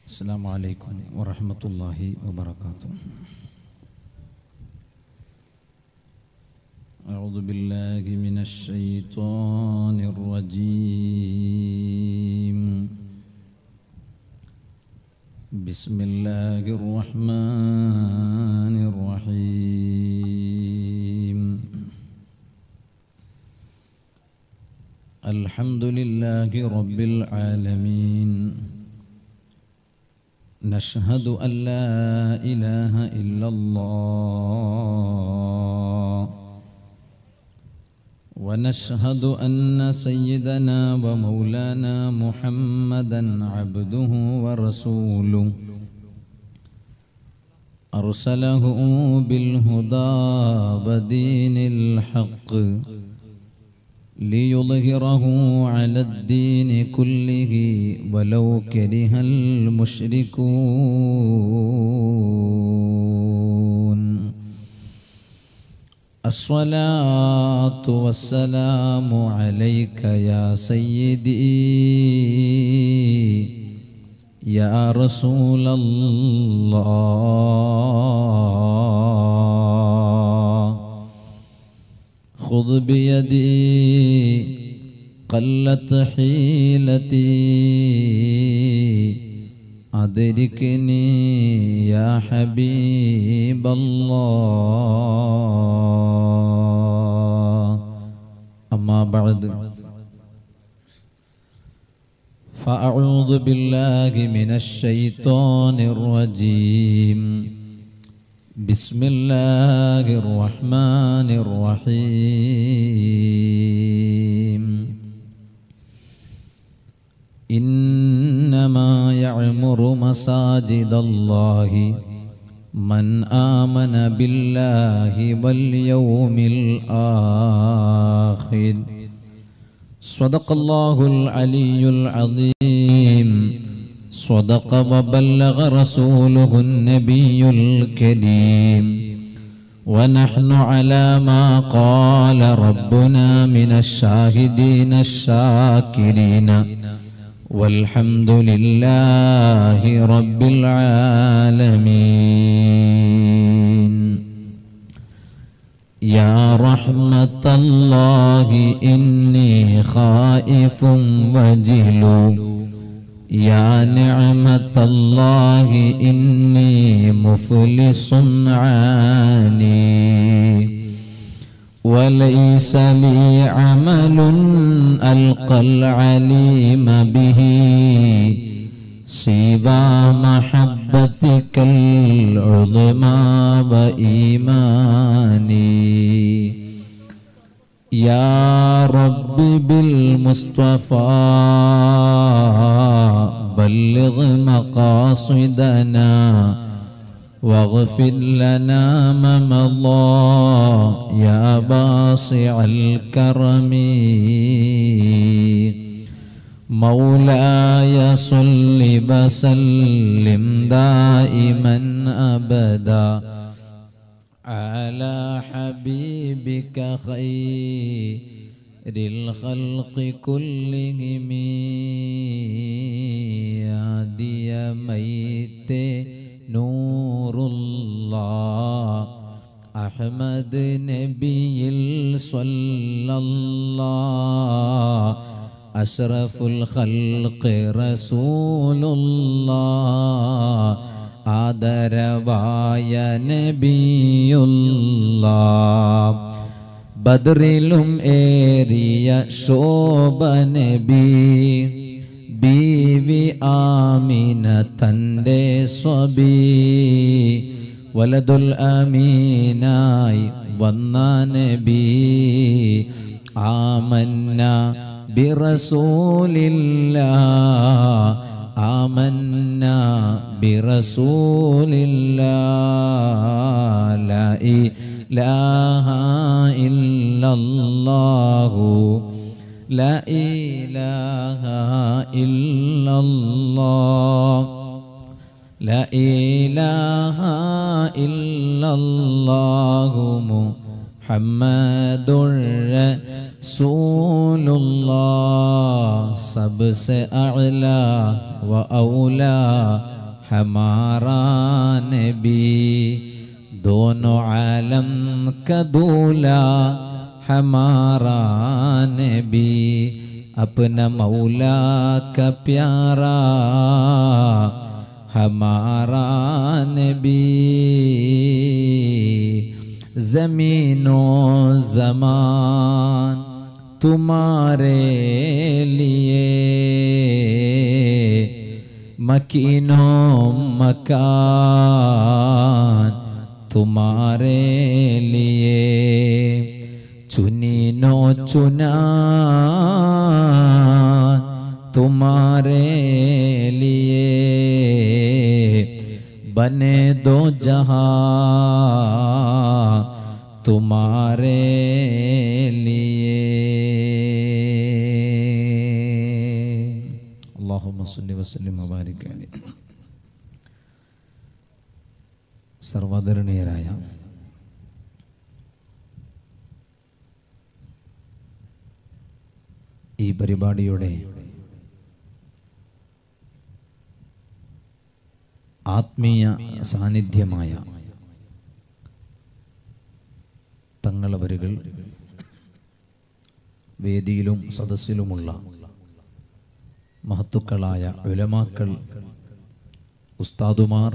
السلام عليكم ورحمة الله وبركاته أعوذ بالله من الشيطان الرجيم بسم الله الرحمن الرحيم الحمد لله رب العالمين نشهد أن لا إله إلا الله ونشهد أن سيدنا ومولانا محمدا عبده ورسوله أرسله بالهدى ودين الحق ليظهره على الدين كله ولو كره المشركون الصلاة والسلام عليك يا سيدي يا رسول الله خذ بيدي قلت حيلتي أدركني يا حبيب الله أما بعد فأعوذ بالله من الشيطان الرجيم بسم الله الرحمن الرحيم إنما يعمر مساجد الله من آمن بالله واليوم الآخر صدق الله العلي العظيم صدق وبلغ رسوله النبي الكريم ونحن على ما قال ربنا من الشاهدين الشاكرين والحمد لله رب العالمين يا رحمة الله إني خائف وجل يا نعمة الله إني مفلس عاني وليس لي عمل ألقى العليم به سوى محبتك العظمى وإيماني يا رب بالمصطفى بلغ مقاصدنا واغفر لنا ما مضى يا باسع الكرم مولاي صل وسلم دائما ابدا على حبيبك خير الخلق كلهم يادي ميت نور الله أحمد نبي صلى الله أشرف الخلق رسول الله ആദരവായ നബിയുള്ള ബദറിലും ഏറിയ ശോഭ നബി ബീവി ആമിന തൻ്റെ സ്വബി വലതുൽ അമീനായി വന്ന നബി ആമന്ന ബിറസൂലില്ലാ آمنا برسول الله لا إله إلا الله لا إله إلا الله لا إله إلا الله محمد رسول الله सबसे अला व औला हमारा नबी दोनों आलम का दूल्हा हमारा नबी अपना मौला का प्यारा हमारा नबी जमीनों जमान तुम्हारे लिए मकीनों मकान तुम्हारे लिए चुनीनो चुना तुम्हारे लिए बने दो जहां तुम्हारे लिए अल्लाहुम्मा सल्लि वसल्लिम വബാരിക് അലൈഹി സർവദരണീയരായ ഈ പരിപാടിയുടെ ആത്മീയ സാന്നിധ്യമായ തങ്ങളവരുകൾ വേദിയിലും സദസ്സിലുമുള്ള മഹത്തുക്കളായ ഉലമാക്കൾ ഉസ്താദുമാർ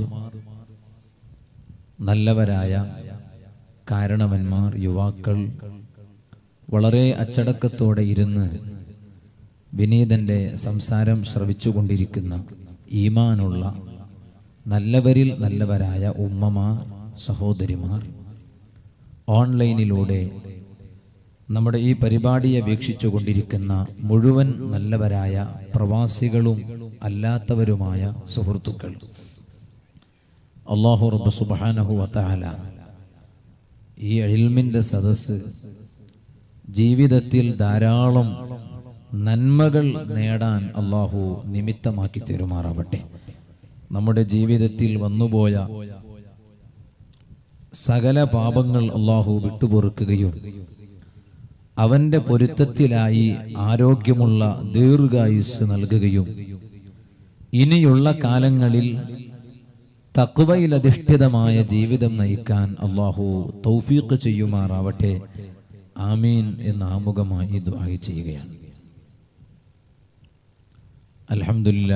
നല്ലവരായ കാരണവന്മാർ യുവാക്കൾ വളരെ അച്ചടക്കത്തോടെ ഇരുന്ന് വിനീതന്റെ സംസാരം ശ്രവിച്ചുകൊണ്ടിരിക്കുന്ന ഈമാനുള്ള നല്ലവരിൽ നല്ലവരായ ഉമ്മമാർ സഹോദരിമാർ ഓൺലൈനിലൂടെ നമ്മുടെ ഈ പരിപാടിയെ വീക്ഷിച്ചു കൊണ്ടിരിക്കുന്ന മുഴുവൻ നല്ലവരായ പ്രവാസികളും അല്ലാത്തവരുമായ സുഹൃത്തുക്കൾ അള്ളാഹു റബ്ബ് സുബാനഹു വത്താല ഈ എൽമിൻ്റെ സദസ്സ് ജീവിതത്തിൽ ധാരാളം നന്മകൾ നേടാൻ അള്ളാഹു നിമിത്തമാക്കി തെരുമാറാവട്ടെ നമ്മുടെ ജീവിതത്തിൽ വന്നുപോയ സകല പാപങ്ങൾ അള്ളാഹു വിട്ടുപൊറുക്കുകയും അവന്റെ പൊരുത്തത്തിലായി ആരോഗ്യമുള്ള ദീർഘായുസ് നൽകുകയും ഇനിയുള്ള കാലങ്ങളിൽ തക്വയിലധിഷ്ഠിതമായ ജീവിതം നയിക്കാൻ അള്ളാഹു തൗഫീഖ് ചെയ്യുമാറാവട്ടെ ആമീൻ എന്ന് ആമുഖമായി ദുആ ചെയ്യുകയാണ് അൽഹംദുലില്ലാ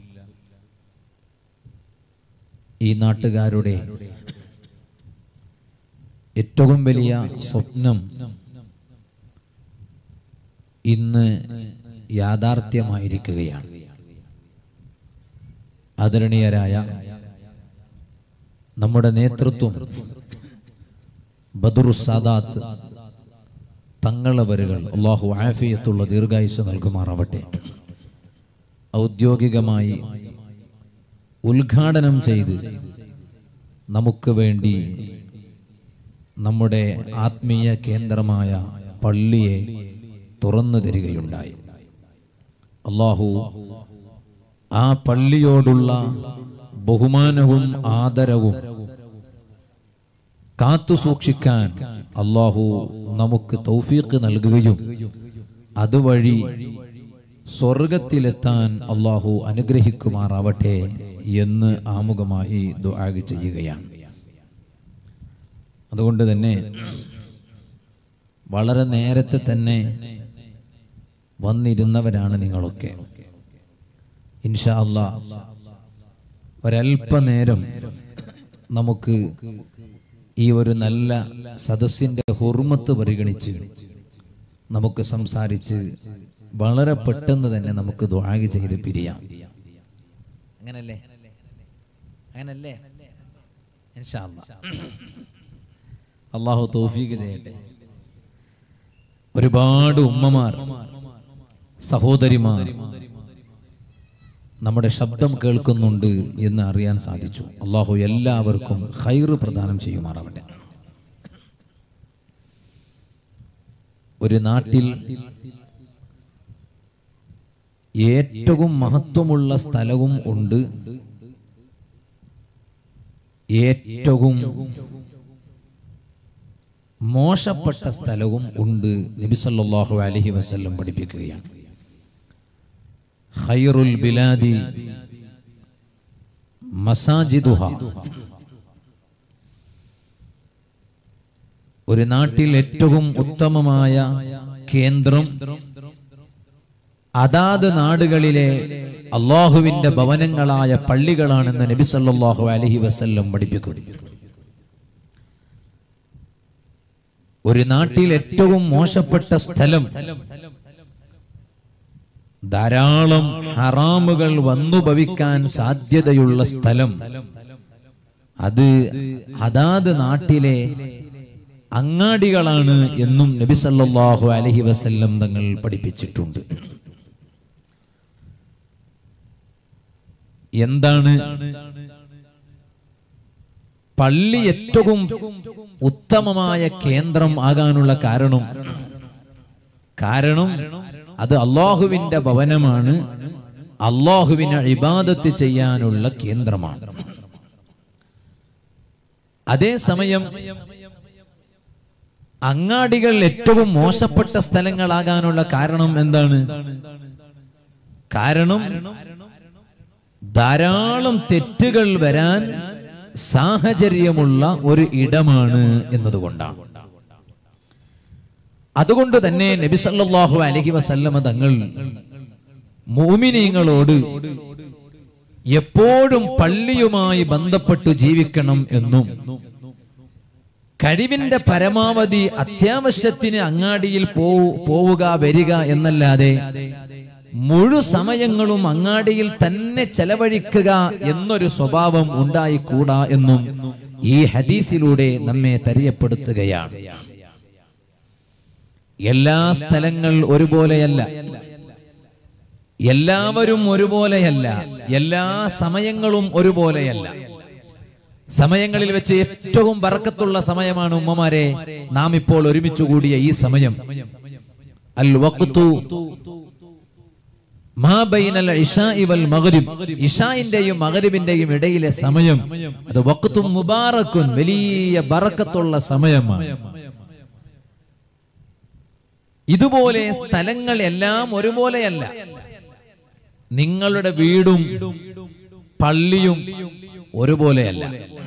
ഈ നാട്ടുകാരുടെ ഏറ്റവും വലിയ സ്വപ്നം ഇന്ന് യാഥാർത്ഥ്യമായിരിക്കുകയാണ് ആദരണീയരായ നമ്മുടെ നേതൃത്വം ബദറു സാദാത്ത് തങ്ങളവരുകൾ അള്ളാഹു ആഫിയത്തുള്ള ദീർഘായുസ് നൽകുമാറാവട്ടെ ഔദ്യോഗികമായി ഉദ്ഘാടനം ചെയ്ത് നമുക്ക് വേണ്ടി നമ്മുടെ ആത്മീയ കേന്ദ്രമായ പള്ളിയെ തുറന്നു തരികയുണ്ടായി അള്ളാഹു ആ പള്ളിയോടുള്ള ബഹുമാനവും ആദരവും കാത്തു സൂക്ഷിക്കാൻ അള്ളാഹു നമുക്ക് തൗഫീഖ് നൽകുകയും അതുവഴി സ്വർഗത്തിലെത്താൻ അള്ളാഹു അനുഗ്രഹിക്കുമാറാവട്ടെ എന്ന് ആമുഖമായി ദുആ ചെയ്യുകയാണ് അതുകൊണ്ട് തന്നെ വളരെ നേരത്തെ തന്നെ വന്നിരുന്നവരാണ് നിങ്ങളൊക്കെ ഇൻഷാ അല്ലാ ഒരല്പനേരം നമുക്ക് ഈ ഒരു നല്ല സദസ്സിന്റെ ഹുർമത്ത് പരിഗണിച്ച് നമുക്ക് സംസാരിച്ച് വളരെ പെട്ടെന്ന് തന്നെ നമുക്ക് ദ്വാഗ് ചെയ്ത് പിരിയാം അങ്ങനല്ലേ അങ്ങനല്ലേ ഇൻഷാ അല്ലാ. അള്ളാഹു തൗഫീഖ് ചെയ്യട്ടെ ഒരുപാട് ഉമ്മമാർ സഹോദരിമാർ നമ്മുടെ ശബ്ദം കേൾക്കുന്നുണ്ട് എന്ന് അറിയാൻ സാധിച്ചു അള്ളാഹു എല്ലാവർക്കും ഹൈറ് പ്രദാനം ചെയ്യുമാറാവട്ടെ ഒരു നാട്ടിൽ ഏറ്റവും മഹത്വമുള്ള സ്ഥലവും ഉണ്ട് ഏറ്റവും മോശപ്പെട്ട സ്ഥലവും ഉണ്ട് നബി സല്ലല്ലാഹു അലൈഹി വസല്ലം പഠിപ്പിക്കുകയാണ് ഖൈറുൽ ബിലാദി മസാജിദുഹ ഒരു നാട്ടിൽ ഏറ്റവും ഉത്തമമായ കേന്ദ്രം അതാത് നാടുകളിലെ അള്ളാഹുവിന്റെ ഭവനങ്ങളായ പള്ളികളാണെന്ന് നബി സല്ലല്ലാഹു അലൈഹി വസല്ലം പഠിപ്പിക്കുന്നു ഒരു നാട്ടിൽ ഏറ്റവും മോശപ്പെട്ട സ്ഥലം ധാരാളം ഹറാമുകൾ വന്നു ഭവിക്കാൻ സാധ്യതയുള്ള സ്ഥലം അത് അതാത് നാട്ടിലെ അങ്ങാടികളാണ് എന്നും നബി സല്ലല്ലാഹു അലൈഹി വസല്ലം തങ്ങൾ പഠിപ്പിച്ചിട്ടുണ്ട് എന്താണ് പള്ളി ഏറ്റവും ഉത്തമമായ കേന്ദ്രം ആകാനുള്ള കാരണം കാരണം അത് അള്ളാഹുവിന്റെ ഭവനമാണ് അള്ളാഹുവിനെ ഇബാദത്ത് ചെയ്യാനുള്ള കേന്ദ്രമാണ് അതേസമയം അങ്ങാടികൾ ഏറ്റവും മോശപ്പെട്ട സ്ഥലങ്ങളാകാനുള്ള കാരണം എന്താണ് കാരണം ധാരാളം തെറ്റുകൾ വരാൻ സാഹചര്യമുള്ള ഒരു ഇടമാണ് എന്നതുകൊണ്ടാണ് അതുകൊണ്ട് തന്നെ നബി സല്ലല്ലാഹു അലൈഹി വസല്ലമ തങ്ങൾ മോമിനീങ്ങളോട് എപ്പോഴും പള്ളിയുമായി ബന്ധപ്പെട്ട് ജീവിക്കണം എന്നും കഴിവിന്റെ പരമാവധി അത്യാവശ്യത്തിന് അങ്ങാടിയിൽ പോ- പോവുക വരിക എന്നല്ലാതെ മുഴു സമയങ്ങളും അങ്ങാടിയിൽ തന്നെ ചെലവഴിക്കുക എന്നൊരു സ്വഭാവം ഉണ്ടായിക്കൂടാ എന്നും ഈ ഹദീസിലൂടെ നമ്മെ തെரியപ്പെടുത്തുകയാണ് എല്ലാ സ്ഥലങ്ങൾ ഒരുപോലെയല്ല എല്ലാവരും ഒരുപോലെയല്ല എല്ലാ സമയങ്ങളും ഒരുപോലെയല്ല സമയങ്ങളിൽ വെച്ച് ഏറ്റവും ബറക്കത്തുള്ള സമയമാണ് ഉമ്മമാരെ നാം ഇപ്പോൾ ഒരുമിച്ച് കൂടിയ ഈ സമയം അൽ വഖ്തു മാ ബൈനൽ ഇശാഇ വൽ മഗ്രിബ് ഇശാഇന്റെയും മഗ്രിബിന്റെയും ഇടയിലെ സമയം അത് വഖ്തും മുബാറക്കുൻ വലിയ ബറക്കത്തുള്ള സമയമാണ് ഇതുപോലെ സ്ഥലങ്ങൾ എല്ലാം ഒരുപോലെയല്ല നിങ്ങളുടെ വീടും പള്ളിയും ഒരുപോലെയല്ല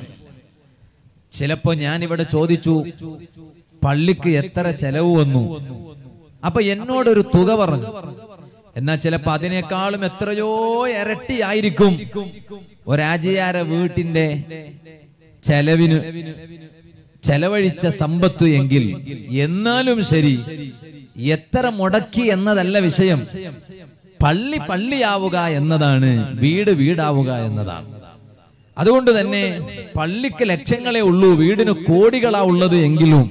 ചിലപ്പോ ഞാൻ ഇവിടെ ചോദിച്ചു പള്ളിക്ക് എത്ര ചെലവ് വന്നു അപ്പൊ എന്നോടൊരു തുക പറഞ്ഞു എന്നാ ചിലപ്പോ അതിനേക്കാളും എത്രയോ ഇരട്ടിയായിരിക്കും ഒരാജിയാര വീട്ടിന്റെ ചെലവിന് ചെലവഴിച്ച സമ്പത്ത് എങ്കിൽ എന്നാലും ശരി എത്ര മുടക്കി എന്നതല്ല വിഷയം പള്ളി പള്ളിയാവുക എന്നതാണ് വീട് വീടാവുക എന്നതാണ് അതുകൊണ്ട് തന്നെ പള്ളിക്ക് ലക്ഷങ്ങളെ ഉള്ളൂ വീടിന് കോടികളാ ഉള്ളത് എങ്കിലും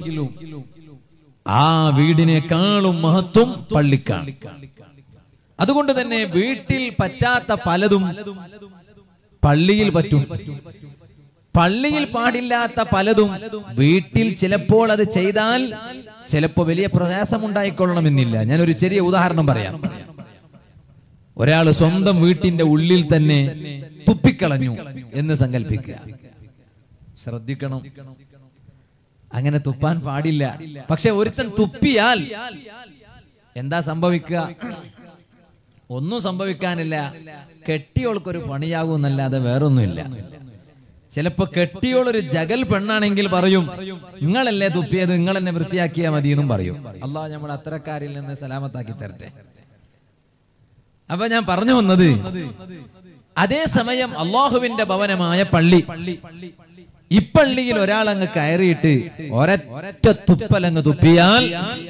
ആ വീടിനേക്കാളും മഹത്വം പള്ളിക്കാണ് അതുകൊണ്ട് തന്നെ വീട്ടിൽ പറ്റാത്ത പലതും പള്ളിയിൽ പറ്റും പള്ളിയിൽ പാടില്ലാത്ത പലതും വീട്ടിൽ ചിലപ്പോൾ അത് ചെയ്താൽ ചിലപ്പോ വലിയ പ്രയാസം ഉണ്ടായിക്കൊള്ളണമെന്നില്ല ഞാൻ ഒരു ചെറിയ ഉദാഹരണം പറയാം ഒരാൾ സ്വന്തം വീട്ടിന്റെ ഉള്ളിൽ തന്നെ തുപ്പിക്കളഞ്ഞു എന്ന് സങ്കല്പിക്കുക ശ്രദ്ധിക്കണം അങ്ങനെ തുപ്പാൻ പാടില്ല പക്ഷെ ഒരുത്തൻ തുപ്പിയാൽ എന്താ സംഭവിക്കുക ഒന്നും സംഭവിക്കാനില്ല കെട്ടിയോൾക്കൊരു പണിയാകുമെന്നല്ലാതെ വേറൊന്നുമില്ല ചിലപ്പോ കെട്ടിയോളൊരു ജഗൽ പെണ്ണാണെങ്കിൽ പറയും നിങ്ങളല്ലേ തുപ്പിയത് നിങ്ങൾ എന്നെ വൃത്തിയാക്കിയാ മതി എന്നും പറയും അള്ളാഹ് നമ്മൾ അത്തരക്കാരിൽ നിന്ന് സലാമത്താക്കി തരട്ടെ അപ്പൊ ഞാൻ പറഞ്ഞു വന്നത് അതേസമയം അള്ളാഹുവിന്റെ ഭവനമായ പള്ളി ഇപ്പള്ളിയിൽ ഒരാൾ അങ്ങ് കയറിയിട്ട് ഒരൊറ്റ തുപ്പലങ്ങ് തുപ്പിയാൽ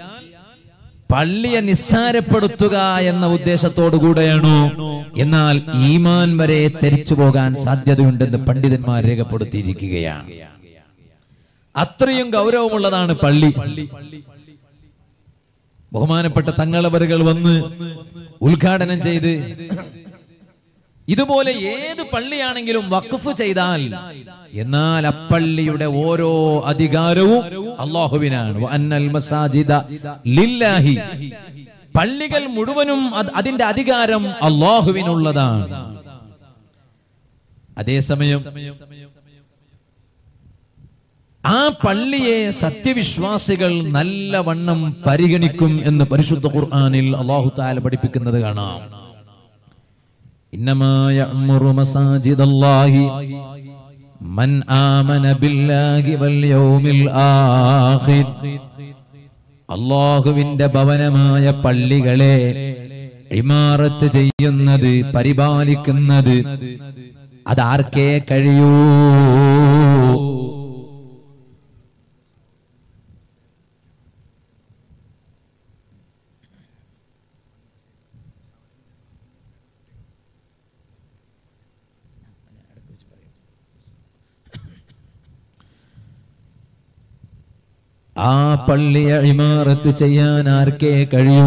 പള്ളിയെ നിസ്സാരപ്പെടുത്തുക എന്ന ഉദ്ദേശത്തോടു കൂടെയാണോ എന്നാൽ ഈമാൻ വരെ തെരിച്ചു പോകാൻ സാധ്യതയുണ്ടെന്ന് പണ്ഡിതന്മാർ രേഖപ്പെടുത്തിയിരിക്കുകയാണ് അത്രയും ഗൗരവമുള്ളതാണ് പള്ളി ബഹുമാനപ്പെട്ട തങ്ങളവറുകൾ വന്ന് ഉദ്ഘാടനം ചെയ്ത് ഇതുപോലെ ഏത് പള്ളിയാണെങ്കിലും വഖഫ് ചെയ്താൽ എന്നാൽ അപ്പള്ളിയുടെ ഓരോ അധികാരവും അള്ളാഹുവിനാണ് വഅന്നൽ മസാജിദ ലില്ലാഹി പള്ളികൾ മുഴുവനും അത് അതിന്റെ അധികാരം അള്ളാഹുവിനുള്ളതാണ് അതേസമയം ആ പള്ളിയെ സത്യവിശ്വാസികൾ നല്ലവണ്ണം പരിഗണിക്കും എന്ന് പരിശുദ്ധ ഖുർആനിൽ അള്ളാഹു താല പഠിപ്പിക്കുന്നത് കാണാം إنما يأمر مساجد الله من آمن بالله واليوم الآخر അള്ളാഹുവിന്റെ ഭവനമായ പള്ളികളെ ഇമാറത്ത് ചെയ്യുന്നത് പരിപാലിക്കുന്നത് അതാർക്കേ കഴിയൂ ആ പള്ളിയെ ഇമാറത്ത് ചെയ്യാൻ ആർക്കേ കഴിയൂ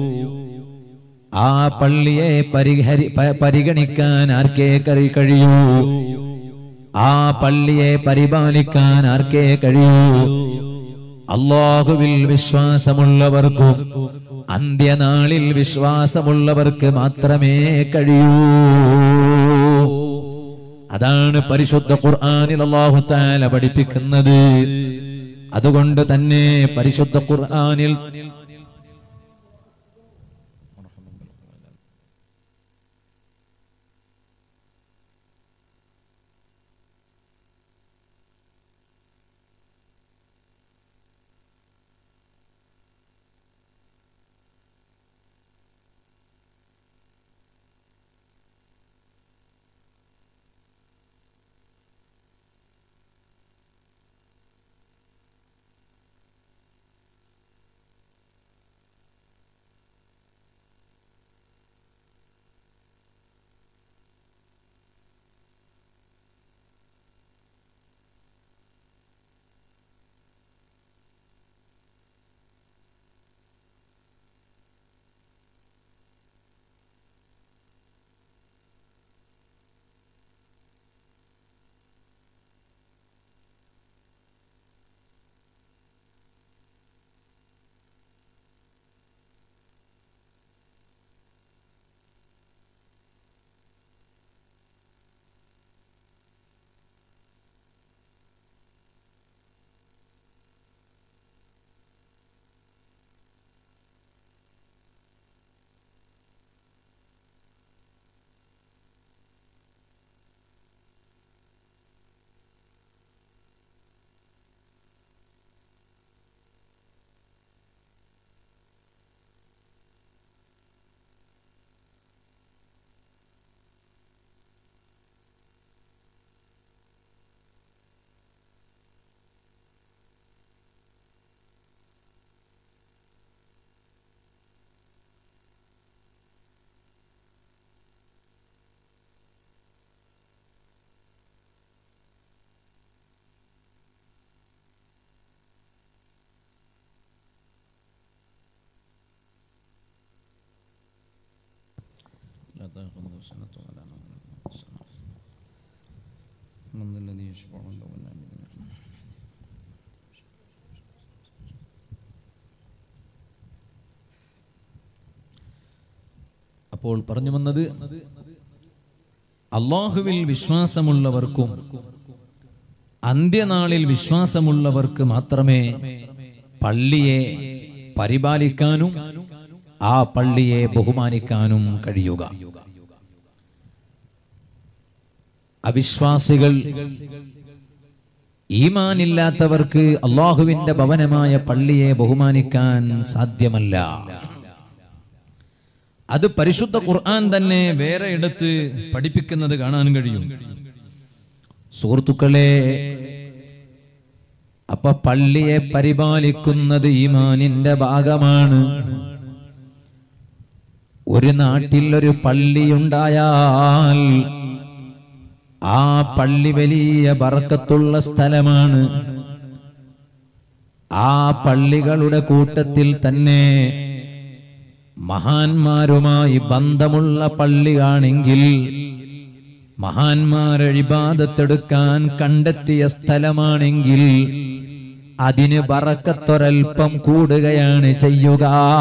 ആ പള്ളിയെ പരിഹരി പ- പരിഗണിക്കാൻ ആർക്കേ കഴി- കഴിയൂ ആ പള്ളിയെ പരിപാലിക്കാൻ ആർക്കേ കഴിയൂ അള്ളാഹുവിൽ വിശ്വാസമുള്ളവർക്കും അന്ത്യനാളിൽ വിശ്വാസമുള്ളവർക്ക് മാത്രമേ കഴിയൂ അതാണ് പരിശുദ്ധ ഖുർആനിൽ അള്ളാഹു താല പഠിപ്പിക്കുന്നത് അതുകൊണ്ട് തന്നെ പരിശുദ്ധ ഖുർആനിൽ لا تأخذه سنة ولا نوم من ذا الذي يشفع عنده إلا بإذنه അപ്പോൾ പറഞ്ഞു വന്നത് അള്ളാഹുവിൽ വിശ്വാസമുള്ളവർക്കും അന്ത്യനാളിൽ വിശ്വാസമുള്ളവർക്ക് മാത്രമേ പള്ളിയെ പരിപാലിക്കാനും ആ പള്ളിയെ ബഹുമാനിക്കാനും കഴിയുക അവിശ്വാസികൾ ഈമാനില്ലാത്തവർക്ക് അള്ളാഹുവിന്റെ ഭവനമായ പള്ളിയെ ബഹുമാനിക്കാൻ സാധ്യമല്ല അത് പരിശുദ്ധ ഖുർആൻ തന്നെ വേറെ എടുത്ത് പഠിപ്പിക്കുന്നത് കാണാൻ കഴിയും സുഹൃത്തുക്കളെ അപ്പൊ പള്ളിയെ പരിപാലിക്കുന്നത് ഈമാനിന്റെ ഭാഗമാണ് ഒരു നാട്ടിൽ ഒരു പള്ളിയുണ്ടായാൽ ആ പള്ളി വലിയ ബറക്കത്തുള്ള സ്ഥലമാണ് ആ പള്ളികളുടെ കൂട്ടത്തിൽ തന്നെ മഹാന്മാരുമായി ബന്ധമുള്ള പള്ളിയാണെങ്കിൽ മഹാന്മാർ ഇബാദത്തെടുക്കാൻ കണ്ടെത്തിയ സ്ഥലമാണെങ്കിൽ അതിന് ബറക്കത്തൊരൽപ്പം കൂടുകയാണ് ചെയ്യുക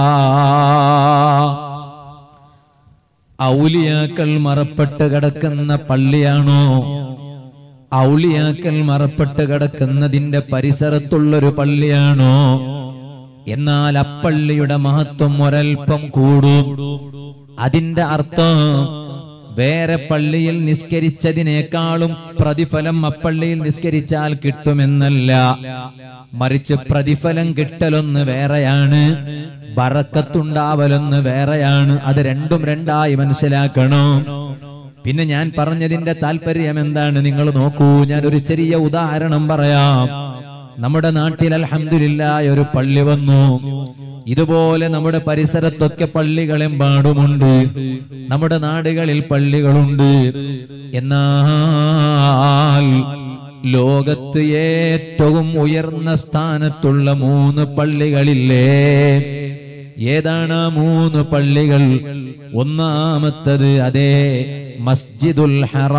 ഔലിയാക്കൾ മറപ്പെട്ട് കിടക്കുന്ന പള്ളിയാണോ ഔലിയാക്കൽ മറപ്പെട്ട് കിടക്കുന്നതിന്റെ പരിസരത്തുള്ളൊരു പള്ളിയാണോ എന്നാൽ അപ്പള്ളിയുടെ മഹത്വം ഒരൽപ്പം കൂടും അതിന്റെ അർത്ഥം വേറെ പള്ളിയിൽ നിസ്കരിച്ചതിനേക്കാളും പ്രതിഫലം അപ്പള്ളിയിൽ നിസ്കരിച്ചാൽ കിട്ടുമെന്നല്ല മറിച്ച് പ്രതിഫലം കിട്ടലൊന്ന് വേറെയാണ് ബറക്കത്തുണ്ടാവലൊന്ന് വേറെയാണ് അത് രണ്ടും രണ്ടായി മനസ്സിലാക്കണം പിന്നെ ഞാൻ പറഞ്ഞതിന്റെ താല്പര്യം എന്താണ് നിങ്ങൾ നോക്കൂ ഞാൻ ഒരു ചെറിയ ഉദാഹരണം പറയാം നമ്മുടെ നാട്ടിൽ അൽഹംദുലില്ല ഒരു പള്ളി വന്നു ഇതുപോലെ നമ്മുടെ പരിസരത്തൊക്കെ പള്ളികളെമ്പാടുമുണ്ട് നമ്മുടെ നാടുകളിൽ പള്ളികളുണ്ട് എന്നാൽ ലോകത്ത് ഏറ്റവും ഉയർന്ന സ്ഥാനത്തുള്ള മൂന്ന് പള്ളികളില്ലേ ഏതാണ് ആ മൂന്ന് പള്ളികൾ ഒന്നാമത്തത് അതേ മസ്ജിദുൽ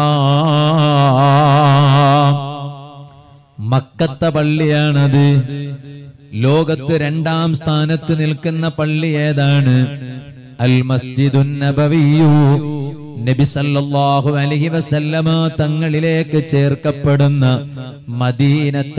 ഹറാം മക്കത്തെ പള്ളിയാണത് ലോകത്ത് രണ്ടാം സ്ഥാനത്ത് നിൽക്കുന്ന പള്ളി ഏതാണ് അൽ മസ്ജിദുൻ നബവിയു നബി സല്ലല്ലാഹു അലൈഹി വസല്ലമ തങ്ങളിലേക്ക് ചേർക്കപ്പെടുന്ന മദീനത്തെ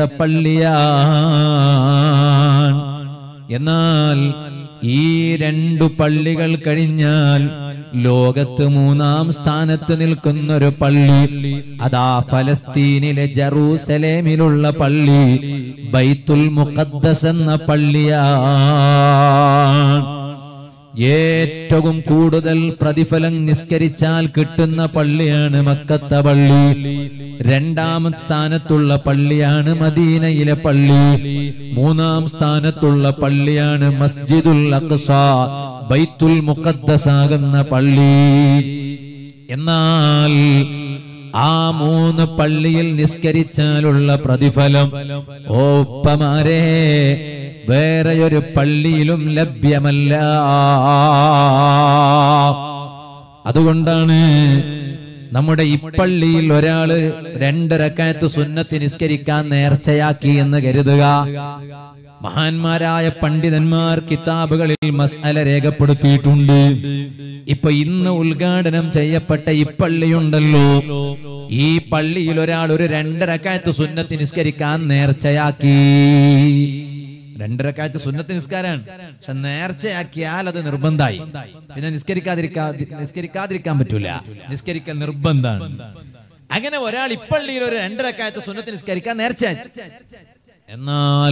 പള്ളിയാണ് എന്നാൽ ഈ രണ്ടു പള്ളികൾ കഴിഞ്ഞാൽ ലോകത്ത് മൂന്നാം സ്ഥാനത്ത് നിൽക്കുന്ന ഒരു പള്ളി അതാ ഫലസ്തീനിലെ ജറൂസലേമിലുള്ള പള്ളി ബൈത്തുൽ മുഖദ്ദസ് എന്ന പള്ളിയാണ് ഏറ്റവും കൂടുതൽ പ്രതിഫലം നിസ്കരിച്ചാൽ കിട്ടുന്ന പള്ളിയാണ് മക്കത്തെ പള്ളി രണ്ടാം സ്ഥാനത്തുള്ള പള്ളിയാണ് മദീനയിലെ പള്ളി മൂന്നാം സ്ഥാനത്തുള്ള പള്ളിയാണ് മസ്ജിദുൽ അഖ്സ ബൈത്തുൽ മുഖദ്ദസ് ആകുന്ന പള്ളി എന്നാൽ ആ മൂന്ന് പള്ളിയിൽ നിസ്കരിച്ചാലുള്ള പ്രതിഫലം ഓ ഉപ്പമാരെ വേറെയൊരു പള്ളിയിലും ലഭ്യമല്ല അതുകൊണ്ടാണ് നമ്മുടെ ഇപ്പള്ളിയിൽ ഒരാള് രണ്ടരക്കായത്ത് സുന്നത്ത് നിസ്കരിക്കാൻ നേർച്ചയാക്കി എന്ന് കരുതുക മഹാന്മാരായ പണ്ഡിതന്മാർ കിതാബുകളിൽ മസ്അല രേഖപ്പെടുത്തിയിട്ടുണ്ട് ഇപ്പൊ ഇന്ന് ഉദ്ഘാടനം ചെയ്യപ്പെട്ട ഈ പള്ളിയുണ്ടല്ലോ ഈ പള്ളിയിൽ ഒരാൾ ഒരു രണ്ടരക്കായത്ത് സുന്നത്ത് നിസ്കരിക്കാൻ നേർച്ചയാക്കി രണ്ടരക്കാലത്ത് സുന്നത്ത് നിസ്കാരാണ് പക്ഷെ നേർച്ചയാക്കിയാൽ അത് നിർബന്ധമായി പിന്നെ നിസ്കരിക്കാതിരിക്കാ നിസ്കരിക്കാതിരിക്കാൻ പറ്റൂല നിസ്കരിക്കൽ നിർബന്ധമാണ് അങ്ങനെ ഒരാൾ ഇപ്പള്ളിയിൽ ഒരു രണ്ടരക്കാലത്ത് സുന്നത്ത് നിസ്കരിക്കാൻ നേർച്ചയാക്കി എന്നാൽ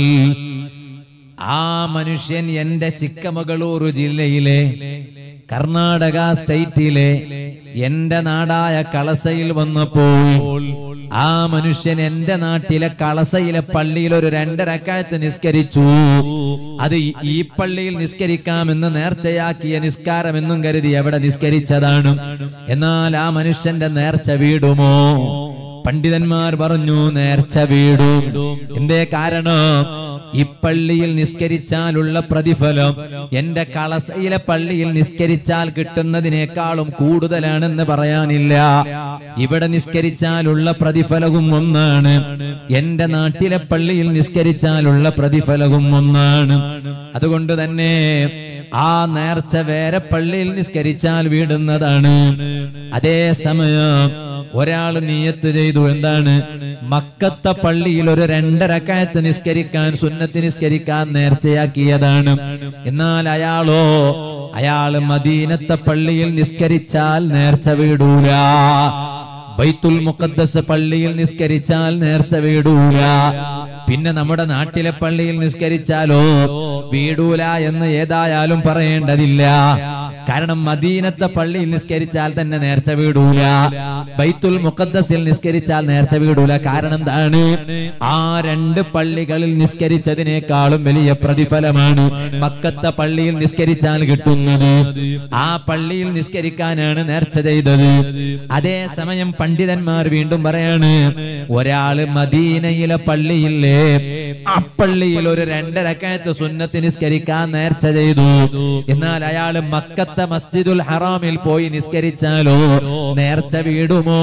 ആ മനുഷ്യൻ എന്റെ ചിക്കമകളൂർ ജില്ലയിലെ കർണാടക സ്റ്റേറ്റിലെ എന്റെ നാടായ കളസയിൽ വന്നപ്പോൾ ആ മനുഷ്യൻ എന്റെ നാട്ടിലെ കളസയിലെ പള്ളിയിൽ ഒരു രണ്ടരക്കാലത്ത് നിസ്കരിച്ചു അത് ഈ- ഈ പള്ളിയിൽ നിസ്കരിക്കാമെന്ന് നേർച്ചയാക്കിയ നിസ്കാരമെന്നും കരുതി എവിടെ നിസ്കരിച്ചതാണ് എന്നാൽ ആ മനുഷ്യന്റെ നേർച്ച വീടുമോ പണ്ഡിതന്മാർ പറഞ്ഞു നേർച്ച വീടു എന്തേ കാരണം ഈ പള്ളിയിൽ നിസ്കരിച്ചാലുള്ള പ്രതിഫലം എന്റെ കളസയിലെ പള്ളിയിൽ നിസ്കരിച്ചാൽ കിട്ടുന്നതിനേക്കാളും കൂടുതലാണെന്ന് പറയാനില്ല ഇവിടെ നിസ്കരിച്ചാലുള്ള പ്രതിഫലവും ഒന്നാണ് എന്റെ നാട്ടിലെ പള്ളിയിൽ നിസ്കരിച്ചാലുള്ള പ്രതിഫലവും ഒന്നാണ് അതുകൊണ്ട് തന്നെ ആ നേർച്ച വേറെ പള്ളിയിൽ നിസ്കരിച്ചാൽ വീടുന്നതാണ് അതേ സമയം ഒരാൾ നീയത്ത് ചെയ്തു എന്താണ് മക്കത്തെ പള്ളിയിൽ ഒരു രണ്ടരക്കായത്ത് നിസ്കരിക്കാൻ സുന്നത്ത് നിസ്കരിക്കാൻ നേർച്ചയാക്കിയതാണ് എന്നാൽ അയാളോ അയാള് മദീനത്തെ പള്ളിയിൽ നിസ്കരിച്ചാൽ നേർച്ച വീടൂല ബൈത്തുൽ മുഖദ്ദസ് പള്ളിയിൽ നിസ്കരിച്ചാൽ നേർച്ച വീടൂല പിന്നെ നമ്മുടെ നാട്ടിലെ പള്ളിയിൽ നിസ്കരിച്ചാലോ വീടൂല എന്ന് ഏതായാലും പറയേണ്ടതില്ല കാരണം മദീനത്തെ പള്ളിയിൽ നിസ്കരിച്ചാൽ തന്നെ നേർച്ച വീടൂല ബൈത്തുൽ മുഖദ്ദസിൽ നിസ്കരിച്ചാൽ നേർച്ച വീടൂല കാരണം എന്താണ് ആ രണ്ട് പള്ളികളിൽ നിസ്കരിച്ചതിനേക്കാളും വലിയ പ്രതിഫലമാണ് മക്കത്തെ പള്ളിയിൽ നിസ്കരിച്ചാൽ കിട്ടുന്നത് ആ പള്ളിയിൽ നിസ്കരിക്കാനാണ് നേർച്ച ചെയ്തത് അതേ സമയം പണ്ഡിതന്മാർ വീണ്ടും പറയാണ് ഒരാള് മദീനയിലെ പള്ളിയില്ലേ ആ പള്ളിയിൽ ഒരു രണ്ടരക്കായത്ത് സുന്നത്ത് നിസ്കരിക്കാൻ നേർച്ച ചെയ്തു എന്നാൽ അയാള് മക്കത്തെ മസ്ജിദുൽ ഹറാമിൽ പോയി നിസ്കരിച്ചാലോ നേർച്ച വീടുമോ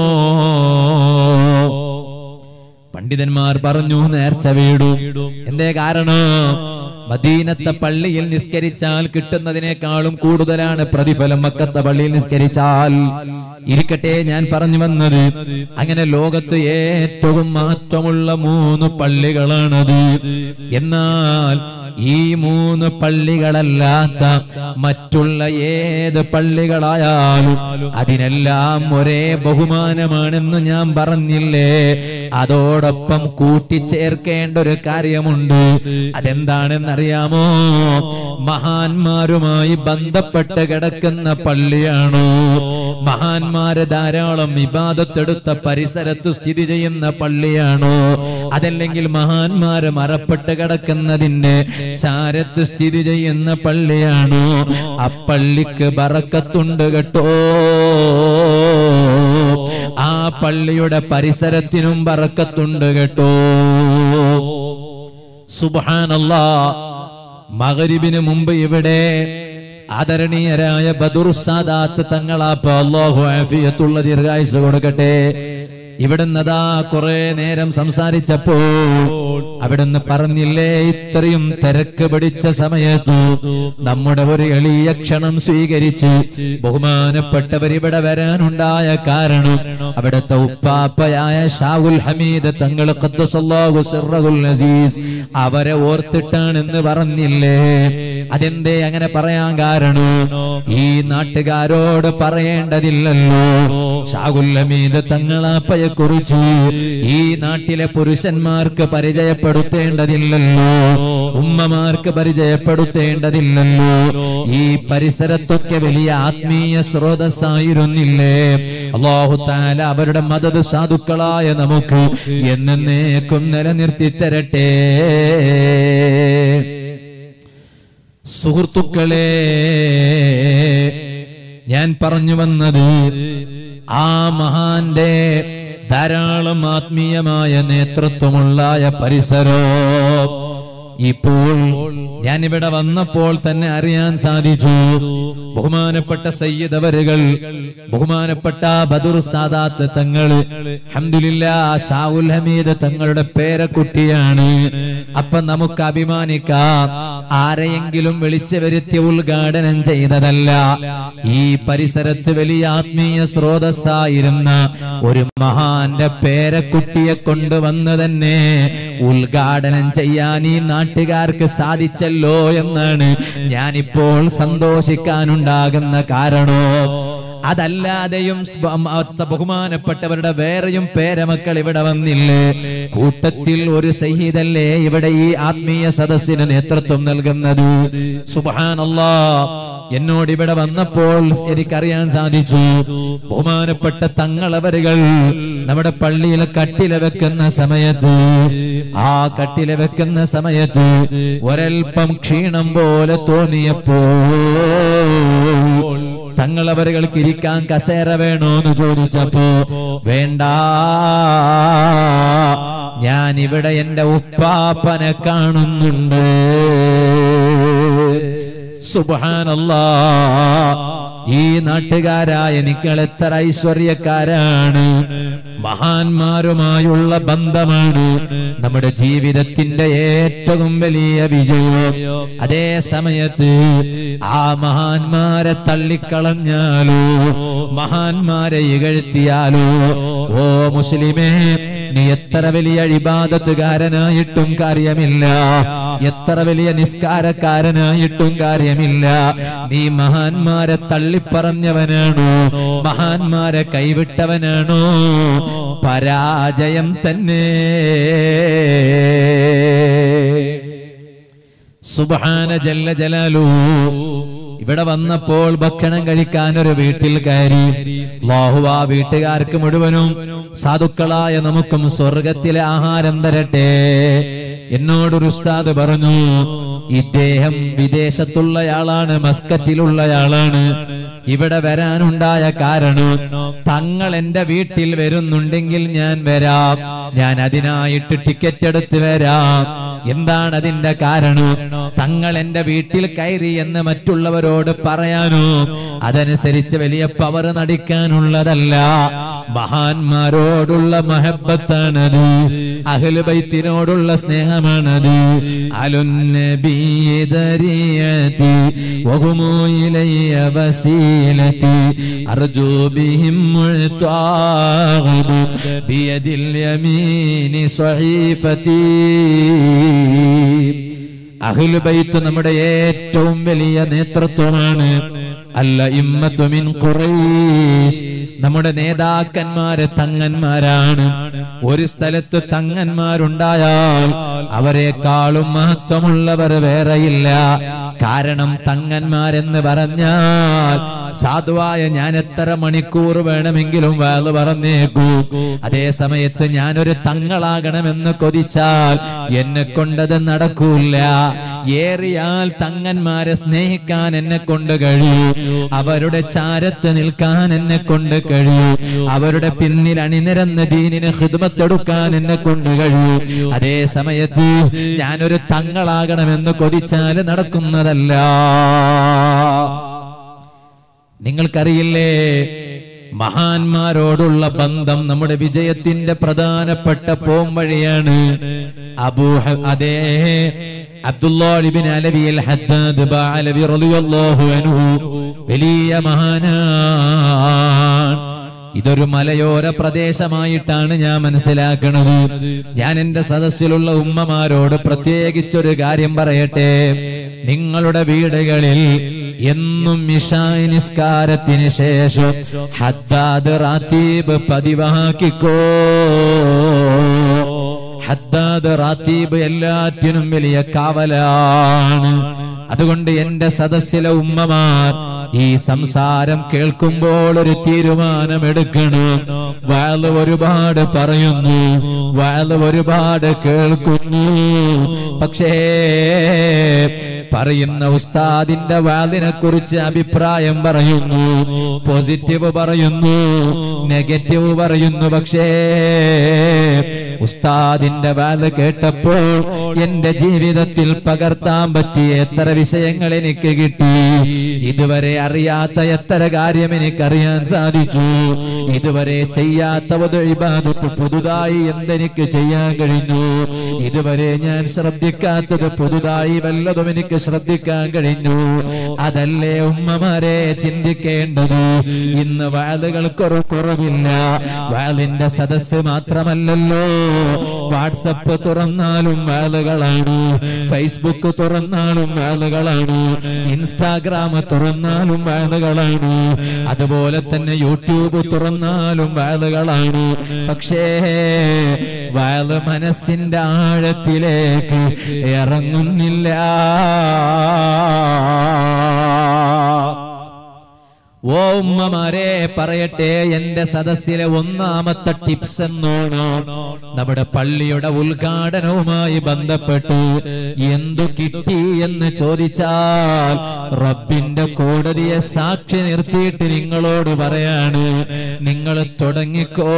പണ്ഡിതന്മാർ പറഞ്ഞു നേർച്ച വീടു എന്തേ കാരണം മദീനത്തെ പള്ളിയിൽ നിസ്കരിച്ചാൽ കിട്ടുന്നതിനേക്കാളും കൂടുതലാണ് പ്രതിഫലം മക്കത്തെ പള്ളിയിൽ നിസ്കരിച്ചാൽ ഇരിക്കട്ടെ ഞാൻ പറഞ്ഞു വന്നത് അങ്ങനെ ലോകത്ത് ഏറ്റവും മഹത്വമുള്ള മൂന്ന് പള്ളികളാണത് എന്നാൽ ഈ മൂന്ന് പള്ളികളല്ലാത്ത മറ്റുള്ള ഏത് പള്ളികളായാലും അതിനെല്ലാം ഒരേ ബഹുമാനമാണെന്ന് ഞാൻ പറഞ്ഞില്ലേ അതോടൊപ്പം കൂട്ടിച്ചേർക്കേണ്ട ഒരു കാര്യമുണ്ട് അതെന്താണെന്നറിയാമോ മഹാന്മാരുമായി ബന്ധപ്പെട്ട് കിടക്കുന്ന പള്ളിയാണോ മഹാന്മാര് ധാരാളം വിവാദത്തെടുത്ത പരിസരത്ത് സ്ഥിതി ചെയ്യുന്ന പള്ളിയാണോ അതല്ലെങ്കിൽ മഹാന്മാര് മറപ്പെട്ട് കിടക്കുന്നതിന്റെ ചാരത്ത് സ്ഥിതി ചെയ്യുന്ന പള്ളിയാണോ ആ പള്ളിക്ക് ബറക്കത്തുണ്ട് കേട്ടോ ആ പള്ളിയുടെ പരിസരത്തിനും ബറക്കത്തുണ്ട് കേട്ടോ സുബാനല്ലാ മകരിബിന് മുമ്പ് ഇവിടെ ആദരണീയരായ ബദുർ സാദാത്ത് തങ്ങളാപ്പ അള്ളാഹു ആഫിയത്തുള്ള ദീർഘായുസ് കൊടുക്കട്ടെ ഇവിടുന്നതാ കുറെ നേരം സംസാരിച്ചപ്പോൾ അവിടുന്ന് പറഞ്ഞില്ലേ ഇത്രയും തിരക്ക് പിടിച്ച സമയത്ത് നമ്മുടെ ഒരു എളിയ ക്ഷണം സ്വീകരിച്ച് ബഹുമാനപ്പെട്ടവർ ഇവിടെ വരാനുണ്ടായ കാരണം അവിടുത്തെ ഉപ്പാപ്പയായ ഷാവുൽ ഹമീദ് തങ്ങൾ ഖദ്ദസല്ലാഹു സിർറഹുൽ അസീസ് അവരെ ഓർത്തിട്ടാണെന്ന് പറഞ്ഞില്ലേ അതെന്തേ അങ്ങനെ പറയാൻ കാരണം ഈ നാട്ടുകാരോട് പറയേണ്ടതില്ലല്ലോ ഷാഹുൽ ഹമീദ് തങ്ങളാപ്പയെ കുറിച്ച് ഈ നാട്ടിലെ പുരുഷന്മാർക്ക് പരിചയപ്പെടുത്തേണ്ടതില്ലല്ലോ ഉമ്മമാർക്ക് പരിചയപ്പെടുത്തേണ്ടതില്ലല്ലോ ഈ പരിസരത്തൊക്കെ വലിയ ആത്മീയ സ്രോതസ്സായിരുന്നില്ലേ അള്ളാഹു താല അവരുടെ മദത് സാധുക്കളായ നമുക്ക് എന്നേക്കും നിലനിർത്തി തരട്ടെ സുഹൃത്തുക്കളെ ഞാൻ പറഞ്ഞു വന്നത് ആ മഹാന്റെ ധാരാളം ആത്മീയമായ നേതൃത്വമുള്ളായ പരിസരം ഇപ്പോൾ ഞാൻ ഇവിടെ വന്നപ്പോൾ തന്നെ അറിയാൻ സാധിച്ചു ബഹുമാനപ്പെട്ട സയ്യിദ് അവരുകൾ ബഹുമാനപ്പെട്ട ബദുർ സാദാത്ത് തങ്ങള് ഹംദുലില്ലാ ഷാവുൽ ഹമീദ് തങ്ങളുടെ പേരക്കുട്ടിയാണ് അപ്പൊ നമുക്ക് അഭിമാനിക്കാം ആരെയെങ്കിലും വിളിച്ചു വരുത്തി ഉദ്ഘാടനം ചെയ്തതല്ല ഈ പരിസരത്ത് വലിയ ആത്മീയ സ്രോതസ്സായിരുന്ന ഒരു മഹാന്റെ പേരക്കുട്ടിയെ കൊണ്ടുവന്ന് തന്നെ ഉദ്ഘാടനം ചെയ്യാൻ ഈ നാട്ടുകാർക്ക് സാധിച്ചല്ലോ എന്നാണ് ഞാനിപ്പോൾ സന്തോഷിക്കാനുണ്ടാകുന്ന കാരണോ അതല്ലാതെയും സ്ബ- മ- ബഹുമാനപ്പെട്ടവരുടെ വേറെയും പേരമക്കൾ ഇവിടെ വന്നില്ലേ കൂട്ടത്തിൽ ഒരു സഹിതല്ലേ ഇവിടെ ഈ ആത്മീയ സദസ്സിന് നേതൃത്വം നൽകുന്നത് സുബാനല്ലാ എന്നോട് ഇവിടെ വന്നപ്പോൾ എനിക്കറിയാൻ സാധിച്ചു ബഹുമാനപ്പെട്ട തങ്ങളവരുകൾ നമ്മുടെ പള്ളിയിൽ കട്ടില വെക്കുന്ന സമയത്ത് ആ കട്ടില വെക്കുന്ന സമയത്ത് ഒരൽപ്പം ക്ഷീണം പോലെ തോന്നിയപ്പോൾ തങ്ങളവരുകൾക്ക് ഇരിക്കാൻ കസേര വേണോ എന്ന് ചോദിച്ചപ്പോ വേണ്ട ഞാൻ ഇവിടെ എന്റെ ഉപ്പാപ്പനെ കാണുന്നുണ്ട് സുബാനല്ലാ ഈ നാട്ടുകാരായ നിങ്ങൾ എത്ര ഐശ്വര്യക്കാരാണ് മഹാന്മാരുമായുള്ള ബന്ധമാണ് നമ്മുടെ ജീവിതത്തിന്റെ ഏറ്റവും വലിയ വിജയം അതേ സമയത്ത് ആ മഹാന്മാരെ തള്ളിക്കളഞ്ഞാലോ മഹാന്മാരെ ഇകഴ്ത്തിയാലോ ഓ മുസ്ലിമേ നീ എത്ര വലിയ ഇബാദത്തുകാരനായിട്ടും കാര്യമില്ല എത്ര വലിയ നിസ്കാരക്കാരനായിട്ടും കാര്യമില്ല നീ മഹാന്മാരെ തള്ളിപ്പറഞ്ഞവനാണോ മഹാന്മാരെ കൈവിട്ടവനാണോ പരാജയം തന്നെ സുബാന ജല്ല ജലാലു ഇവിടെ വന്നപ്പോൾ ഭക്ഷണം കഴിക്കാൻ ഒരു വീട്ടിൽ കയറി അല്ലാഹു ആ വീട്ടുകാർക്ക് മുഴുവനും സാധുക്കളായ നമുക്കും സ്വർഗത്തിലെ ആഹാരം തരട്ടെ എന്നോടൊരു ഉസ്താദ് പറഞ്ഞു ഇദ്ദേഹം വിദേശത്തുള്ളയാളാണ് മസ്കറ്റിലുള്ളയാളാണ് ഇവിടെ വരാനുണ്ടായ കാരണം തങ്ങൾ എന്റെ വീട്ടിൽ വരുന്നുണ്ടെങ്കിൽ ഞാൻ വരാം ഞാൻ അതിനായിട്ട് ടിക്കറ്റ് എടുത്ത് വരാം എന്താണ് അതിന്റെ കാരണം തങ്ങൾ എന്റെ വീട്ടിൽ കയറി എന്ന് മറ്റുള്ളവരോട് പറയാനോ അതനുസരിച്ച് വലിയ പവർ നടിക്കാനുള്ളതല്ല മഹാന്മാരോടുള്ള മഹബത്താണത് അഹ്ലുബൈത്തിനോടുള്ള സ്നേഹമാണത് അലുന്നബീദരിയതി വഹുമു ഇലയ്യ വസീലതി അർജു ബിഹിം മുഅ്താഖിദു ബിയദിൽ യമീനി സ്വഹീഫതി അഹ്ലുബൈത്ത് നമ്മുടെ ഏറ്റവും വലിയ നേതൃത്വമാണ് അല്ല ഇമ്മത്തു മിൻ ഖുറൈശ് നമ്മുടെ നേതാക്കന്മാര് തങ്ങന്മാരാണ് ഒരു സ്ഥലത്ത് തങ്ങന്മാരുണ്ടായാൽ അവരെക്കാളും മഹത്വമുള്ളവർ വേറെയില്ല കാരണം തങ്ങന്മാരെന്ന് പറഞ്ഞാൽ സാധുവായ ഞാൻ എത്ര മണിക്കൂർ വേണമെങ്കിലും വേള് പറഞ്ഞേക്കൂ അതേ സമയത്ത് ഞാനൊരു തങ്ങളാകണമെന്ന് കൊതിച്ചാൽ എന്നെ കൊണ്ടത് നടക്കൂല ഏറിയാൽ തങ്ങന്മാരെ സ്നേഹിക്കാൻ എന്നെ കൊണ്ട് കഴിയും അവരുടെ ചാരത്ത് നിൽക്കാൻ എന്നെ കൊണ്ട് കഴിയും അവരുടെ പിന്നിൽ അണിനിരന്ന ദീനിന് ഹിദ്മത്തെടുക്കാൻ എന്നെ കൊണ്ട് കഴിയും അതേ സമയത്ത് ഞാനൊരു തങ്ങളാകണമെന്ന് കൊതിച്ചാൽ നടക്കുന്നതല്ല നിങ്ങൾക്കറിയില്ലേ മഹാന്മാരോടുള്ള ബന്ധം നമ്മുടെ വിജയത്തിന്റെ പ്രധാനപ്പെട്ട പോം വഴിയാണ് അബൂ ഹ- അതേ അബ്ദുല്ലാഹിബിൻ അലവി അൽ ഹദ്ദാദ് ബഅലവി റളിയല്ലാഹു അൻഹു വലിയ മഹാനാണ് ഇതൊരു മലയോര പ്രദേശമായിട്ടാണ് ഞാൻ മനസ്സിലാക്കുന്നത് ഞാൻ എന്റെ സദസ്സിലുള്ള ഉമ്മമാരോട് പ്രത്യേകിച്ചൊരു കാര്യം പറയട്ടെ നിങ്ങളുടെ വീടുകളിൽ എന്നും ഇഷായി നിസ്കാരത്തിന് ശേഷം ഹദ്ദാദ് റാത്തീബ് പതിവാക്കിക്കോ ഹദ്ദാദ് റാത്തീബ് എല്ലാറ്റിനും വലിയ കാവലാണ് അതുകൊണ്ട് എന്റെ സദസ്സിലെ ഉമ്മമാർ ഈ സംസാരം കേൾക്കുമ്പോൾ ഒരു തീരുമാനമെടുക്കണം വാള് ഒരുപാട് പറയുന്നു വാള് ഒരുപാട് കേൾക്കുന്നു പക്ഷേ പറയുന്ന ഉസ്താദിന്റെ വാലിനെ കുറിച്ച് അഭിപ്രായം പറയുന്നു പോസിറ്റീവ് പറയുന്നു നെഗറ്റീവ് പറയുന്നു പക്ഷേ ഉസ്താദിന്റെ വാല് കേട്ടപ്പോൾ എന്റെ ജീവിതത്തിൽ പകർത്താൻ പറ്റിയ എത്ര വിഷയങ്ങൾ എനിക്ക് കിട്ടി ഇതുവരെ അറിയാത്ത എത്ര കാര്യം എനിക്കറിയാൻ സാധിച്ചു ഇതുവരെ ചെയ്യാത്ത ഒരു ഇബാദത്ത് പുതുതായി എന്തെനിക്ക് ചെയ്യാൻ കഴിഞ്ഞു ഇതുവരെ ഞാൻ ശ്രദ്ധിക്കാത്തത് പുതുതായി വല്ലതും എനിക്ക് ശ്രദ്ധിക്കാൻ കഴിഞ്ഞു അതല്ലേ ഉമ്മമാരെ ചിന്തിക്കേണ്ടത് ഇന്ന് വാളുകൾക്കൊരു കുറവില്ല വാളിന്റെ സദസ്സ് മാത്രമല്ലല്ലോ വാട്സപ്പ് തുറന്നാലും വാളുകളാണ് ഫേസ്ബുക്ക് തുറന്നാലും വാളുകളാണ് ഇൻസ്റ്റാഗ്രാം തുറന്നാലും വാളുകളാണ് അതുപോലെ തന്നെ യൂട്യൂബ് തുറന്നാലും വാളുകളാണ് പക്ഷേ വാള് മനസ്സിന്റെ ആഴത്തിലേക്ക് ഇറങ്ങുന്നില്ല ഓ ഉമ്മമാരെ പറയട്ടെ എന്റെ സദസ്സിലെ ഒന്നാമത്തെ ടിപ്സ് എന്നോണോ നമ്മുടെ പള്ളിയുടെ ഉദ്ഘാടനവുമായി ബന്ധപ്പെട്ട് എന്തു കിട്ടി എന്ന് ചോദിച്ചാൽ റബ്ബിന്റെ കോടതിയെ സാക്ഷി നിർത്തിയിട്ട് നിങ്ങളോട് പറയാണ് നിങ്ങൾ തുടങ്ങിക്കോ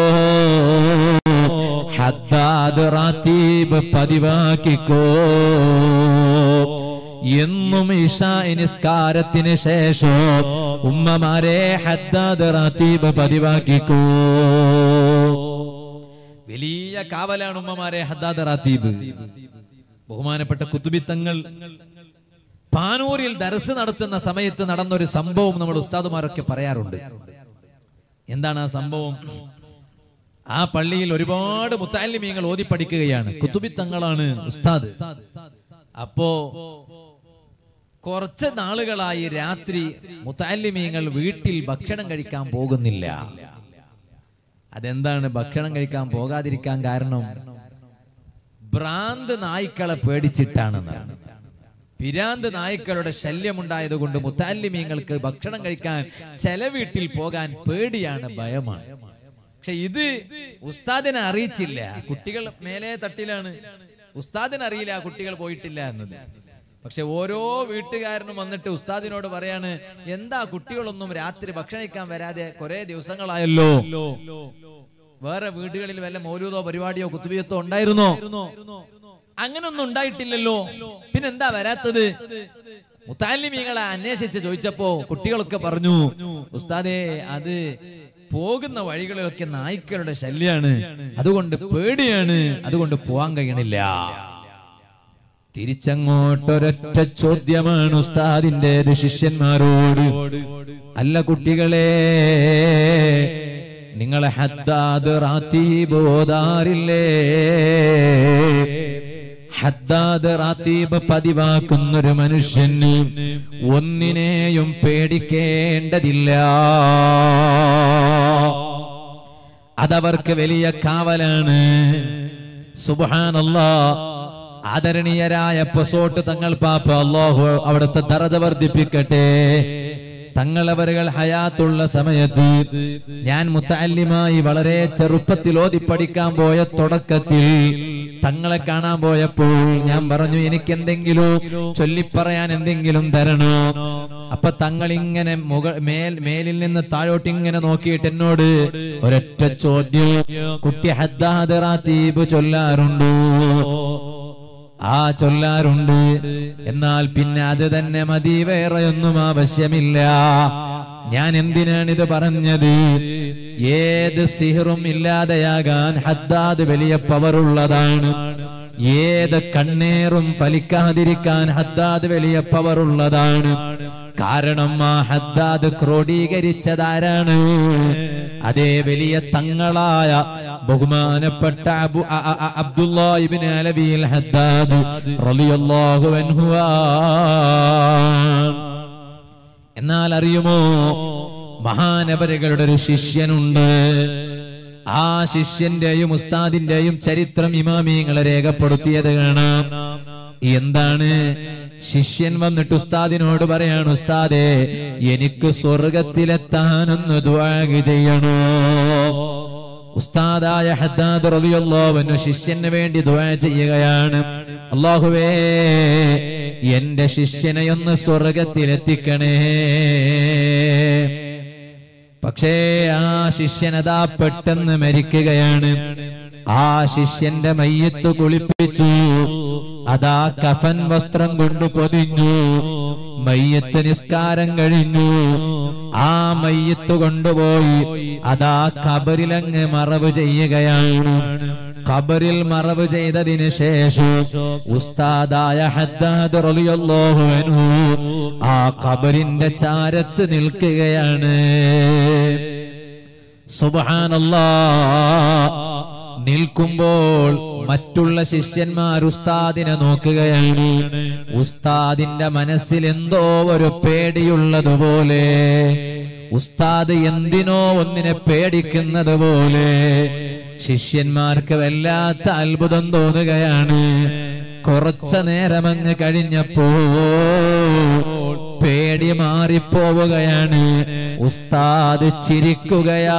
ഹദ്ദാദ് റാത്തീബ് പതിവാക്കിക്കോ എന്നും ഇഷാ നിസ്കാരത്തിന് ശേഷം ഉമ്മമാരെ ഹദ്ദാദ് റാത്തീബ് പതിവാക്കിക്കോ വലിയ കാവലാണ് ഉമ്മമാരെ ഹദ്ദാദ് റാത്തീബ് ബഹുമാനപ്പെട്ട കുത്തുബിത്തങ്ങൾ പാനൂരിൽ ദർസ് നടത്തുന്ന സമയത്ത് നടന്നൊരു സംഭവം നമ്മുടെ ഉസ്താദുമാരൊക്കെ പറയാറുണ്ട് എന്താണ് ആ സംഭവം ആ പള്ളിയിൽ ഒരുപാട് മുത്താലിമീങ്ങൾ ഓതി പഠിക്കുകയാണ് കുത്തുബിത്തങ്ങളാണ് ഉസ്താദ് അപ്പോ കുറച്ച് നാളുകളായി രാത്രി മുത്താലിമീങ്ങൾ വീട്ടിൽ ഭക്ഷണം കഴിക്കാൻ പോകുന്നില്ല അതെന്താണ് ഭക്ഷണം കഴിക്കാൻ പോകാതിരിക്കാൻ കാരണം ഭ്രാന്ത് നായ്ക്കളെ പേടിച്ചിട്ടാണെന്നാണ് പിരാന്ത് നായ്ക്കളുടെ ശല്യമുണ്ടായത് കൊണ്ട് മുത്താലിമീങ്ങൾക്ക് ഭക്ഷണം കഴിക്കാൻ ചില വീട്ടിൽ പോകാൻ പേടിയാണ് ഭയമാണ് പക്ഷെ ഇത് ഉസ്താദിനെ അറിയിച്ചില്ല കുട്ടികൾ മേലെ തട്ടിലാണ് ഉസ്താദിന് അറിയില്ല ആ കുട്ടികൾ പോയിട്ടില്ല എന്നത് പക്ഷെ ഓരോ വീട്ടുകാരനും വന്നിട്ട് ഉസ്താദിനോട് പറയാണ് എന്താ കുട്ടികളൊന്നും രാത്രി ഭക്ഷണം കഴിക്കാൻ വരാതെ കുറെ ദിവസങ്ങളായല്ലോ വേറെ വീടുകളിൽ വല്ല മൗലൂദോ പരിപാടിയോ കുത്തുബിയത്തോ ഉണ്ടായിരുന്നോ അങ്ങനൊന്നും ഉണ്ടായിട്ടില്ലല്ലോ പിന്നെന്താ വരാത്തത് മുത്താലിമീങ്ങളെ അന്വേഷിച്ച് ചോദിച്ചപ്പോ കുട്ടികളൊക്കെ പറഞ്ഞു ഉസ്താദേ അത് പോകുന്ന വഴികളിലൊക്കെ നായ്ക്കളുടെ ശല്യാണ് അതുകൊണ്ട് പേടിയാണ് അതുകൊണ്ട് പോവാൻ കഴിയണില്ല തിരിച്ചങ്ങോട്ടൊരൊറ്റ ചോദ്യമാണ് ഉസ്താദിന്റെ ശിഷ്യന്മാരോട് അല്ല കുട്ടികളെ നിങ്ങളെ ഹദ്ദാദ് റാത്തീബ് ഓതാറില്ലേ ഹദ്ദാദ് റാത്തീബ് പതിവാക്കുന്നൊരു മനുഷ്യന് ഒന്നിനെയും പേടിക്കേണ്ടതില്ല അതവർക്ക് വലിയ കാവലാണ് സുബാനല്ലാ ആദരണീയരായ പൊസോട്ട് തങ്ങൾ പാപ്പ അള്ളാഹു അവിടുത്തെ ദറജ വർദ്ധിപ്പിക്കട്ടെ തങ്ങളവരുകൾ ഹയാത്തുള്ള സമയത്ത് ഞാൻ മുത്തല്ലിമായി വളരെ ചെറുപ്പത്തിൽ ഓതി പഠിക്കാൻ പോയ തുടക്കത്തിൽ തങ്ങളെ കാണാൻ പോയപ്പോൾ ഞാൻ പറഞ്ഞു എനിക്ക് എന്തെങ്കിലും ചൊല്ലിപ്പറയാൻ എന്തെങ്കിലും തരണോ അപ്പൊ തങ്ങൾ ഇങ്ങനെ മുക മേൽ മേലിൽ നിന്ന് താഴോട്ട് ഇങ്ങനെ നോക്കിയിട്ട് എന്നോട് ഒരൊറ്റ ചോദ്യം കുട്ടി ഹദ്ദാദ് റാത്തീബ് ചൊല്ലാറുണ്ടോ ആ ചൊല്ലാറുണ്ട് എന്നാൽ പിന്നെ അത് തന്നെ മതി വേറെ ഒന്നും ആവശ്യമില്ല ഞാൻ എന്തിനാണ് ഇത് പറഞ്ഞത് ഏത് സിഹറും ഇല്ലാതെയാകാൻ ഹദ്ദാദ് വലിയ പവറുള്ളതാണ് ഏത് കണ്ണേറും ഫലിക്കാതിരിക്കാൻ ഹദ്ദാദ് വലിയ പവറുള്ളതാണ് കാരണം ആ ഹദ്ദാദ് ക്രോഡീകരിച്ചതാരാണ് അതേ വലിയ തങ്ങളായ ബഹുമാനപ്പെട്ട അബു അ- അ- അ- അബ്ദുല്ലാഹിബ്നു അലവിൽ ഹദ്ദാദ് റളിയല്ലാഹു അൻഹു ആണ്. എന്നാൽ അറിയുമോ മഹാനവരുകളുടെ ഒരു ശിഷ്യനുണ്ട് ആ ശിഷ്യന്റെയും ഉസ്താദിന്റെയും ചരിത്രം ഇമാമിയങ്ങളെ രേഖപ്പെടുത്തിയത് കാണാം എന്താണ് ശിഷ്യൻ വന്നിട്ട് ഉസ്താദിനോട് പറയാണ് ഉസ്താദേ എനിക്ക് സ്വർഗത്തിലെത്താനൊന്ന് ദുആഗ് ചെയ്യണോ ഉസ്താദായ ഹദ്ദാദ് റളിയല്ലാഹു അൻഹു ശിഷ്യന് വേണ്ടി ദുആ ചെയ്യുകയാണ് അല്ലാഹുവേ എന്റെ ശിഷ്യനെ ഒന്ന് സ്വർഗത്തിലെത്തിക്കണേ പക്ഷേ ആ ശിഷ്യനതാ പെട്ടെന്ന് മരിക്കുകയാണ് ആ ശിഷ്യന്റെ മയ്യത്ത് കുളിപ്പിച്ചു അതാ കഫൻ വസ്ത്രം കൊണ്ട് പൊതിഞ്ഞു മയ്യത്ത് നിസ്കാരം കഴിഞ്ഞു ആ മയ്യത്ത് കൊണ്ടുപോയി അതാ കബറിലങ്ങ് മറവ് ചെയ്യുകയാണ് ഖബറിൽ മറവ് ചെയ്തതിന് ശേഷം ഉസ്താദായ ഹദ്ദാദ് റളിയല്ലാഹു അൻഹു ആ ഖബറിന്റെ ചാരത്ത് നിൽക്കുകയാണ് സുബ്ഹാനല്ലാ നിൽക്കുമ്പോൾ മറ്റുള്ള ശിഷ്യന്മാർ ഉസ്താദിനെ നോക്കുകയാണ് ഉസ്താദിന്റെ മനസ്സിൽ എന്തോ ഒരു പേടിയുള്ളതുപോലെ ഉസ്താദ് എന്തിനോ ഒന്നിനെ പേടിക്കുന്നത് പോലെ ശിഷ്യന്മാർക്ക് വല്ലാത്ത അത്ഭുതം തോന്നുകയാണ് കുറച്ച നേരമങ്ങ് കഴിഞ്ഞപ്പോൾ പേടി മാറിപ്പോവുകയാണ് ഉസ്താദ് ചിരിക്കുകയാ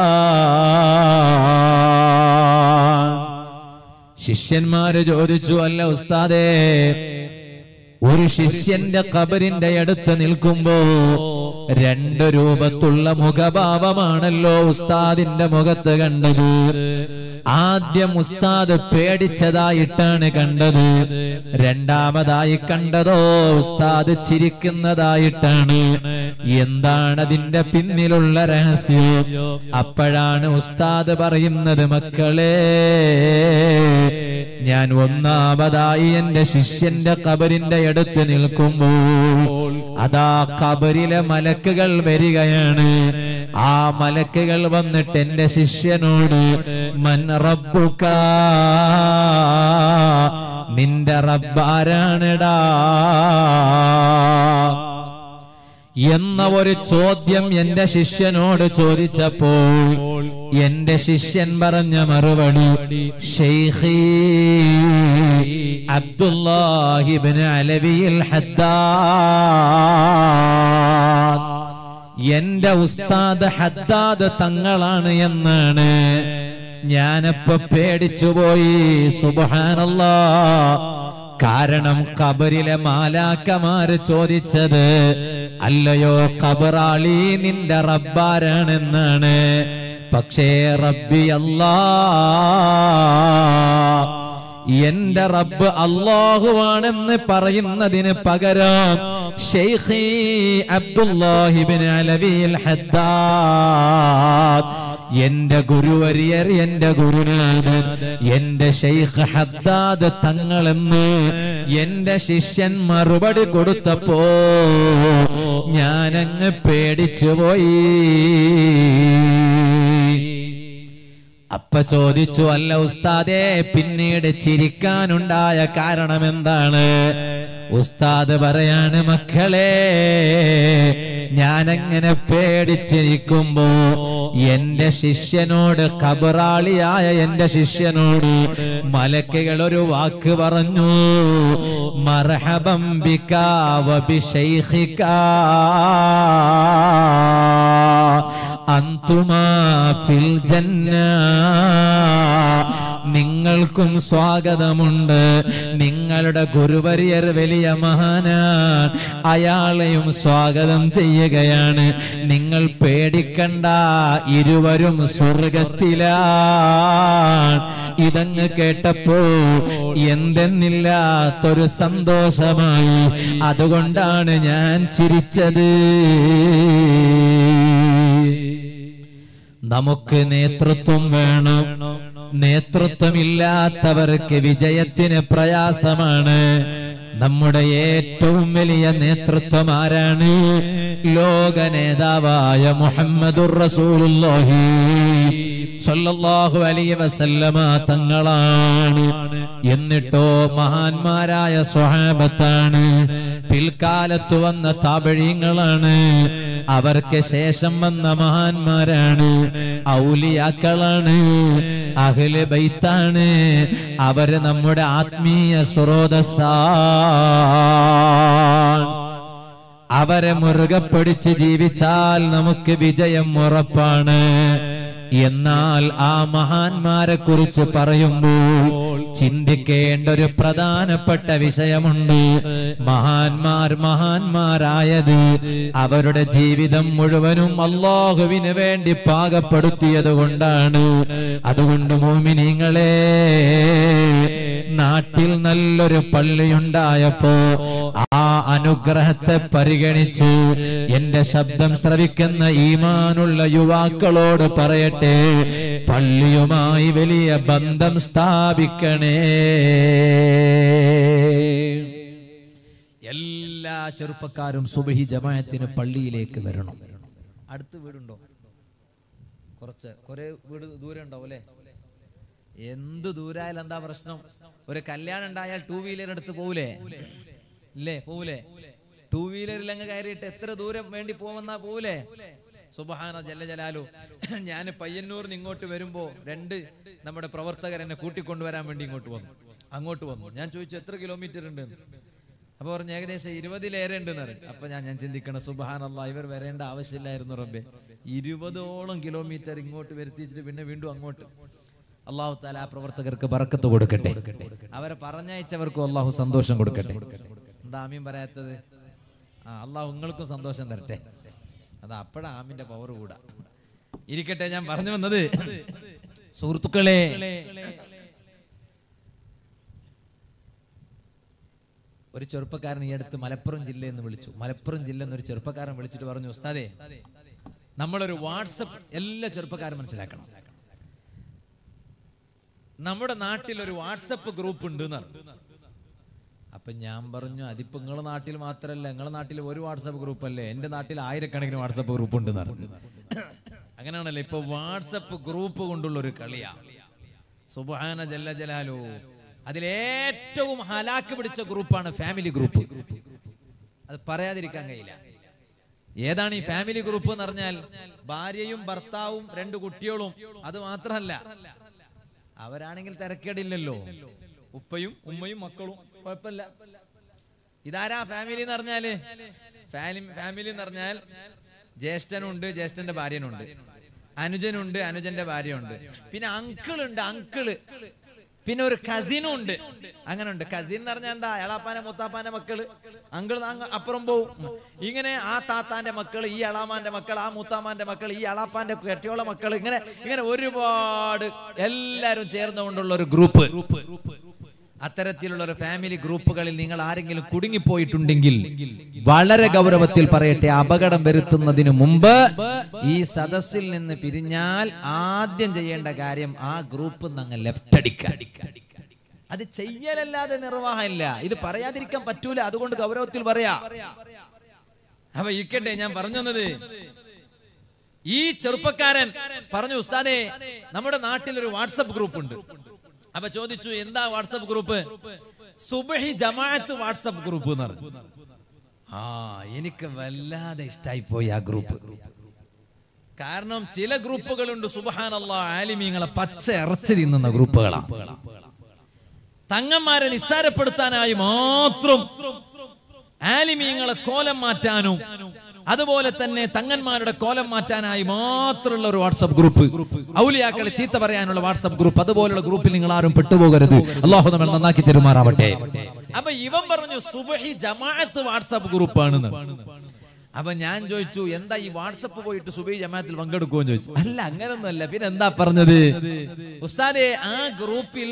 ശിഷ്യന്മാര് ചോദിച്ചു അല്ല ഉസ്താദേ ഒരു ശിഷ്യന്റെ കബറിന്റെ അടുത്ത് നിൽക്കുമ്പോ രണ്ട് രൂപത്തുള്ള മുഖഭാവമാണല്ലോ ഉസ്താദിന്റെ മുഖത്ത് കണ്ടത് ആദ്യം ഉസ്താദ് പേടിച്ചതായിട്ടാണ് കണ്ടത് രണ്ടാമതായി കണ്ടതോ ഉസ്താദ് ചിരിക്കുന്നതായിട്ടാണ് എന്താണ് അതിന്റെ പിന്നിലുള്ള രഹസ്യം അപ്പോഴാണ് ഉസ്താദ് പറയുന്നത് മക്കളെ ഞാൻ ഒന്നാമതായി എന്റെ ശിഷ്യന്റെ കബറിന്റെ അടുത്ത് നിൽക്കുമ്പോൾ അതാ കബറിലെ മലക്കുകൾ വരികയാണ് ആ മലക്കുകൾ വന്നിട്ട് എന്റെ ശിഷ്യനോട് മൻ റബ്ബുക നിന്റെ റബ്ബാരാണെടാ എന്ന ഒരു ചോദ്യം എന്റെ ശിഷ്യനോട് ചോദിച്ചപ്പോൾ എന്റെ ശിഷ്യൻ പറഞ്ഞ മറുപടി ഷെയ്ഖി അബ്ദുല്ലാഹിബിന് അലവിയിൽ ഹദ്ദാദ് എന്റെ ഉസ്താദ് ഹദ്ദാദ് തങ്ങളാണ് എന്നാണ് ഞാനപ്പോ പേടിച്ചുപോയി സുബഹാനല്ലാ കാരണം കബറിലെ മാലാക്കമാര് ചോദിച്ചത് അല്ലയോ കബറാളി നിന്റെ റബ്ബാരാണെന്നാണ് പക്ഷേ റബ്ബി അല്ലാ എന്റെ റബ്ബ് അള്ളാഹുവാണെന്ന് പറയുന്നതിന് പകരം ഷെയ്ഖി അബ്ദുല്ലാഹിബിൻ അലവിൽ ഹദ്ദാദ് എന്റെ ഗുരുവരിയർ എന്റെ ഗുരുനാഥൻ എന്റെ ഷെയ്ഖ് ഹദ്ദാദ് തങ്ങളെന്ന് എന്റെ ശിഷ്യൻ മറുപടി കൊടുത്തപ്പോ ഞാനങ്ങ് പേടിച്ചുപോയി അപ്പ ചോദിച്ചു അല്ല ഉസ്താദേ പിന്നീട് ചിരിക്കാനുണ്ടായ കാരണം എന്താണ് ഉസ്താദ് പറയാണ് മക്കളെ ഞാനങ്ങനെ പേടിച്ചിരിക്കുമ്പോ എന്റെ ശിഷ്യനോട് കബറാളിയായ എന്റെ ശിഷ്യനോട് മലക്കുകൾ ഒരു വാക്ക് പറഞ്ഞു മർഹബം ബിക വബിശൈഖിക അന്തുമാ ഫിൽ ജന്ന നിങ്ങൾക്കും സ്വാഗതമുണ്ട് നിങ്ങളുടെ ഗുരുവരിയർ വലിയ മഹാനാൻ അയാളെയും സ്വാഗതം ചെയ്യുകയാണ് നിങ്ങൾ പേടിക്കണ്ട ഇരുവരും സ്വർഗത്തിലാണ് ഇതങ്ങ് കേട്ടപ്പോ എന്തെന്നില്ലാത്തൊരു സന്തോഷമായി അതുകൊണ്ടാണ് ഞാൻ ചിരിച്ചത് നമുക്ക് നേതൃത്വം വേണം നേതൃത്വമില്ലാത്തവർക്ക് വിജയത്തിന് പ്രയാസമാണ് നമ്മുടെ ഏറ്റവും വലിയ നേതൃത്വം ആരാണ് ലോക നേതാവായ മുഹമ്മദുർ റസൂലുള്ളാഹി സല്ലല്ലാഹു അലൈഹി വസല്ലമ തങ്ങളാണ് എന്നിട്ടോ മഹാന്മാരായ സ്വഹാബത്താണ് പിൽക്കാലത്ത് വന്ന താപഴീങ്ങളാണ് അവർക്ക് ശേഷം വന്ന മഹാന്മാരാണ് ഔലിയാക്കളാണ് അഹ്ല് ബൈത്താണ് അവര് നമ്മുടെ ആത്മീയ സ്രോതസ്സാണ് അവരെ മുറുകെ പിടിച്ച് ജീവിച്ചാൽ നമുക്ക് വിജയം ഉറപ്പാണ് എന്നാൽ ആ മഹാന്മാരെ കുറിച്ച് പറയുമ്പോൾ ചിന്തിക്കേണ്ട ഒരു പ്രധാനപ്പെട്ട വിഷയമുണ്ട് മഹാന്മാർ മഹാന്മാരായത് അവരുടെ ജീവിതം മുഴുവനും അള്ളാഹുവിന് വേണ്ടി പാകപ്പെടുത്തിയത് കൊണ്ടാണ് അതുകൊണ്ട് മോമിനിങ്ങളെ നാട്ടിൽ നല്ലൊരു പള്ളിയുണ്ടായപ്പോ ആ അനുഗ്രഹത്തെ പരിഗണിച്ച് എന്റെ ശബ്ദം ശ്രവിക്കുന്ന ഈമാനുള്ള യുവാക്കളോട് പറയട്ടെ പള്ളിയുമായി വലിയ ബന്ധം സ്ഥാപിക്കണേ എല്ലാ ചെറുപ്പക്കാരും സുബഹി ജമാഅത്തിന് പള്ളിയിലേക്ക് വരണം അടുത്ത് വീടുണ്ടോ കുറച്ച് കുറെ വീട് ദൂരം ഉണ്ടാവും അല്ലേ എന്ത് ദൂരായാലും എന്താ പ്രശ്നം ഒരു കല്യാണം ഉണ്ടായാൽ ടൂ വീലർ എടുത്ത് പോകൂലേ ഇല്ലേ പോകൂലേ ടൂ വീലറിൽ അങ്ങ് കയറിയിട്ട് എത്ര ദൂരം വേണ്ടി പോകുമെന്നാ പോകൂലേ സുബഹാന ജല്ല ജലാലു ഞാൻ പയ്യന്നൂർന്ന് ഇങ്ങോട്ട് വരുമ്പോ രണ്ട് നമ്മുടെ പ്രവർത്തകർ എന്നെ കൂട്ടിക്കൊണ്ടുവരാൻ വേണ്ടി ഇങ്ങോട്ട് വന്നു അങ്ങോട്ട് വന്നു ഞാൻ ചോദിച്ചു എത്ര കിലോമീറ്റർ ഉണ്ട് അപ്പൊ പറഞ്ഞു ഏകദേശം ഇരുപതിലേറെ ഉണ്ടെന്ന് പറയും അപ്പൊ ഞാൻ ഞാൻ ചിന്തിക്കണം സുബഹാനല്ല ഇവർ വരേണ്ട ആവശ്യമില്ലായിരുന്നു റബ്ബെ ഇരുപതോളം കിലോമീറ്റർ ഇങ്ങോട്ട് വരുത്തിച്ചിട്ട് പിന്നെ വീണ്ടും അങ്ങോട്ട് അള്ളാഹു താല ആ പ്രവർത്തകർക്ക് ബറക്കത്ത് കൊടുക്കട്ടെ അവരെ പറഞ്ഞയച്ചവർക്കും അള്ളാഹു സന്തോഷം കൊടുക്കട്ടെ എന്താ ആമീൻ പറയാത്തത് ആ അള്ളാഹു നിങ്ങൾക്കും സന്തോഷം തരട്ടെ അത് അപ്പോഴാ ആമിന്റെ പവർ കൂടാ ഇരിക്കട്ടെ ഞാൻ പറഞ്ഞു വന്നത് സുഹൃത്തുക്കളെ ഒരു ചെറുപ്പക്കാരൻ ഈ അടുത്ത് മലപ്പുറം ജില്ല എന്ന് വിളിച്ചു മലപ്പുറം ജില്ല എന്നൊരു ചെറുപ്പക്കാരൻ വിളിച്ചിട്ട് പറഞ്ഞു ഉസ്താദേ നമ്മളൊരു വാട്സപ്പ് എല്ലാ ചെറുപ്പക്കാരും മനസ്സിലാക്കണം നമ്മുടെ നാട്ടിൽ ഒരു വാട്സപ്പ് ഗ്രൂപ്പ് ഉണ്ട് എന്നാണ് അപ്പൊ ഞാൻ പറഞ്ഞു അതിപ്പോ നിങ്ങളെ നാട്ടിൽ മാത്രല്ല നിങ്ങളെ നാട്ടിൽ ഒരു വാട്സപ്പ് ഗ്രൂപ്പ് അല്ലേ എന്റെ നാട്ടിൽ ആയിരക്കണക്കിന് വാട്സപ്പ് ഗ്രൂപ്പ് ഉണ്ട് എന്നാണ് അങ്ങനെയാണല്ലോ ഇപ്പൊ വാട്സപ്പ് ഗ്രൂപ്പ് കൊണ്ടുള്ള ഒരു കളിയാ സുബാന ജല്ല ജലാലു അതിലേറ്റവും ഹലാക്ക് പിടിച്ച ഗ്രൂപ്പാണ് ഫാമിലി ഗ്രൂപ്പ് അത് പറയാതിരിക്കാൻ കഴിയില്ല ഏതാണ് ഈ ഫാമിലി ഗ്രൂപ്പ് എന്ന് പറഞ്ഞാൽ ഭാര്യയും ഭർത്താവും രണ്ട് കുട്ടികളും അത് മാത്രമല്ല അവരാണെങ്കിൽ തിരക്കേടില്ലല്ലോ ഉപ്പയും ഉമ്മയും മക്കളും കുഴപ്പമില്ല ഇതാരാ ഫാമിലി എന്ന് പറഞ്ഞാല് ഫാമിലി എന്ന് പറഞ്ഞാൽ ജ്യേഷ്ഠനുണ്ട് ജ്യേഷ്ഠന്റെ ഭാര്യനുണ്ട് അനുജനുണ്ട് അനുജന്റെ ഭാര്യയുണ്ട് പിന്നെ അങ്കിൾ ഉണ്ട് അങ്കിള് പിന്നെ ഒരു കസിനും ഉണ്ട് അങ്ങനെ ഉണ്ട് കസിൻ എന്ന് പറഞ്ഞാൽ എന്താ എളാപ്പാന്റെ മുത്താപ്പാന്റെ മക്കള് അങ്കിൾ അപ്പുറം പോവും ഇങ്ങനെ ആ താത്താന്റെ മക്കൾ ഈ എളാമാന്റെ മക്കൾ ആ മുത്താമാന്റെ മക്കൾ ഈ എളാപ്പാന്റെ കെട്ടിയോള മക്കൾ ഇങ്ങനെ ഇങ്ങനെ ഒരുപാട് എല്ലാരും ചേർന്നുകൊണ്ടുള്ള ഒരു ഗ്രൂപ്പ് അത്തരത്തിലുള്ള ഒരു ഫാമിലി ഗ്രൂപ്പുകളിൽ നിങ്ങൾ ആരെങ്കിലും കുടുങ്ങിപ്പോയിട്ടുണ്ടെങ്കിൽ വളരെ ഗൗരവത്തിൽ പറയട്ടെ അപകടം വരുത്തുന്നതിന് മുമ്പ് ഈ സദസ്സിൽ നിന്ന് പിരിഞ്ഞാൽ ആദ്യം ചെയ്യേണ്ട കാര്യം ആ ഗ്രൂപ്പ് അങ്ങ് ലെഫ്റ്റ് അടിക്കുക അത് ചെയ്യലല്ലാതെ നിർവാഹമില്ല ഇത് പറയാതിരിക്കാൻ പറ്റൂല അതുകൊണ്ട് ഗൗരവത്തിൽ പറയാ അപ്പൊ ഇരിക്കട്ടെ ഞാൻ പറഞ്ഞു വന്നത് ഈ ചെറുപ്പക്കാരൻ പറഞ്ഞു ഉസ്താദേ നമ്മുടെ നാട്ടിൽ ഒരു വാട്സപ്പ് ഗ്രൂപ്പ് ഉണ്ട് അപ്പൊ ചോദിച്ചു എന്താ വാട്സപ്പ് ഗ്രൂപ്പ് സുബഹി ജമാഅത്ത് വാട്സപ്പ് ഗ്രൂപ്പ് എന്ന് പറഞ്ഞു ആ എനിക്ക് വല്ലാതെ ഇഷ്ടായി പോയി ആ ഗ്രൂപ്പ് കാരണം ചില ഗ്രൂപ്പുകളുണ്ട് സുബഹാനല്ല ആലിമീങ്ങളെ പച്ച ഇറച്ചി തിന്നുന്ന ഗ്രൂപ്പുകളാണ് തങ്ങന്മാരെ നിസ്സാരപ്പെടുത്താനായി മാത്രം ആലിമീങ്ങളെ കോലം മാറ്റാനും അതുപോലെ തന്നെ തങ്ങന്മാരുടെ കോലം മാറ്റാനായി മാത്രമുള്ള ഒരു വാട്സപ്പ് ഗ്രൂപ്പ് ഔലിയാക്കളെ ചീത്ത പറയാനുള്ള വാട്സപ്പ് ഗ്രൂപ്പ് അതുപോലുള്ള ഗ്രൂപ്പിൽ നിങ്ങൾ ആരും പെട്ടുപോകരുത് അള്ളാഹു നമ്മൾ നന്നാക്കി തെരുമാറാവട്ടെ അപ്പൊ ഇവൻ പറഞ്ഞു സുബഹി ജമാഅത്ത് വാട്സപ്പ് ഗ്രൂപ്പാണെന്ന് അപ്പൊ ഞാൻ ചോദിച്ചു എന്താ ഈ വാട്സപ്പ് പോയിട്ട് സുബൈ ജമാഅത്തിൽ പങ്കെടുക്കുമോ എന്ന് ചോദിച്ചു അല്ല അങ്ങനൊന്നുമല്ല പിന്നെ എന്താ പറഞ്ഞത് ഉസ്താദെ ആ ഗ്രൂപ്പിൽ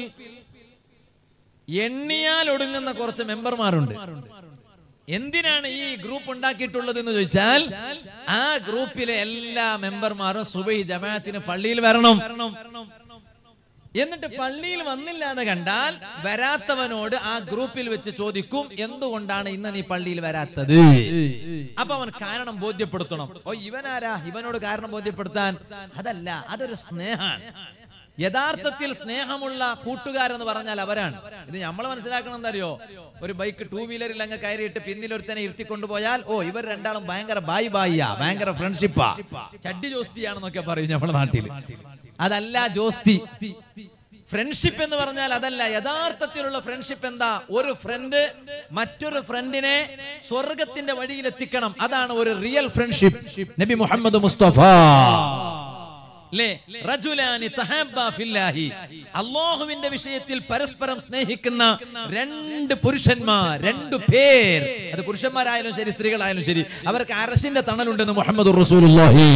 എണ്ണിയാൽ ഒടുങ്ങുന്ന കുറച്ച് മെമ്പർമാരുണ്ട് എന്തിനാണ് ഈ ഗ്രൂപ്പ് ഉണ്ടാക്കിയിട്ടുള്ളത് എന്ന് ചോദിച്ചാൽ ആ ഗ്രൂപ്പിലെ എല്ലാ മെമ്പർമാരും സുബൈ ജമാഅത്തിന് പള്ളിയിൽ വരണം എന്നിട്ട് പള്ളിയിൽ വന്നില്ല എന്ന് കണ്ടാൽ വരാത്തവനോട് ആ ഗ്രൂപ്പിൽ വെച്ച് ചോദിക്കും എന്തുകൊണ്ടാണ് ഇന്ന് നീ പള്ളിയിൽ വരാത്തത് അപ്പൊ അവൻ കാരണം ബോധ്യപ്പെടുത്തണം ഓ ഇവനാരാ ഇവനോട് കാരണം ബോധ്യപ്പെടുത്താൻ അതല്ല അതൊരു സ്നേഹാണ് യഥാർത്ഥത്തിൽ സ്നേഹമുള്ള കൂട്ടുകാരെന്ന് പറഞ്ഞാൽ അവരാണ് ഇത് നമ്മൾ മനസ്സിലാക്കണം എന്തറിയോ ഒരു ബൈക്ക് ടൂ വീലറിൽ അങ്ങ് കയറിയിട്ട് പിന്നിൽ ഒരുത്തനെ ഇരുത്തിക്കൊണ്ടുപോയാൽ ഓ ഇവർ രണ്ടാളും ഭയങ്കര ബായ് ബായിയാ ഭയങ്കര ഫ്രണ്ട്ഷിപ്പാ ചട്ടി ജോസ്തിയാണെന്നൊക്കെ പറയും നമ്മുടെ നാട്ടിൽ അതല്ല ജോസ്തി ഫ്രണ്ട്ഷിപ്പ് എന്ന് പറഞ്ഞാൽ അതല്ല യഥാർത്ഥത്തിലുള്ള ഫ്രണ്ട്ഷിപ്പ് എന്താ ഒരു ഫ്രണ്ട് മറ്റൊരു ഫ്രണ്ടിനെ സ്വർഗത്തിന്റെ വഴിയിൽ എത്തിക്കണം അതാണ് ഒരു റിയൽ ഫ്രണ്ട്ഷിപ്പ് നബി മുഹമ്മദ് മുസ്തഫ ല്ലേ? റജുലാനി തഹബ്ബാ ഫില്ലാഹി. അള്ളാഹുവിന്റെ വിഷയത്തിൽ പരസ്പരം സ്നേഹിക്കുന്ന രണ്ട് പുരുഷന്മാർ രണ്ടു പേർ അത് പുരുഷന്മാരായാലും ശരി സ്ത്രീകളായാലും ശരി അവർക്ക് അരശിന്റെ തണലുണ്ടെന്ന് മുഹമ്മദ് റസൂലുള്ളാഹി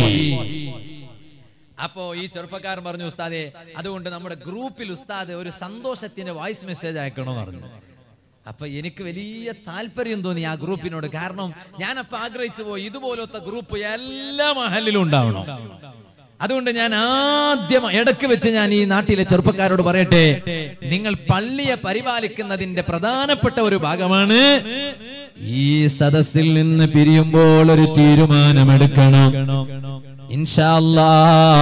അപ്പോ ഈ ചെറുപ്പക്കാരൻ പറഞ്ഞു ഉസ്താദെ അതുകൊണ്ട് നമ്മുടെ ഗ്രൂപ്പിൽ ഉസ്താദ് ഒരു സന്തോഷത്തിന്റെ വോയിസ് മെസ്സേജ് അയക്കണമെന്ന് പറഞ്ഞു അപ്പൊ എനിക്ക് വലിയ താല്പര്യം തോന്നി ആ ഗ്രൂപ്പിനോട് കാരണം ഞാനപ്പോ ആഗ്രഹിച്ചു പോയി ഇതുപോലത്തെ ഗ്രൂപ്പ് എല്ലാ മഹലിലും ഉണ്ടാവണം അതുകൊണ്ട് ഞാൻ ആദ്യം ഇടയ്ക്ക് വെച്ച് ഞാൻ ഈ നാട്ടിലെ ചെറുപ്പക്കാരോട് പറയട്ടെ നിങ്ങൾ പള്ളിയെ പരിപാലിക്കുന്നതിന്റെ പ്രധാനപ്പെട്ട ഒരു ഭാഗമാണ് ഈ സദസ്സിൽ നിന്ന് പിരിയുമ്പോൾ ഒരു തീരുമാനമെടുക്കണം ഇൻഷാല്ലാ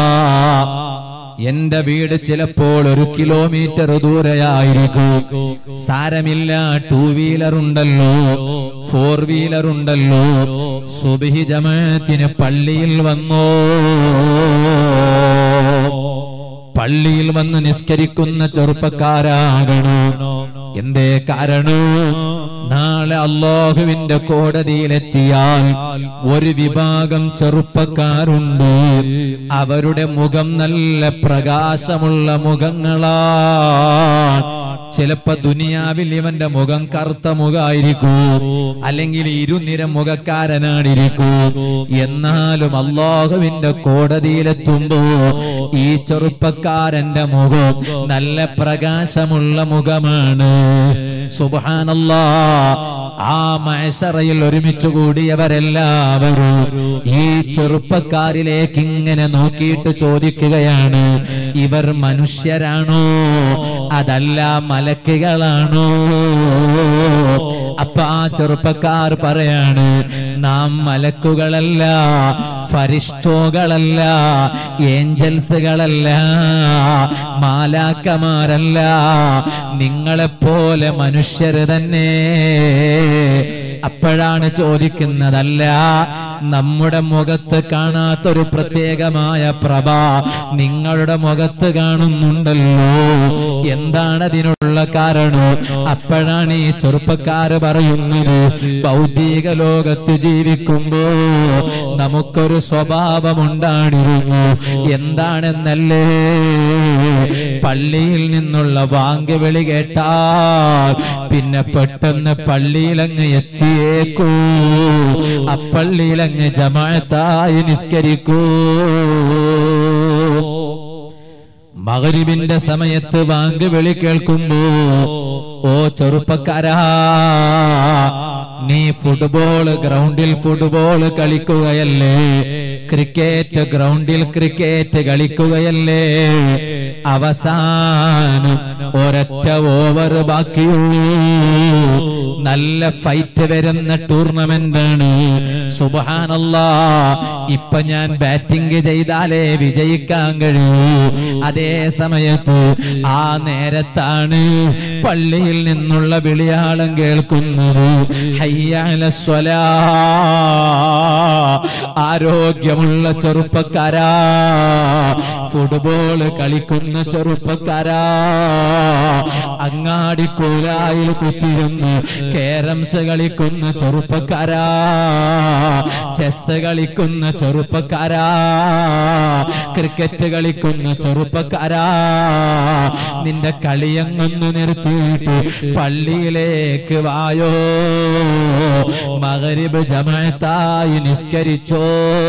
എന്റെ വീട് ചിലപ്പോൾ ഒരു കിലോമീറ്റർ ദൂരെയായിരിക്കും സാരമില്ല ടൂ വീലർ ഉണ്ടല്ലോ ഫോർ വീലർ ഉണ്ടല്ലോ സുബിഹി ജമാഅത്തിന് പള്ളിയിൽ വന്നോ പള്ളിയിൽ വന്ന് നിസ്കരിക്കുന്ന ചെറുപ്പക്കാരാകണോ എന്തേ കാരണം നാളെ അള്ളാഹുവിന്റെ കോടതിയിലെത്തിയാൽ ഒരു വിഭാഗം ചെറുപ്പക്കാരുണ്ട് അവരുടെ മുഖം നല്ല പ്രകാശമുള്ള മുഖങ്ങളാണ് ചിലപ്പോ ദുനിയാവിൽ ഇവന്റെ മുഖം കറുത്ത മുഖമായിരിക്കൂ അല്ലെങ്കിൽ ഇരുനിര മുഖക്കാരനാണിരിക്കൂ എന്നാലും അള്ളാഹുവിന്റെ കോടതിയിലെത്തുമ്പോ ഈ ചെറുപ്പക്കാരന്റെ മുഖം നല്ല പ്രകാശമുള്ള മുഖമാണ് സുബാനല്ലാ ആ മൈസറയിൽ ഒരുമിച്ച് കൂടിയവരെല്ലാവരും ഈ ചെറുപ്പക്കാരിലേക്ക് ഇങ്ങനെ നോക്കിയിട്ട് ചോദിക്കുകയാണ് ഇവർ മനുഷ്യരാണോ അതല്ല മലക്കുകളാണോ അപ്പൊ ആ ചെറുപ്പക്കാർ പറയാണ് നാം മലക്കുകളല്ല ഫരിഷ്ടോകളല്ല ഏഞ്ചൽസുകളല്ല മാലാക്കമാരല്ല നിങ്ങളെപ്പോലെ മനുഷ്യര് തന്നെ അപ്പോഴാണ് ചോദിക്കുന്നതല്ല നമ്മുടെ മുഖത്ത് കാണാത്തൊരു പ്രത്യേകമായ പ്രഭ നിങ്ങളുടെ മുഖത്ത് കാണുന്നുണ്ടല്ലോ എന്താണ് അതിനുള്ള കാരണം അപ്പോഴാണ് ഈ ചെറുപ്പക്കാര് പറയുന്നത് ഭൗതിക ലോകത്ത് ജീവിക്കുമ്പോ നമുക്കൊരു സ്വഭാവമുണ്ടാണിരുന്നു എന്താണെന്നല്ലേ പള്ളിയിൽ നിന്നുള്ള വാങ്ക് വിളി കേട്ടാൽ പിന്നെ പെട്ടെന്ന് പള്ളിയിലങ്ങ് എത്തിയേക്കൂ അപ്പള്ളിയിലങ്ങ് ജമാഅത്തായി നിസ്കരിക്കൂ മകരിബിന്റെ സമയത്ത് വാങ്ക് വിളി കേൾക്കുമ്പോ ഓ ചെറുപ്പക്കാരാ നീ ഫുട്ബോൾ ഗ്രൗണ്ടിൽ ഫുട്ബോൾ കളിക്കുകയല്ലേ ക്രിക്കറ്റ് ഗ്രൗണ്ടിൽ ക്രിക്കറ്റ് കളിക്കുകയല്ലേ അവസാനം ഒരൊറ്റ ഓവർ ബാക്കിയുള്ളൂ നല്ല ഫൈറ്റ് വരുന്ന ടൂർണമെന്റ് ആണ് സുബാനല്ലാ ഇപ്പൊ ഞാൻ ബാറ്റിംഗ് ചെയ്താലേ വിജയിക്കാൻ കഴിയൂ അതേ സമയത്ത് ആ നേരത്താണ് പള്ളിയിൽ നിന്നുള്ള വിളിയാളം കേൾക്കുന്നത് ഹയ്യാല സ്വലാ ആരോഗ്യമുള്ള ചെറുപ്പക്കാരാ ഫുട്ബോൾ കളിക്കുന്ന ചെറുപ്പക്കാരാ അങ്ങാടി കോലായിൽ കുത്തിരുന്ന് കേരംസ് കളിക്കുന്ന ചെറുപ്പക്കാരാ ചെസ് കളിക്കുന്ന ചെറുപ്പക്കാരാ ക്രിക്കറ്റ് കളിക്കുന്ന ചെറുപ്പക്കാരാ നിന്റെ കളിയങ്ങൊന്ന് നിർത്തിയിട്ട് പള്ളിയിലേക്ക് വായോ മകരിബ് ജമായത്തായി നിസ്കരിച്ചോ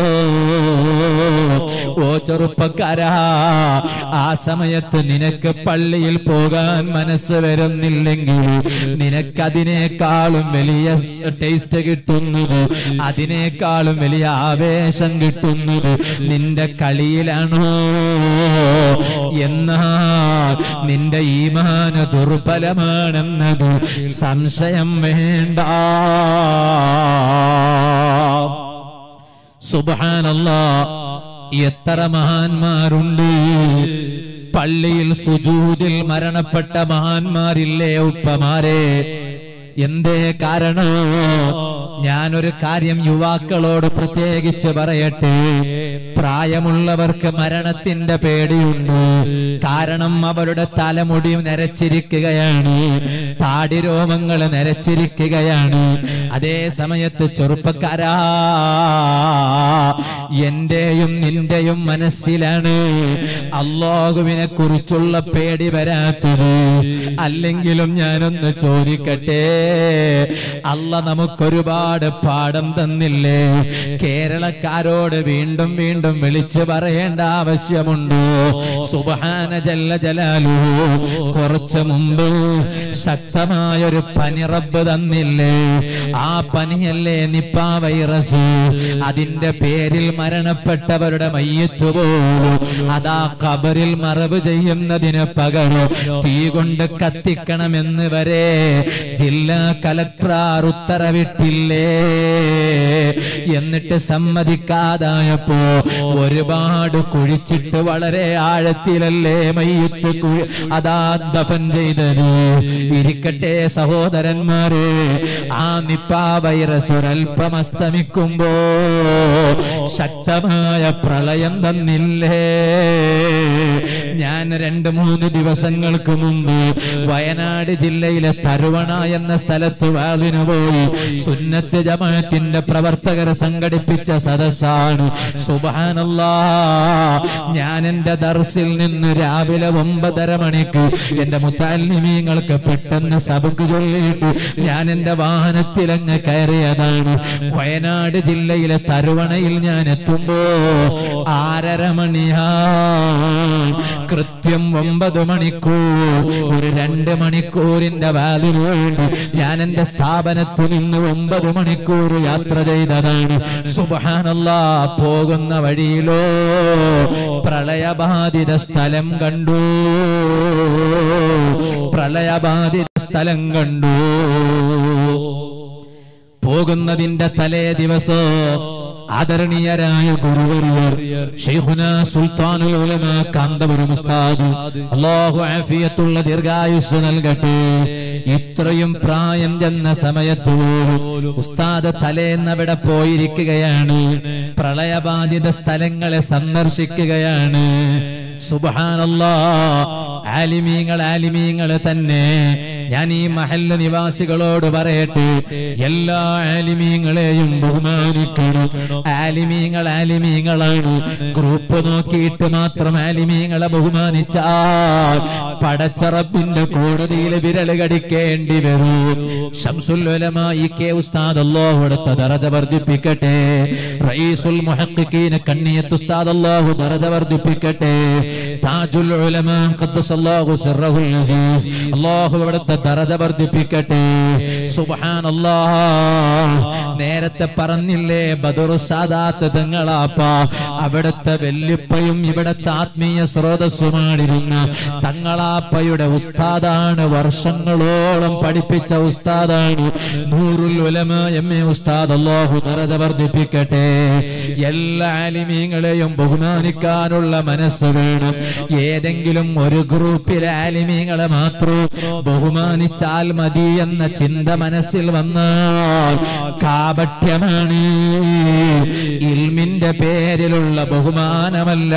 ഓ ചെറുപ്പക്കാരാ ആ സമയത്ത് നിനക്ക് പള്ളിയിൽ പോകാൻ മനസ്സ് വരുന്നില്ലെങ്കിൽ നിനക്കതിനേക്കാളും വലിയ ടേസ്റ്റ് കിട്ടുന്നത് അതിനേക്കാളും വലിയ ആവേശം കിട്ടുന്നത് നിന്റെ കളിയിലാണോ എന്നാൽ നിന്റെ ഈമാന ദുർബലമാണെന്നത് സംശയം വേണ്ട സുബാനല്ലാ എത്ര മഹാന്മാരുണ്ട് പള്ളിയിൽ സുജൂതിൽ മരണപ്പെട്ട മഹാന്മാരില്ലേ ഉപ്പമാരെ എന്തേ കാരണം ഞാനൊരു കാര്യം യുവാക്കളോട് പ്രത്യേകിച്ച് പറയട്ടെ പ്രായമുള്ളവർക്ക് മരണത്തിന്റെ പേടിയുണ്ട് കാരണം അവരുടെ തലമുടി നരച്ചിരിക്കുകയാണ് താടിരോമങ്ങൾ നരച്ചിരിക്കുകയാണ് അതേ സമയത്ത് ചെറുപ്പക്കാരാ എന്റെയും നിന്റെയും മനസ്സിലാണ് അള്ളാഹുവിനെ കുറിച്ചുള്ള പേടി വരാത്തത് അല്ലെങ്കിലും ഞാനൊന്ന് ചോദിക്കട്ടെ അല്ല നമുക്കൊരുപാട് പാഠം തന്നില്ലേ കേരളക്കാരോട് വീണ്ടും വീണ്ടും വിളിച്ചു പറയേണ്ട ആവശ്യമുണ്ടോ സുബഹാന ജല്ല ജലാലു കുറച്ച് മുമ്പ് ശക്തമായൊരു പനി റബ്ബ് തന്നില്ലേ ആ പനിയല്ലേ നിപ്പ വൈറസ് അതിന്റെ പേരിൽ മരണപ്പെട്ടവരുടെ മയ്യത്ത് പോലും അതാ കബറിൽ മറവ് ചെയ്യുന്നതിന് പകരം തീ കൊണ്ട് കത്തിക്കണമെന്ന് വരെ ജില്ലാ കലക്ടർ ഉത്തരവിട്ടില്ലേ എന്നിട്ട് സമ്മതിക്കാതായപ്പോ ഒരുപാട് കുഴിച്ചിട്ട് വളരെ ആഴത്തിലല്ലേ മയ്യത്ത് കുഴി അതാ ദഫൻ ചെയ്തത് ഇരിക്കട്ടെ സഹോദരന്മാരെ ആ നിപ്പ വൈറസ് ഒരൽപ്പം അസ്തമിക്കുമ്പോ ശക്തമായ പ്രളയം തന്നില്ലേ ഞാൻ രണ്ട് മൂന്ന് ദിവസങ്ങൾക്ക് മുമ്പ് വയനാട് ജില്ലയിലെ തരുവണ എന്ന സ്ഥലത്ത് വാതിന് പോയി സുന്നത്ത് ജമാഅത്തിന്റെ പ്രവർത്തകരെ സംഘടിപ്പിച്ച സദസ്സാണ് സുബാനല്ലാ ഞാൻ എന്റെ ദർസിൽ നിന്ന് രാവിലെ ഒമ്പതര മണിക്ക് എന്റെ മുത്താലിമീങ്ങൾക്ക് പെട്ടെന്ന് സബക്ക് ചൊല്ലിയിട്ട് ഞാൻ എന്റെ വാഹനത്തിൽ അങ്ങ് കയറിയതാണ് വയനാട് ജില്ലയിലെ തരുവണയിൽ ഞാൻ എത്തുമ്പോ ആറര മണിയാ കൃത്യം ഒമ്പത് മണിക്കൂർ ഒരു രണ്ട് മണിക്കൂറിന്റെ വാതിന് വേണ്ടി ഞാൻ എന്റെ സ്ഥാപനത്തിൽ നിന്ന് ഒമ്പത് മണിക്കൂർ യാത്ര ചെയ്തതാണ് സുബാനല്ല പോകുന്ന വഴിയിലോ പ്രളയബാധിത സ്ഥലം കണ്ടു പ്രളയബാധിത സ്ഥലം കണ്ടു പോകുന്നതിന്റെ തലേ ദിവസം ആദരണീയരായ ഗുരുവര്യർ ഷെയ്ഖുന സുൽത്താനുൽ ഉലമ കാന്തപുരം ഉസ്താദ് അല്ലാഹു ആഫിയത്തുള്ള ദീർഘായുസ് നൽകട്ടെ ഇത്രയും പ്രായം ചെന്ന സമയത്ത് പോലും ഉസ്താദ് തലേന്നവിടെ പോയിരിക്കുകയാണ് പ്രളയബാധിത സ്ഥലങ്ങളെ സന്ദർശിക്കുകയാണ് സുബാനല്ലാ ആലിമീങ്ങൾ ആലിമീങ്ങൾ തന്നെ ഞാൻ ഈ മഹല്ല നിവാസികളോട് പറയട്ടെ എല്ലാ ആലിമീങ്ങളെയും ബഹുമാനിക്കണം ആലിമീങ്ങൾ ആലിമീങ്ങളാണ് ഗ്രൂപ്പ് നോക്കിയിട്ട് മാത്രം ആലിമീങ്ങളെ ബഹുമാനിച്ചാൽ പടച്ചറപ്പിന്റെ കോടതിയിൽ വിരൽ കടിക്കേണ്ടി വരൂ ഷംസുല്ലുലമായി കെ ഉസ്താദ് അല്ലാഹു അടുത്ത ദറജ വർദ്ധിപ്പിക്കട്ടെ റഈസുൽ മുഹഖിഖീന കണ്ണിയത്ത് ഉസ്താദ് അല്ലാഹു ദറജ വർദ്ധിപ്പിക്കട്ടെ താജുൽ ഉലമാ ഖദ്ദസല്ലാഹു സിർറഹുൽ അസീസ് അല്ലാഹു അവിടുത്തെ ദറജ വർദ്ധിപ്പിക്കട്ടെ സുബ്ഹാനല്ലാഹ് നേരത്തെ പറഞ്ഞില്ലേ ബദറു സാദാത്ത് തങ്ങളാപ്പ അവിടുത്തെ വെല്ലുപ്പയും ഇവിടുത്തെ ആത്മീയ സ്രോതസ്സുമാണിരുന്ന തങ്ങളാപ്പയുടെ ഉസ്താദാണ് വർഷങ്ങളോളം പഠിപ്പിച്ച ഉസ്താദാണ് നൂറുൽ ഉലമ എം എ ഉസ്താദ് അല്ലാഹു ദറജ വർദ്ധിപ്പിക്കട്ടെ എല്ലാ ആലിമീങ്ങളെയും ബഹുമാനിക്കാനുള്ള മനസ്സ് വേണം ഏതെങ്കിലും ഒരു ഗ്രൂപ്പിലെ ആലിമീങ്ങളെ മാത്രം ബഹുമാനിച്ചാൽ മതി എന്ന ചിന്ത മനസ്സിൽ വന്നാൽ കാപട്യമാണ് ഇൽമിന്റെ പേരിലുള്ള ബഹുമാനമല്ല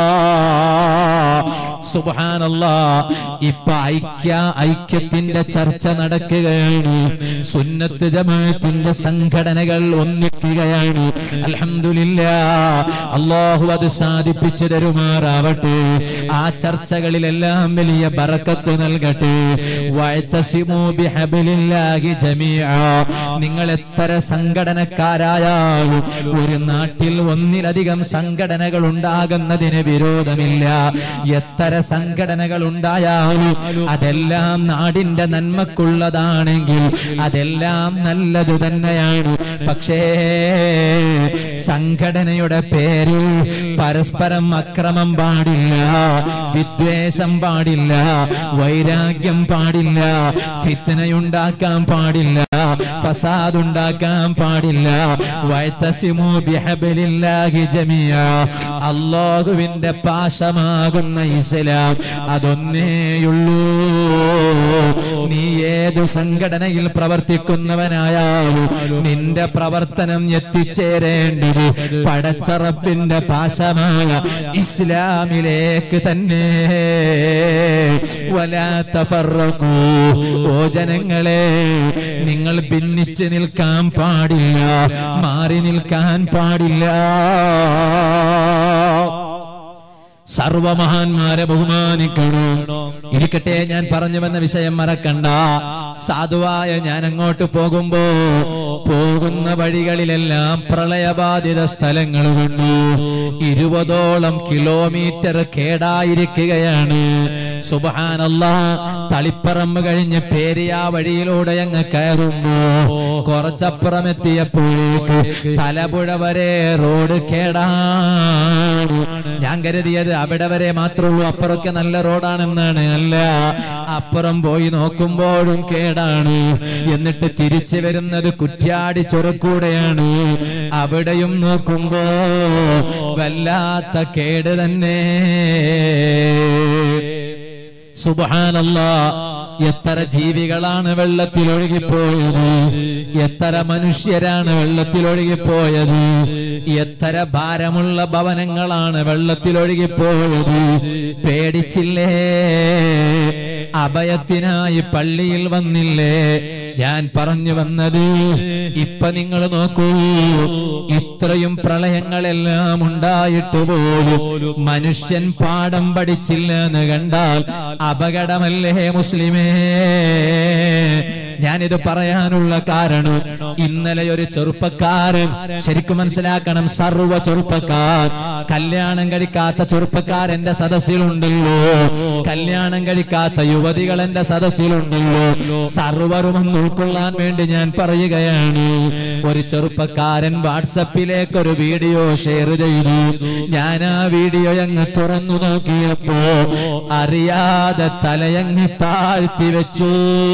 സുബാനല്ലാ ഇപ്പൊ ഐക്യ ഐക്യത്തിന്റെ ചർച്ച നടക്കുകയാണ് സുന്നത്ത് ജമാഅത്തിന്റെ സംഘടനകൾ ഒന്നിക്കുകയാണ് അൽഹംദുലില്ല അള്ളാഹു അത് സാധിപ്പിച്ചു തരുമാറാവട്ടെ ആ ചർച്ചകളിലെല്ലാം വലിയ ബറക്കത്ത് നൽകട്ടെ വഅ്തസിമൂ ബിഹബ്ലില്ലാഹി ജമീഅ നിങ്ങൾ എത്ര സംഘടനക്കാരായാലും ഒരു നാട്ടിൽ ഒന്നിലധികം സംഘടനകൾ ഉണ്ടാകുന്നതിന് വിരോധമില്ല എത്ര സംഘടനകൾ ഉണ്ടായാലും അതെല്ലാം നാടിന്റെ നന്മക്കുള്ളതാണെങ്കിൽ അതെല്ലാം നല്ലത് തന്നെയാണ് പക്ഷേ സംഘടനയുടെ പേരിൽ പരസ്പരം അക്രമം പാടില്ല വിദ്വേഷം പാടില്ല വൈരാഗ്യം പാടില്ല ഫിത്തനയുണ്ടാക്കാൻ പാടില്ല ഫസാദ് ഉണ്ടാക്കാൻ പാടില്ല വയത്തസിമു ബിഹബലില്ലാഹി ജമിയ അള്ളാഹുവിന്റെ പാശമാകുന്ന ഇസ്ലാം അതൊന്നേയുള്ളൂ നീ ഏത് സംഘടനയിൽ പ്രവർത്തിക്കുന്നവനായാലും നിന്റെ പ്രവർത്തനം എത്തിച്ചേരേണ്ടത് പടച്ചറപ്പിന്റെ പാശമായ ഇസ്ലാമിലേക്ക് തന്നെ വലാത്തഫറക്കൂ ഓ ജനങ്ങളെ നിങ്ങൾ ഭിന്നിച്ച് നിൽക്കാൻ പാടില്ല മാറി നിൽക്കാൻ പാടില്ല സർവമഹാന്മാരെ ബഹുമാനിക്കണം ഇരിക്കട്ടെ ഞാൻ പറഞ്ഞു വന്ന വിഷയം മറക്കണ്ട സാധുവായ ഞാൻ അങ്ങോട്ട് പോകുമ്പോ പോകുന്ന വഴികളിലെല്ലാം പ്രളയബാധിത സ്ഥലങ്ങൾ കണ്ടു ഇരുപതോളം കിലോമീറ്റർ കേടായിരിക്കുകയാണ് സുബാനല്ല തളിപ്പറമ്പ് കഴിഞ്ഞ് പേരിയ വഴിയിലൂടെ അങ്ങ് കയറുമ്പോ കുറച്ചപ്പുറം എത്തിയപ്പോഴേക്ക് തലപുഴ വരെ റോഡ് കേടാണ് ഞാൻ കരുതിയത് അവിടെ വരെ മാത്രമുള്ളൂ അപ്പുറമൊക്കെ നല്ല റോഡാണെന്നാണ് അല്ല അപ്പുറം പോയി നോക്കുമ്പോഴും കേടാണ് എന്നിട്ട് തിരിച്ചു വരുന്നത് കുറ്റ്യാടി ചുരക്കൂടെയാണ് അവിടെയും നോക്കുമ്പോ വല്ലാത്ത കേട് തന്നെ സുബാനല്ലാ എത്ര ജീവികളാണ് വെള്ളത്തിൽ ഒഴുകിപ്പോയത് എത്ര മനുഷ്യരാണ് വെള്ളത്തിൽ ഒഴുകിപ്പോയത് എത്ര ഭാരമുള്ള ഭവനങ്ങളാണ് വെള്ളത്തിൽ ഒഴുകിപ്പോയത് പേടിച്ചില്ലേ അഭയത്തിനായി പള്ളിയിൽ വന്നില്ലേ ഞാൻ പറഞ്ഞു വന്നത് ഇപ്പൊ നിങ്ങൾ നോക്കൂ ഇത്രയും പ്രളയങ്ങളെല്ലാം ഉണ്ടായിട്ട് പോലും മനുഷ്യൻ പാഠം പഠിച്ചില്ല എന്ന് കണ്ടാൽ അപകടമല്ലേ മുസ്ലിമേ ഞാനിത് പറയാനുള്ള കാരണം ഇന്നലെ ഒരു ചെറുപ്പക്കാരൻ ശരിക്കും മനസ്സിലാക്കണം സർവ്വ ചെറുപ്പക്കാർ കല്യാണം കഴിക്കാത്ത ചെറുപ്പക്കാർ എന്റെ സദസ്സിലുണ്ടല്ലോ കല്യാണം കഴിക്കാത്ത യുവതികൾ എന്റെ സദസ്സിലുണ്ടല്ലോ സർവരും ഒന്ന് ഉൾക്കൊള്ളാൻ വേണ്ടി ഞാൻ പറയുകയാണ് ഒരു ചെറുപ്പക്കാരൻ വാട്സപ്പിലേക്ക് ഒരു വീഡിയോ ഷെയർ ചെയ്തു ഞാൻ ആ വീഡിയോ അങ്ങ് തുറന്നു നോക്കിയപ്പോ അറിയാതെ തലയങ്ങ് താഴ്ത്തി വെച്ചു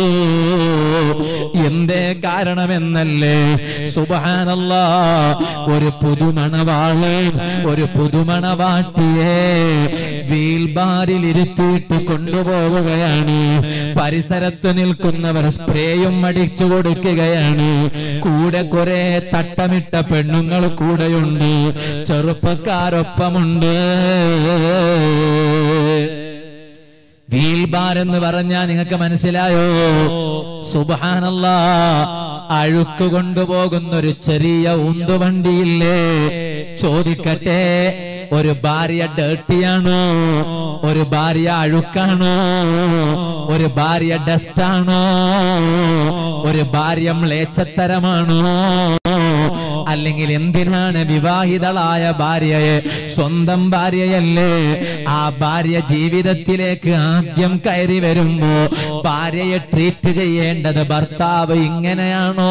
എന്തേ കാരണമെന്നല്ലേ സുബാനല്ല ഒരു പുതുമണവാള് ഒരു പുതുമണവാട്ടിയെ വീൽബാറിൽ ഇരുത്തിയിട്ട് കൊണ്ടുപോവുകയാണ് പരിസരത്ത് നിൽക്കുന്നവർ സ്പ്രേയും അടിച്ചു കൊടുക്കുകയാണ് കൂടെ കുറെ തട്ടമിട്ട പെണ്ണുങ്ങൾ കൂടെയുണ്ട് ചെറുപ്പക്കാരൊപ്പമുണ്ട് ബാർ എന്ന് പറഞ്ഞാൽ നിങ്ങൾക്ക് മനസ്സിലായോ സുബാനല്ല അഴുക്ക് കൊണ്ടുപോകുന്ന ഒരു ചെറിയ ഉന്തുവണ്ടിയില്ലേ ചോദിക്കട്ടെ ഒരു ഭാര്യ ഡേർട്ടിയാണോ ഒരു ഭാര്യ അഴുക്കാണോ ഒരു ഭാര്യ ഡസ്റ്റാണോ ഒരു ഭാര്യ മ്ലേച്ഛത്തരമാണോ അല്ലെങ്കിൽ എന്തിനാണ് വിവാഹിതളായ ഭാര്യയെ സ്വന്തം ഭാര്യയല്ലേ ആ ഭാര്യ ജീവിതത്തിലേക്ക് ആദ്യം കയറി വരുമ്പോ ഭാര്യയെ ട്രീറ്റ് ചെയ്യേണ്ടത് ഭർത്താവ് ഇങ്ങനെയാണോ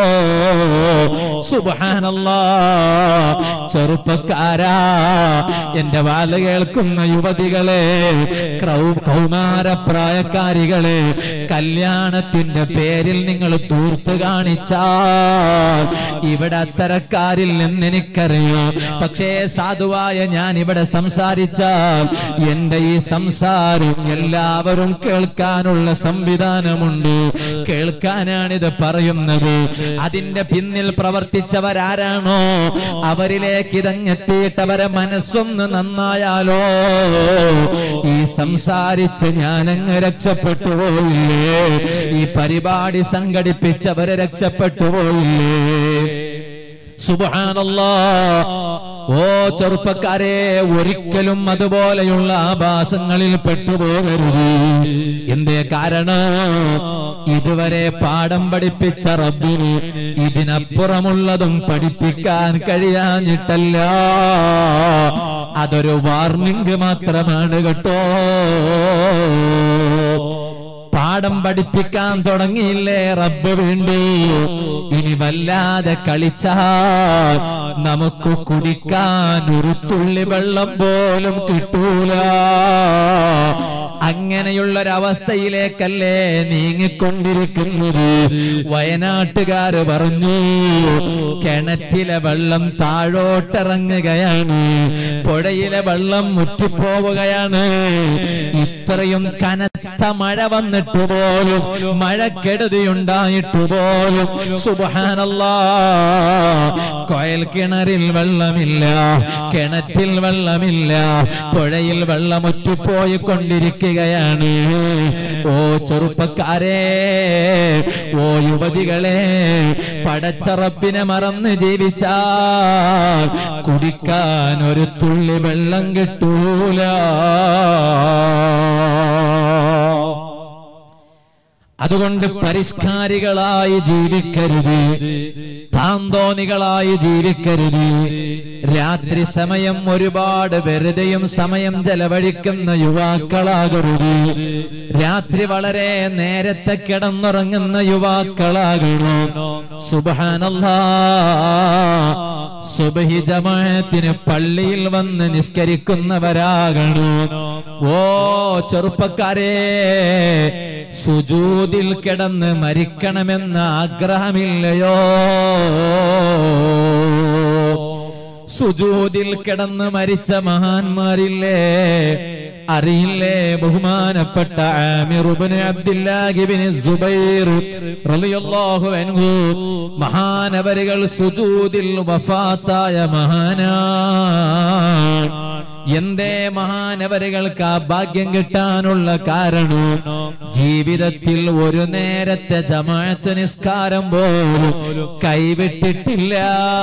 സുബാനല്ലാ ചെറുപ്പക്കാരാ എന്റെ വാല് കേൾക്കുന്ന യുവതികളെ ക്രൗ- കൗമാരപ്രായക്കാരികളെ കല്യാണത്തിന്റെ പേരിൽ നിങ്ങൾ തൂർത്ത് കാണിച്ചാൽ ഇവിടെ അത്തരക്കാരിൽ നിന്ന് എനിക്കറിയാം പക്ഷേ സാധുവായ ഞാൻ ഇവിടെ സംസാരിച്ചാൽ എന്റെ ഈ സംസാരം എല്ലാവരും കേൾക്കാനുള്ള സംവിധാനമുണ്ട് കേൾക്കാനാണിത് പറയുന്നത് അതിന്റെ പിന്നിൽ പ്രവർത്തിച്ചവരാരാണോ അവരിലേക്ക് ഇതങ്ങെത്തിയിട്ടവരെ മനസ്സൊന്ന് നന്നായാലോ ഈ സംസാരിച്ച് ഞാനങ്ങ് രക്ഷപ്പെട്ടു പോയില്ലേ ഈ പരിപാടി സംഘടിപ്പിച്ചവരെ രക്ഷപ്പെട്ടു പോയില്ലേ സുബാനല്ലാ ഓ ചെറുപ്പക്കാരെ ഒരിക്കലും അതുപോലെയുള്ള ആഭാസങ്ങളിൽ പെട്ടുപോകരുത് എന്തേ കാരണം ഇതുവരെ പാഠം പഠിപ്പിച്ച റബ്ബിന് ഇതിനപ്പുറമുള്ളതും പഠിപ്പിക്കാൻ കഴിയാഞ്ഞിട്ടല്ല അതൊരു വാർണിംഗ് മാത്രമാണ് കേട്ടോ പാഠം പഠിപ്പിക്കാൻ തുടങ്ങിയില്ലേ റബ്ബ് വേണ്ടി ഇനി വല്ലാതെ കളിച്ചാൽ നമുക്ക് കുടിക്കാൻ ഒരു തുള്ളി വെള്ളം പോലും കിട്ടൂല അങ്ങനെയുള്ളൊരവസ്ഥയിലേക്കല്ലേ നീങ്ങിക്കൊണ്ടിരിക്കുന്നത് വയനാട്ടുകാര് പറഞ്ഞു കിണറ്റിലെ വെള്ളം താഴോട്ടിറങ്ങുകയാണ് പുഴയിലെ വെള്ളം മുറ്റിപ്പോവുകയാണ് ഇത്രയും കനത്ത മഴ വന്നിട്ട് പോലും മഴക്കെടുതിയുണ്ടായിട്ട് പോലും സുബാനല്ലാ കോയൽ കിണറിൽ വെള്ളമില്ല കിണറ്റിൽ വെള്ളമില്ല പുഴയിൽ വെള്ളം ഒറ്റിപ്പോയി കൊണ്ടിരിക്കുകയാണ് ഓ ചെറുപ്പക്കാരെ ഓ യുവതികളെ പടച്ചറപ്പിനെ മറന്ന് ജീവിച്ചാൽ കുടിക്കാൻ ഒരു തുള്ളി വെള്ളം കിട്ടൂല അതുകൊണ്ട് പരിഷ്കാരികളായി ജീവിക്കരുത് താന്തോന്നികളായി ജീവിക്കരുത് രാത്രി സമയം ഒരുപാട് വെറുതെയും സമയം ചെലവഴിക്കുന്ന യുവാക്കളാകരുത് രാത്രി വളരെ നേരത്തെ കിടന്നുറങ്ങുന്ന യുവാക്കളാകണം സുബാനല്ലാ സുബഹി ജമാഅത്തിന് പള്ളിയിൽ വന്ന് നിസ്കരിക്കുന്നവരാകണം ഓ ചെറുപ്പക്കാരെ സുജൂതിൽ കിടന്ന് മരിക്കണമെന്ന ആഗ്രഹമില്ലയോ സുജൂതിൽ കിടന്ന് മരിച്ച മഹാന്മാരില്ലേ അറിയില്ലേ ബഹുമാനപ്പെട്ട ആമിർ ഇബ്നു അബ്ദുല്ലാഹി ഇബ്നു സുബൈർ റളിയല്ലാഹു അൻഹു മഹാനവരുകൾ സുജൂദിൽ വഫാത്തായ മഹാനാ എന്തേ മഹാനവരുകൾക്ക് ആ ഭാഗ്യം കിട്ടാനുള്ള കാരണം ജീവിതത്തിൽ ഒരു നേരത്തെ ജമാഅത്ത് നിസ്കാരം പോലും കൈവിട്ടിട്ടില്ല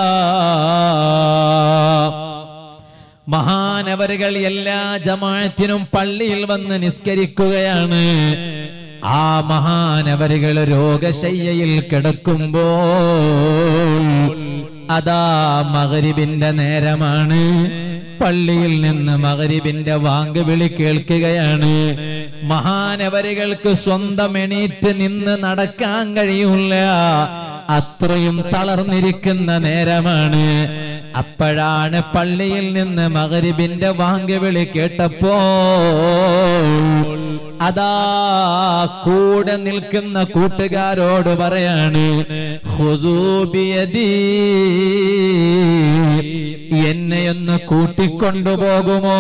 മഹാനവരുകൾ എല്ലാ ജമാഅത്തിനും പള്ളിയിൽ വന്ന് നിസ്കരിക്കുകയാണ് ആ മഹാനവരുകൾ രോഗശയ്യയിൽ കിടക്കുമ്പോൾ അതാ മകരിബിന്റെ നേരമാണ് പള്ളിയിൽ നിന്ന് മകരിബിന്റെ വാങ്ക് വിളി കേൾക്കുകയാണ് മഹാനവരുകൾക്ക് സ്വന്തം എണീറ്റ് നിന്ന് നടക്കാൻ കഴിയില്ല അത്രയും തളർന്നിരിക്കുന്ന നേരമാണ് അപ്പോഴാണ് പള്ളിയിൽ നിന്ന് മകരിബിന്റെ വാങ്ക് വിളി കേട്ടപ്പോ അതാ കൂടെ നിൽക്കുന്ന കൂട്ടുകാരോട് പറയാണ് ഹുദൂബിയദീ എന്നെയൊന്ന് കൂട്ടിക്കൊണ്ടുപോകുമോ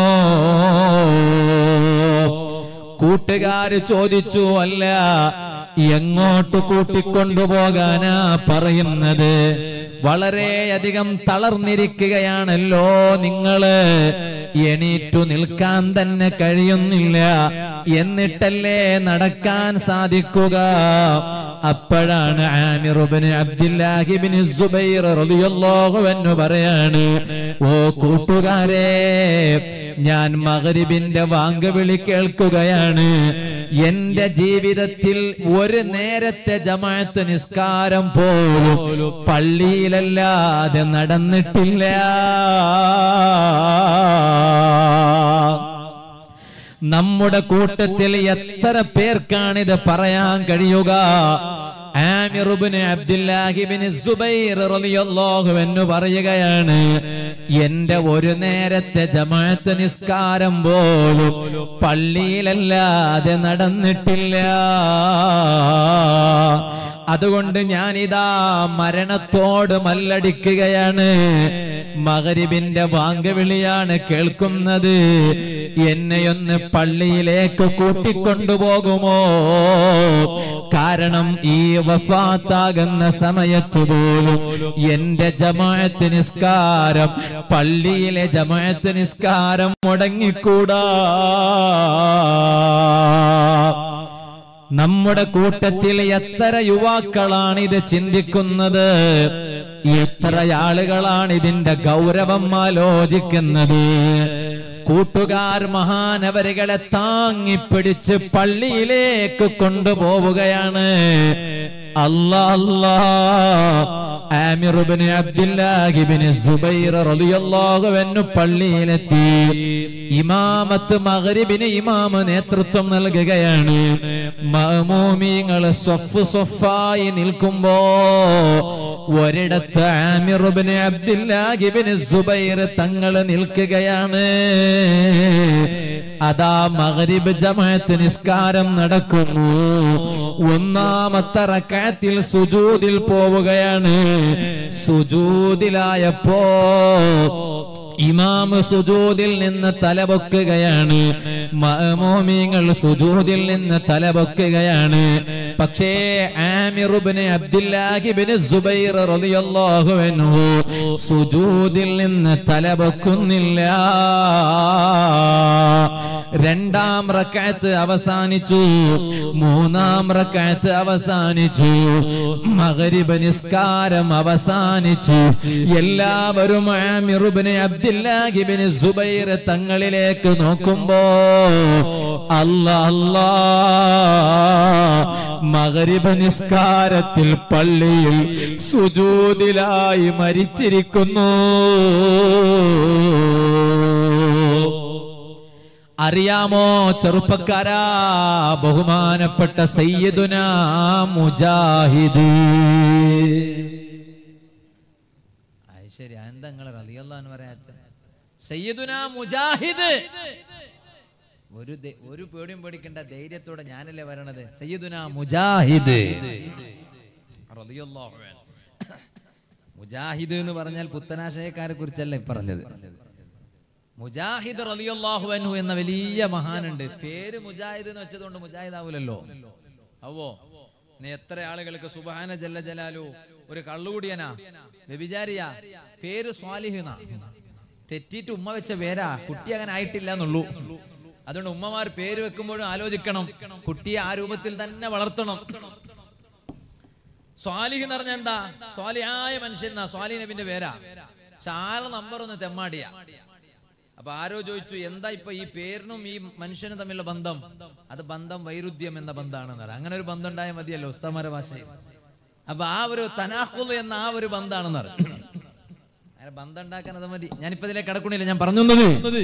കൂട്ടുകാര് ചോദിച്ചു അല്ല എങ്ങോട്ട് കൂട്ടിക്കൊണ്ടുപോകാനാ പറയുന്നത് വളരെയധികം തളർന്നിരിക്കുകയാണല്ലോ നിങ്ങള് എണീറ്റു നിൽക്കാൻ തന്നെ കഴിയുന്നില്ല എന്നിട്ടല്ലേ നടക്കാൻ സാധിക്കുക അപ്പോഴാണ് ആമിറുബിന് അബ്ദുല്ലാഹിബിന് സുബൈർ റളിയല്ലാഹു അൻഹു പറയാണ് ഓ കൂട്ടുകാരെ ഞാൻ മഗ്രിബിന്റെ വാങ്കവിളി കേൾക്കുകയാണ് എന്റെ ജീവിതത്തിൽ ഒരു നേരത്തെ ജമാഅത്ത് നിസ്കാരം പോലും പള്ളിയിലല്ലാതെ നടന്നിട്ടില്ല നമ്മുടെ കൂട്ടത്തിൽ എത്ര പേർക്കാണിത് പറയാൻ കഴിയുക ആമിറുബ്നു അബ്ദുല്ലാഹിബ്നു സുബൈർ റളിയല്ലാഹു അൻഹു പറയുകയാണ് എന്റെ ഒരു നേരത്തെ ജമാഅത്ത് നിസ്കാരം പോലും പള്ളിയിലല്ലാതെ നടന്നിട്ടില്ല അതുകൊണ്ട് ഞാനിതാ മരണത്തോട് മല്ലടിക്കുകയാണ് മകരിബിന്റെ വാങ്കവിളിയാണ് കേൾക്കുന്നത് എന്നെയൊന്ന് പള്ളിയിലേക്ക് കൂട്ടിക്കൊണ്ടുപോകുമോ കാരണം ഈ വഫാത്താകുന്ന സമയത്ത് പോലും എന്റെ ജമാഅത്ത് നിസ്കാരം പള്ളിയിലെ ജമാഅത്ത് നിസ്കാരം മുടങ്ങിക്കൂടാ നമ്മുടെ കൂട്ടത്തിൽ എത്ര യുവാക്കളാണ് ഇത് ചിന്തിക്കുന്നത് എത്ര ആളുകളാണ് ഇതിന്റെ ഗൗരവം ആലോചിക്കുന്നത് കൂട്ടുകാർ മഹാനവരുകളെ താങ്ങിപ്പിടിച്ച് പള്ളിയിലേക്ക് കൊണ്ടുപോവുകയാണ് അല്ലാ അല്ലാ ആമിറുബിന് അബ്ദുല്ലാഹിബിന് സുബൈർ റളിയല്ലാഹു അൻഹു പള്ളിയിലെത്തി ഇമാമത്ത് മഗ്രിബിന് ഇമാമ നേതൃത്വം നൽകുകയാണ് മഅമൂമിങ്ങൾ സ്വഫ് സ്വഫായി നിൽക്കുമ്പോ ഒരിടത്ത് ആമിറുബിന് അബ്ദുല്ലാഹിബിന് സുബൈർ തങ്ങൾ നിൽക്കുകയാണ് അതാ മഗ്രിബ് ജമാഅത്ത് നിസ്കാരം നടക്കുന്നു ഒന്നാമത്തെ റക്അത്തിൽ സുജൂദിൽ പോവുകയാണ് സുജൂദിലായപ്പോ ഇമാമ് സുജൂദിൽ നിന്ന് തലപൊക്കുകയാണ് മഅമൂമിങ്ങൾ സുജൂദിൽ നിന്ന് തലപൊക്കുകയാണ് പക്ഷേ ആമിറുബ്ന് അബ്ദുല്ലാഹിബ്ന് സുബൈർ റളിയല്ലാഹു അൻഹു സുജൂദിൽ നിന്ന് തലപൊക്കുന്നില്ല രണ്ടാം റക്അത്ത് അവസാനിച്ചു മൂന്നാം റക്അത്ത് അവസാനിച്ചു മഗ്രിബ് നിസ്കാരം അവസാനിച്ചു എല്ലാവരും ആമിറുബ്ന് അബ്ദുല്ലാഹിബ്ന് സുബൈർ തങ്ങളിലേക്ക് നോക്കുമ്പോ അല്ലാ അല്ലാ മഗ്രിബ് നിസ്കാരത്തിൽ പള്ളിയിൽ സുജൂദിലായി മരിച്ചിരിക്കുന്നു അറിയാമോ ചെറുപ്പക്കാരാ ബഹുമാനപ്പെട്ട സയ്യിദുന മുജാഹിദ് ശരി എന്താ നിങ്ങൾ റളിയല്ലാഹു പറയാത്ത സയ്യിദുന മുജാഹിദ് ഒരു ദേ- ഒരു പേടിയും പേടിക്കേണ്ട ധൈര്യത്തോടെ ഞാനല്ലേ വരണത് സയ്യിദുന മുജാഹിദ് റളിയല്ലാഹു അൻഹു. മുജാഹിദ് എന്ന് പറഞ്ഞാൽ പുത്തനാശയക്കാരെ കുറിച്ചല്ല ഈ പറഞ്ഞത് മുജാഹിദ് റളിയല്ലാഹു അൻഹു എന്ന വലിയ മഹാനുണ്ട് പേര് മുജാഹിദ് എന്ന് വെച്ചതുകൊണ്ട് മുജാഹിദ് ആവൂലല്ലോ അവോ നീ എത്ര ആളുകൾക്ക് സുബഹാന ജല്ല ജലാലു ഒരു കള്ളുകൂടിയനാ വ്യഭിചാരിയാ പേര് സ്വാലിഹിന തെറ്റിയിട്ട് ഉമ്മ വെച്ച പേരാ കുട്ടി അങ്ങനെ ആയിട്ടില്ല എന്നുള്ളൂ അതുകൊണ്ട് ഉമ്മമാർ പേര് വെക്കുമ്പോഴും ആലോചിക്കണം കുട്ടിയെ ആ രൂപത്തിൽ തന്നെ വളർത്തണം സ്വാലിഹ് എന്ന് പറഞ്ഞ എന്താ സ്വാലിഹായ മനുഷ്യൻ എന്നാ സ്വാലി നബിന്റെ പേരാ പക്ഷെ ആരെ നമ്പർ ഒന്ന് തെമ്മാടിയാ അപ്പൊ ആരോ ചോദിച്ചു എന്താ ഇപ്പൊ ഈ പേരിനും ഈ മനുഷ്യനും തമ്മിലുള്ള ബന്ധം അത് ബന്ധം വൈരുദ്ധ്യം എന്ന ബന്ധമാണെന്ന് പറയാം അങ്ങനെ ഒരു ബന്ധം ഉണ്ടായാൽ മതിയല്ലോ ഉസ്താമാരെ ഭാഷയിൽ അപ്പൊ ആ ഒരു തനാഖുൽ എന്ന ആ ഒരു ബന്ധമാണെന്ന് പറയും അങ്ങനെ ബന്ധം ഉണ്ടാക്കാൻ അത് മതി ഞാനിപ്പോ ഇതിലേക്ക് കടക്കണില്ല ഞാൻ പറഞ്ഞു തന്നത്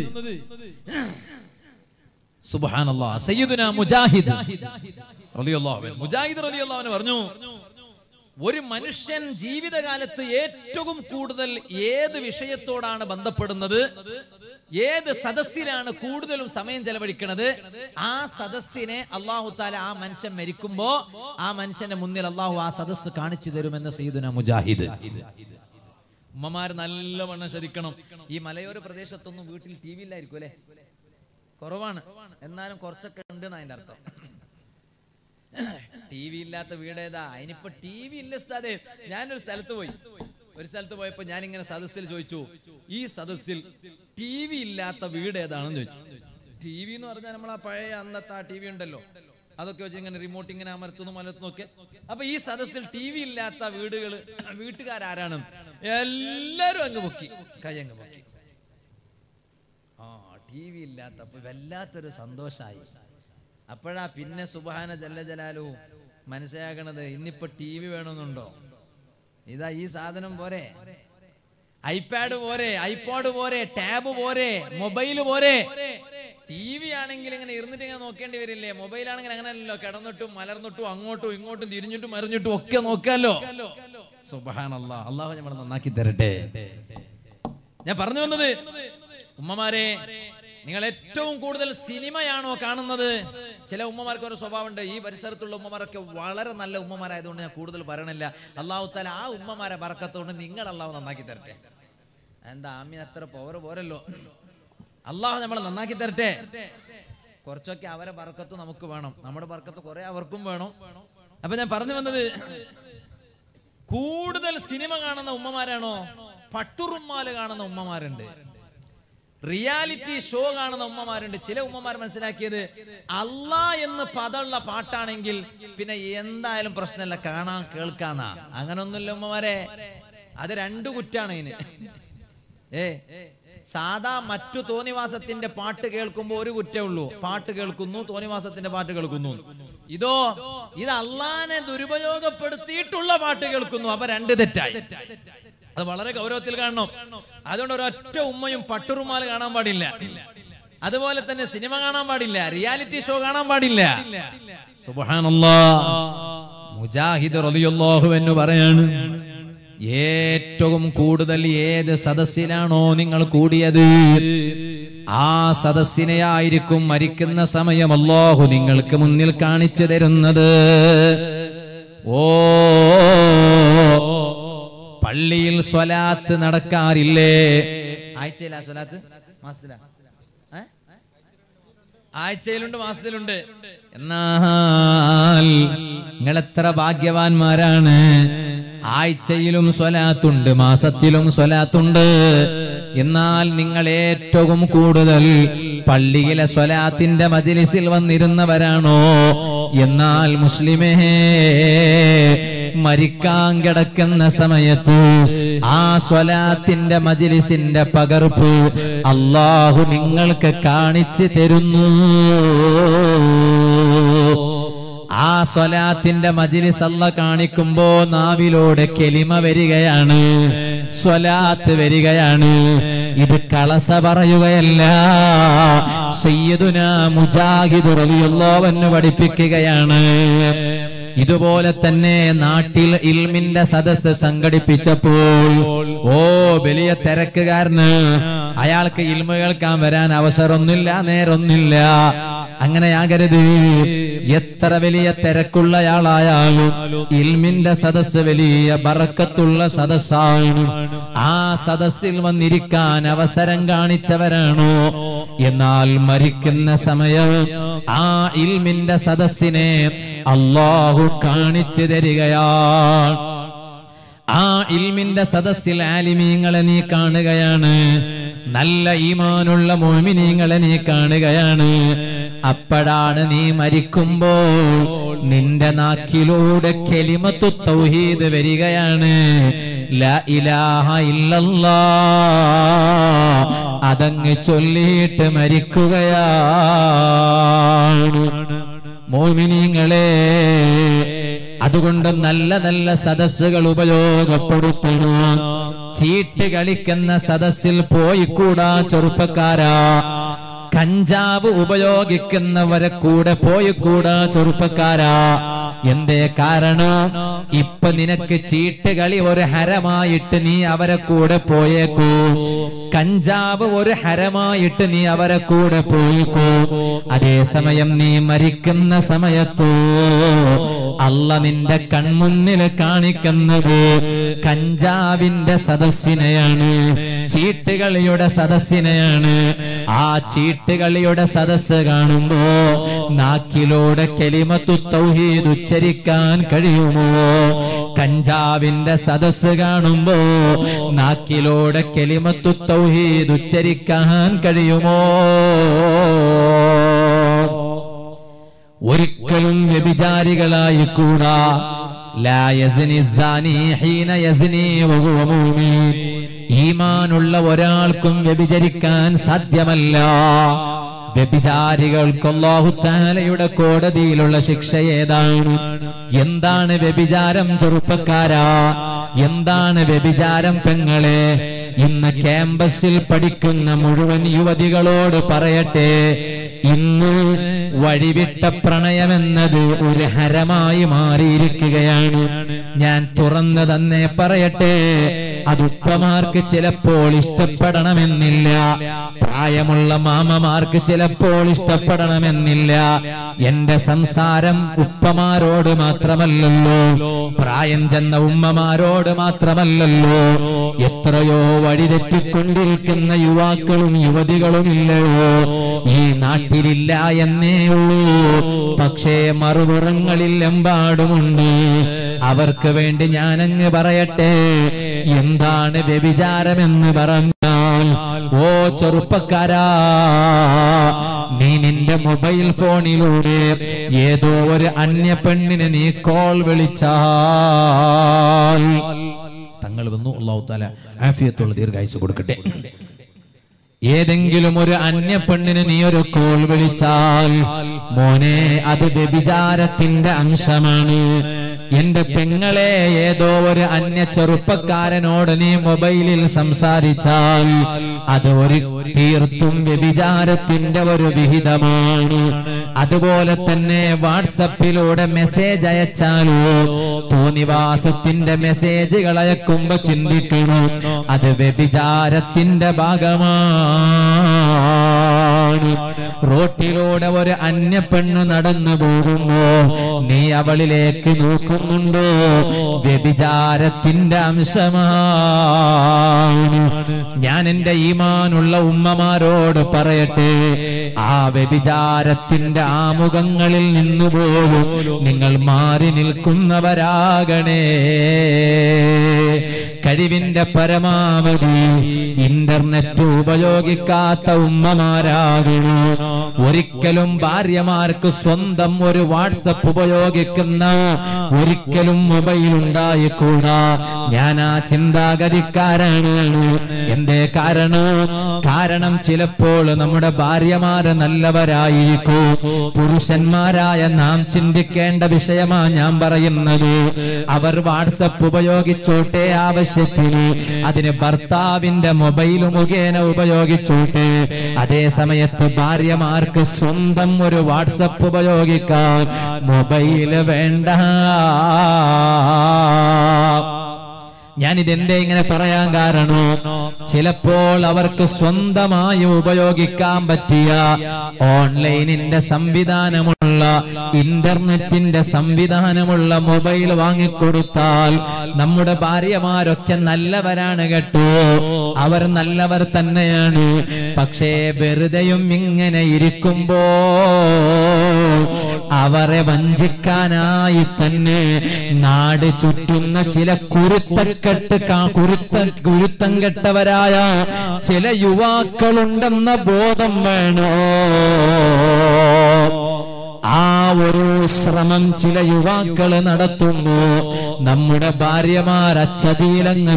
സുബ്ഹാനല്ലാ സയ്യിദുന മുജാഹിദ് റളിയല്ലാഹു അൻഹു മുജാഹിദ് റളിയല്ലാഹു അൻഹു പറഞ്ഞു ഒരു മനുഷ്യൻ ജീവിതകാലത്ത് ഏറ്റവും കൂടുതൽ ഏത് വിഷയത്തോടാണ് ബന്ധപ്പെടുന്നത് ഏത് സദസ്സിലാണ് കൂടുതലും സമയം ചെലവഴിക്കുന്നത് ആ സദസ്സിനെ അള്ളാഹു താല ആ മനുഷ്യൻ മരിക്കുമ്പോ ആ മനുഷ്യന്റെ മുന്നിൽ അള്ളാഹു ആ സദസ്സ് കാണിച്ചു തരുമെന്ന് സയ്യിദുന മുജാഹിദ് ഉമ്മമാര് നല്ലവണ്ണം ശ്രദ്ധിക്കണം ഈ മലയോര പ്രദേശത്തൊന്നും വീട്ടിൽ ടി വി ഇല്ലായിരിക്കും അല്ലെ കുറവാണ് എന്നാലും കുറച്ചൊക്കെ ഉണ്ട് അതിന്റെ അർത്ഥം ടി വി ഇല്ലാത്ത വീട് ഏതാ അതിനിപ്പോ ടി വി ഇല്ല ഉസ്താദേ ഞാനൊരു സ്ഥലത്ത് പോയി ഒരു സ്ഥലത്ത് പോയപ്പോ ഞാൻ ഇങ്ങനെ സദസ്സിൽ ചോദിച്ചു ഈ സദസ്സിൽ ടി വി ഇല്ലാത്ത വീട് ഏതാണെന്ന് ചോദിച്ചു ടി വി എന്ന് പറഞ്ഞാൽ നമ്മൾ ആ പഴയ അന്നത്തെ ആ ടി വി ഉണ്ടല്ലോ അതൊക്കെ വെച്ച് ഇങ്ങനെ റിമോട്ട് ഇങ്ങനെ അമർത്തുന്നു മലത്തുന്നു ഒക്കെ അപ്പൊ ഈ സദസ്സിൽ ടി വി ഇല്ലാത്ത വീടുകൾ വീട്ടുകാരാരാണ് എല്ലാരും അങ്ങ് പൊക്കി കൈ അങ്ങ് പൊക്കി ആ ടി വി ഇല്ലാത്തപ്പോ വല്ലാത്തൊരു സന്തോഷായി അപ്പോഴാ പിന്നെ സുബാന ജല്ല ജലാലു മനസ്സിലാക്കണത് ഇന്നിപ്പോ ടി വി വേണമെന്നുണ്ടോ ഇതാ ഈ സാധനം പോരെ ഐപാഡ് പോരെ ഐപോഡ് പോരെ ടാബ് പോരെ മൊബൈൽ പോരെ ടി വി ആണെങ്കിൽ ഇങ്ങനെ ഇരുന്നിട്ട് ഇങ്ങനെ നോക്കേണ്ടി വരില്ലേ മൊബൈൽ ആണെങ്കിൽ അങ്ങനെയല്ലോ കിടന്നിട്ടും മലർന്നിട്ടും അങ്ങോട്ടും ഇങ്ങോട്ടും തിരിഞ്ഞിട്ടും മറിഞ്ഞിട്ടും ഒക്കെ നോക്കാലോ സുബാനല്ലാ അള്ളാഹു നമ്മൾ നന്നാക്കി തരട്ടെ ഞാൻ പറഞ്ഞു വന്നത് ഉമ്മമാരെ നിങ്ങൾ ഏറ്റവും കൂടുതൽ സിനിമയാണോ കാണുന്നത് ചില ഉമ്മമാർക്ക് ഒരു സ്വഭാവമുണ്ട് ഈ പരിസരത്തുള്ള ഉമ്മമാരൊക്കെ വളരെ നല്ല ഉമ്മമാരായതുകൊണ്ട് ഞാൻ കൂടുതൽ പറയണില്ല അള്ളാഹു താല ആ ഉമ്മമാരെ പറക്കത്തോണ്ട് നിങ്ങൾ അള്ളാഹു നന്നാക്കി തരട്ടെ എന്താ ആമി അത്ര പവർ പോരല്ലോ അള്ളാഹു നമ്മളെ നന്നാക്കി തരട്ടെ കുറച്ചൊക്കെ അവരെ പറക്കത്ത് നമുക്ക് വേണം നമ്മുടെ പറക്കത്ത് കുറെ അവർക്കും വേണം അപ്പൊ ഞാൻ പറഞ്ഞു വന്നത് കൂടുതൽ സിനിമ കാണുന്ന ഉമ്മമാരാണോ പട്ടുറുമ്മാല് കാണുന്ന ഉമ്മമാരുണ്ട് റിയാലിറ്റി ഷോ കാണുന്ന ഉമ്മമാരുണ്ട് ചില ഉമ്മമാർ മനസ്സിലാക്കിയത് അല്ലാ എന്ന് പദമുള്ള പാട്ടാണെങ്കിൽ പിന്നെ എന്തായാലും പ്രശ്നമില്ല കാണാൻ കേൾക്കാന്നാ അങ്ങനൊന്നുമില്ല ഉമ്മമാരെ അത് രണ്ടു കുറ്റാണ് ഇതിന് ഏ സാധാ മറ്റു തോന്നിവാസത്തിന്റെ പാട്ട് കേൾക്കുമ്പോ ഒരു കുറ്റേ ഉള്ളൂ പാട്ട് കേൾക്കുന്നു തോന്നിവാസത്തിന്റെ പാട്ട് കേൾക്കുന്നു ഇതോ ഇത് അള്ളാനെ ദുരുപയോഗപ്പെടുത്തിയിട്ടുള്ള പാട്ട് കേൾക്കുന്നു അപ്പൊ രണ്ട് തെറ്റായി അത് വളരെ ഗൗരവത്തിൽ കാണണം അതുകൊണ്ട് ഒരൊറ്റ ഉമ്മയും പട്ടുറുമാൽ കാണാൻ പാടില്ല അതുപോലെ തന്നെ സിനിമ കാണാൻ പാടില്ല റിയാലിറ്റി ഷോ കാണാൻ പാടില്ല സുബ്ഹാനല്ലാ മുജാഹിദ് റളിയല്ലാഹു എന്ന് പറയാണ് ഏറ്റവും കൂടുതൽ ഏത് സദസ്സിലാണോ നിങ്ങൾ കൂടിയത് ആ സദസ്സിനെ ആയിരിക്കും മരിക്കുന്ന സമയം അല്ലാഹു നിങ്ങൾക്ക് മുന്നിൽ കാണിച്ചു തരുന്നത് ഓ പള്ളിയിൽ സ്വലാത്ത് നടക്കാറില്ലേ ആഴ്ചയിലാ സ്വലാത്ത് മാസത്തിലാ ഏ? ആഴ്ചയിലുണ്ട് മാസത്തിലുണ്ട് എന്നാൽ നിങ്ങൾ എത്ര ഭാഗ്യവാന്മാരാണ് ആഴ്ചയിലും സ്വലാത്തുണ്ട് മാസത്തിലും സ്വലാത്തുണ്ട് എന്നാൽ നിങ്ങൾ ഏറ്റവും കൂടുതൽ പള്ളിയിലെ സ്വലാത്തിന്റെ മജിലിസിൽ വന്നിരുന്നവരാണോ എന്നാൽ മുസ്ലിമേ മരിക്കാൻ കിടക്കുന്ന സമയത്ത് ആ സ്വലാത്തിന്റെ മജിലിസിന്റെ പകർപ്പ് അള്ളാഹു നിങ്ങൾക്ക് കാണിച്ചു തരുന്നു ആ സ്വലാത്തിന്റെ മജിലിസ് അല്ല കാണിക്കുമ്പോ നാവിലൂടെ കെലിമ വരികയാണ് സ്വലാത്ത് വരികയാണ് ഇത് കളസ പറയുകയല്ല സയ്യിദുന മുജാഹിദ് റളിയല്ലാഹു പഠിപ്പിക്കുകയാണ് ഇതുപോലെ തന്നെ നാട്ടിൽ ഇൽമിന്റെ സദസ്സ് സംഘടിപ്പിച്ചപ്പോൾ ഓ വലിയ തിരക്കുകാരന് അയാൾക്ക് ഇൽമ കേൾക്കാൻ വരാൻ അവസരമൊന്നുമില്ല നേരൊന്നുമില്ല അങ്ങനെയാകരുത് എത്ര വലിയ തിരക്കുള്ളയാളായാലും ഇൽമിന്റെ സദസ്സ് വലിയ ബറക്കത്തുള്ള സദസ്സാണ് ആ സദസ്സിൽ വന്നിരിക്കാൻ അവസരം കാണിച്ചവരാണോ എന്നാൽ മരിക്കുന്ന സമയം ആ ഇൽമിന്റെ സദസ്സിനെ അള്ളാഹു കാണിച്ചു തരികയാണ് ആ ഇൽമിന്റെ സദസ്സിൽ ആലിമീങ്ങളെ നീ കാണുകയാണ് നല്ല ഈമാനുള്ള മോമിനീങ്ങളെ നീ കാണുകയാണ് അപ്പോഴാണ് നീ മരിക്കുമ്പോൾ നിന്റെ നാക്കിലൂടെ കെലിമത്തു തൗഹീദ് വരികയാണ് ലാ ഇലാഹ ഇല്ലല്ലാ അതങ്ങ് ചൊല്ലിയിട്ട് മരിക്കുകയാണ് മോമിനിങ്ങളെ അതുകൊണ്ട് നല്ല നല്ല സദസ്സുകൾ ഉപയോഗപ്പെടുത്തണം ചീട്ട് കളിക്കുന്ന സദസ്സിൽ പോയിക്കൂടാ ചെറുപ്പക്കാരാ കഞ്ചാവ് ഉപയോഗിക്കുന്നവരെ കൂടെ പോയിക്കൂടാ ചെറുപ്പക്കാരാ എന്തേ കാരണം ഇപ്പൊ നിനക്ക് ചീട്ടുകളി ഒരു ഹരമായിട്ട് നീ അവരെ കൂടെ പോയേക്കൂ കഞ്ചാവ് ഒരു ഹരമായിട്ട് നീ അവരെ കൂടെ പോയിക്കൂ അതേസമയം നീ മരിക്കുന്ന സമയത്തോ അല്ല നിന്റെ കൺമുന്നിൽ കാണിക്കുന്നത് കഞ്ചാവിന്റെ സദസ്സിനെയാണ് ചീട്ടുകളിയുടെ സദസ്സിനെയാണ് ആ ചീട്ടുകളിയുടെ സദസ്സ് കാണുമ്പോ നാക്കിലൂടെ കെലിമത്തു തൗഹീദ് ഉച്ചരിക്കാൻ കഴിയുമോ കഞ്ചാവിന്റെ സദസ്സ് കാണുമ്പോ നാക്കിലൂടെ കെലിമത്തു തൗഹീദ് ഉച്ചരിക്കാൻ കഴിയുമോ ഒരിക്കലും വ്യഭിചാരികളായി കൂടാ ലാ യസ്നി സാനി ഹീന യസ്നി വഹുവ മുഅ്മിൻ. ഈമാനുള്ള ഒരാൾക്കും വ്യഭിചരിക്കാൻ സാധ്യമല്ല വ്യഭിചാരികൾക്ക് അല്ലാഹു തആലയുടെ കോടതിയിലുള്ള ശിക്ഷ ഏതാണ് എന്താണ് വ്യഭിചാരം ചെറുപ്പക്കാരാ എന്താണ് വ്യഭിചാരം പെങ്ങളെ ഇന്ന് ക്യാമ്പസിൽ പഠിക്കുന്ന മുഴുവൻ യുവതികളോട് പറയട്ടെ ഇന്ന് വഴിവിട്ട പ്രണയമെന്നത് ഒരു ഹരമായി മാറിയിരിക്കുകയാണ് ഞാൻ തുറന്നു തന്നെ പറയട്ടെ അത് ഉപ്പമാർക്ക് ചിലപ്പോൾ ഇഷ്ടപ്പെടണമെന്നില്ല പ്രായമുള്ള മാമമാർക്ക് ചിലപ്പോൾ ഇഷ്ടപ്പെടണമെന്നില്ല എന്റെ സംസാരം ഉപ്പമാരോട് മാത്രമല്ലല്ലോ പ്രായം ചെന്ന ഉമ്മമാരോട് മാത്രമല്ലല്ലോ എത്രയോ വഴിതെറ്റിക്കൊണ്ടിരിക്കുന്ന യുവാക്കളും യുവതികളും ഇല്ലയോ ഈ നാട്ടിലില്ല എന്നേ ഉള്ളൂ പക്ഷേ മറുപുറങ്ങളിൽ എമ്പാടുമുണ്ട് അവർക്ക് വേണ്ടി ഞാനങ്ങ് പറയട്ടെ എന്താണ് വ്യഭിചാരമെന്ന് പറഞ്ഞാൽ ഓ ചെറുപ്പക്കാരാ നീ നിന്റെ മൊബൈൽ ഫോണിലൂടെ ഏതോ ഒരു അന്യ പെണ്ണിന് നീ കോൾ വിളിച്ചാൽ തങ്ങൾ വന്നു അള്ളാഹു താല ആഫിയത്തുള്ള ദീർഘായുസ് കൊടുക്കട്ടെ ഏതെങ്കിലും ഒരു അന്യ പെണ്ണിന് നീ ഒരു കോൾ വിളിച്ചാൽ മോനെ അത് വ്യഭിചാരത്തിന്റെ അംശമാണ് എന്റെ പെങ്ങളെ ഏതോ ഒരു അന്യ ചെറുപ്പക്കാരനോട് നീ മൊബൈലിൽ സംസാരിച്ചാൽ അത് ഒരു തീർത്തും വ്യഭിചാരത്തിന്റെ ഒരു വിഹിതമാണ് അതുപോലെ തന്നെ വാട്സപ്പിലൂടെ മെസ്സേജ് അയച്ചാലോ തോന്നിവാസത്തിന്റെ മെസ്സേജുകൾ അയക്കുമ്പോ ചിന്തിക്കണം അത് വ്യഭിചാരത്തിന്റെ ഭാഗമാണ് റോട്ടിലൂടെ ഒരു അന്യ പെണ്ണ് നടന്നു പോകുമ്പോ നീ അവളിലേക്ക് നോക്കുന്നുണ്ടോ വ്യഭിചാരത്തിന്റെ അംശമാണ് ഞാൻ എന്റെ ഈമാനുള്ള ഉമ്മമാരോട് പറയട്ടെ ആ വ്യഭിചാരത്തിന്റെ ആമുഖങ്ങളിൽ നിന്ന് പോലും നിങ്ങൾ മാറി നിൽക്കുന്നവരാകണേ കഴിവിന്റെ പരമാവധി ഇന്റർനെറ്റ് ഉപയോഗിക്കാത്ത ഉമ്മമാരാകണോ ഒരിക്കലും ഭാര്യമാർക്ക് സ്വന്തം ഒരു വാട്സപ്പ് ഉപയോഗിക്കുന്ന ഒരിക്കലും മൊബൈൽ ഉണ്ടായിക്കൂടാ ഞാൻ ആ ചിന്താഗതിക്കാരാണ് എന്തേ കാരണം കാരണം ചിലപ്പോൾ നമ്മുടെ ഭാര്യമാര് നല്ലവരായിരിക്കും പുരുഷന്മാരായ നാം ചിന്തിക്കേണ്ട വിഷയമാ ഞാൻ പറയുന്നത് അവർ വാട്സപ്പ് ഉപയോഗിച്ചോട്ടെ ആവശ്യത്തിന് അതിന് ഭർത്താവിന്റെ മൊബൈൽ മുഖേന ഉപയോഗിച്ചോട്ടെ അതേ സമയത്ത് ഭാര്യമാർക്ക് സ്വന്തം ഒരു വാട്സപ്പ് ഉപയോഗിക്കാൻ മൊബൈൽ വേണ്ട ഞാൻ ഇതെന്തേ ഇങ്ങനെ പറയാൻ കാരണം ചിലപ്പോൾ അവർക്ക് സ്വന്തമായി ഉപയോഗിക്കാൻ പറ്റിയ ഓൺലൈനിന്റെ സംവിധാനമുള്ള ഇന്റർനെറ്റിന്റെ സംവിധാനമുള്ള മൊബൈൽ വാങ്ങിക്കൊടുത്താൽ നമ്മുടെ ഭാര്യമാരൊക്കെ നല്ലവരാണ് കേട്ടോ അവർ നല്ലവർ തന്നെയാണ് പക്ഷേ വെറുതെയും ഇങ്ങനെ ഇരിക്കുമ്പോ അവരെ വഞ്ചിക്കാനായി തന്നെ നാട് ചുറ്റുന്ന ചില കുരുത്തക്കെട്ട് കാ- കുരുത്ത കുരുത്തം കെട്ടവരായ ചില യുവാക്കളുണ്ടെന്ന ബോധം വേണോ ആ ഒരു ശ്രമം ചില യുവാക്കൾ നടത്തുന്നു നമ്മുടെ ഭാര്യമാർ അച്ചതീലങ്ങ്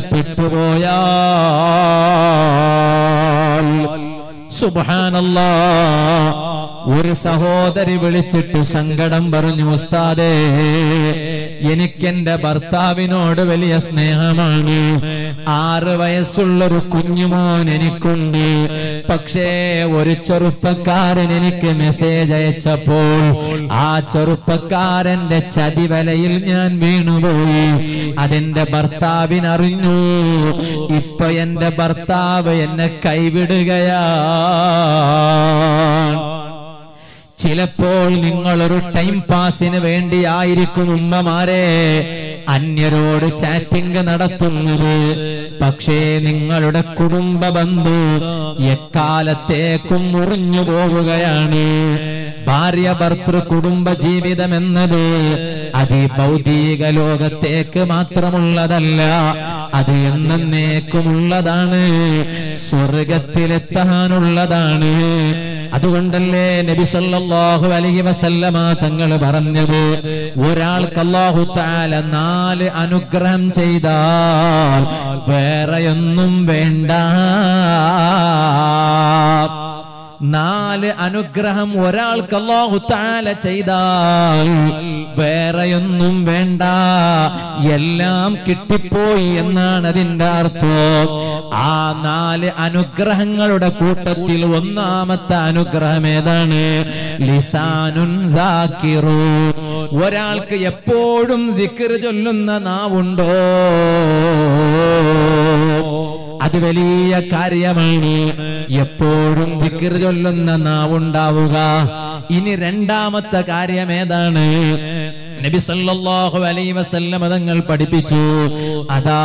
പെട്ടുപോയാൽ സുബാനല്ലാ ഒരു സഹോദരി വിളിച്ചിട്ട് സങ്കടം പറഞ്ഞു ഉസ്താദേ എനിക്കെന്റെ ഭർത്താവിനോട് വലിയ സ്നേഹമാണ് ആറ് വയസ്സുള്ളൊരു കുഞ്ഞുമോൻ എനിക്കുണ്ട് പക്ഷേ ഒരു ചെറുപ്പക്കാരൻ എനിക്ക് മെസ്സേജ് അയച്ചപ്പോൾ ആ ചെറുപ്പക്കാരന്റെ ചതിവലയിൽ ഞാൻ വീണുപോയി അതെന്റെ ഭർത്താവിനറിഞ്ഞു ഇപ്പൊ എന്റെ ഭർത്താവ് എന്നെ കൈവിടുകയാണ് ചിലപ്പോൾ നിങ്ങളൊരു ടൈം പാസിന് വേണ്ടിയായിരിക്കും ഉമ്മമാരെ അന്യരോട് ചാറ്റിംഗ് നടത്തുന്നത് പക്ഷേ നിങ്ങളുടെ കുടുംബ ബന്ധു എക്കാലത്തേക്കും മുറിഞ്ഞു പോവുകയാണ് ഭാര്യ ഭർത്തൃ കുടുംബ ജീവിതം എന്നത് അത് ഈ ഭൗതിക ലോകത്തേക്ക് മാത്രമുള്ളതല്ല അത് എന്നേക്കുമുള്ളതാണ് സ്വർഗത്തിലെത്താനുള്ളതാണ് അതുകൊണ്ടല്ലേ നബി സല്ലല്ലാഹു അലൈഹി വസല്ലമ തങ്ങൾ പറഞ്ഞത് ഒരാൾക്ക് അല്ലാഹു തആല നാല് അനുഗ്രഹം ചെയ്താൽ വേറെയൊന്നും വേണ്ട നാല് അനുഗ്രഹം ഒരാൾക്ക് അല്ലാഹു തആല ചെയ്താൽ വേറെയൊന്നും വേണ്ട എല്ലാം കിട്ടിപ്പോയി എന്നാണ് അതിന്റെ അർത്ഥം ആ നാല് അനുഗ്രഹങ്ങളുടെ കൂട്ടത്തിൽ ഒന്നാമത്തെ അനുഗ്രഹം ഏതാണ് ലിസാനുൻ ദാക്കിറു ഒരാൾക്ക് എപ്പോഴും ദിക്ർ ചൊല്ലുന്ന നാവുണ്ടോ അത് വലിയ കാര്യമാണ് എപ്പോഴും ദിക്ർ ചൊല്ലുന്ന നാവുണ്ടാവുക ഇനി രണ്ടാമത്തെ കാര്യം ഏതാണ് നബി സല്ലല്ലാഹു അലൈഹി വസല്ലം തങ്ങൾ പഠിപ്പിച്ചു അതാ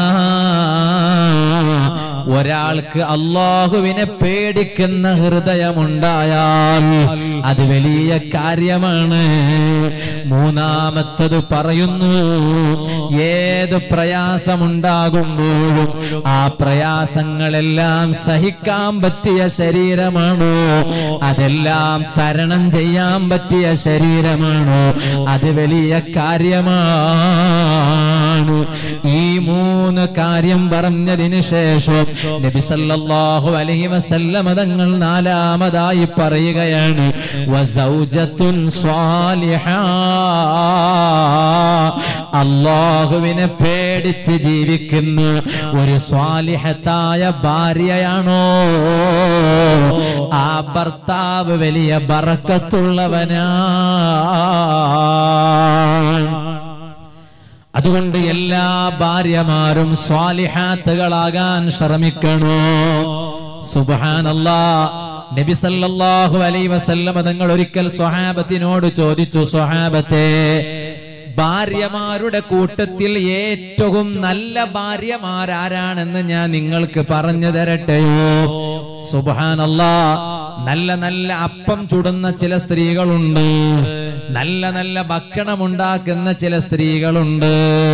ഒരാൾക്ക് അള്ളാഹുവിനെ പേടിക്കുന്ന ഹൃദയമുണ്ടായാൽ അത് വലിയ കാര്യമാണ് മൂന്നാമത്തത് പറയുന്നു ഏത് പ്രയാസമുണ്ടാകുമ്പോഴും ആ പ്രയാസങ്ങളെല്ലാം സഹിക്കാൻ പറ്റിയ ശരീരമാണോ അതെല്ലാം തരണം ചെയ്യാൻ പറ്റിയ ശരീരമാണോ അത് വലിയ കാര്യമാണ് ഈ മൂന്ന് കാര്യം പറഞ്ഞതിന് ശേഷം നബി സല്ലല്ലാഹു അലൈഹി വസല്ലമ തങ്ങൾ നാലാമതായി പറയുകയാണ് വസൗജത്തുൻ സ്വാലിഹാ അള്ളാഹുവിനെ പേടിച്ച് ജീവിക്കുന്ന ഒരു സ്വാലിഹത്തായ ഭാര്യയാണോ ആ ഭർത്താവ് വലിയ ബറക്കത്തുള്ളവനാണ് അതുകൊണ്ട് എല്ലാ ഭാര്യമാരും സ്വാലിഹാത്തുകളാകാൻ ശ്രമിക്കണോ സുബാനല്ലാ നബി സല്ലല്ലാഹു അലൈഹി വസല്ലമ തങ്ങൾ ഒരിക്കൽ സ്വഹാബത്തിനോട് ചോദിച്ചു സ്വഹാബത്തെ ഭാര്യമാരുടെ കൂട്ടത്തിൽ ഏറ്റവും നല്ല ഭാര്യമാരാരാണെന്ന് ഞാൻ നിങ്ങൾക്ക് പറഞ്ഞു തരട്ടെയോ സുബാനല്ലാ നല്ല നല്ല അപ്പം ചുടുന്ന ചില സ്ത്രീകളുണ്ട് നല്ല നല്ല ഭക്ഷണം ഉണ്ടാക്കുന്ന ചില സ്ത്രീകളുണ്ട്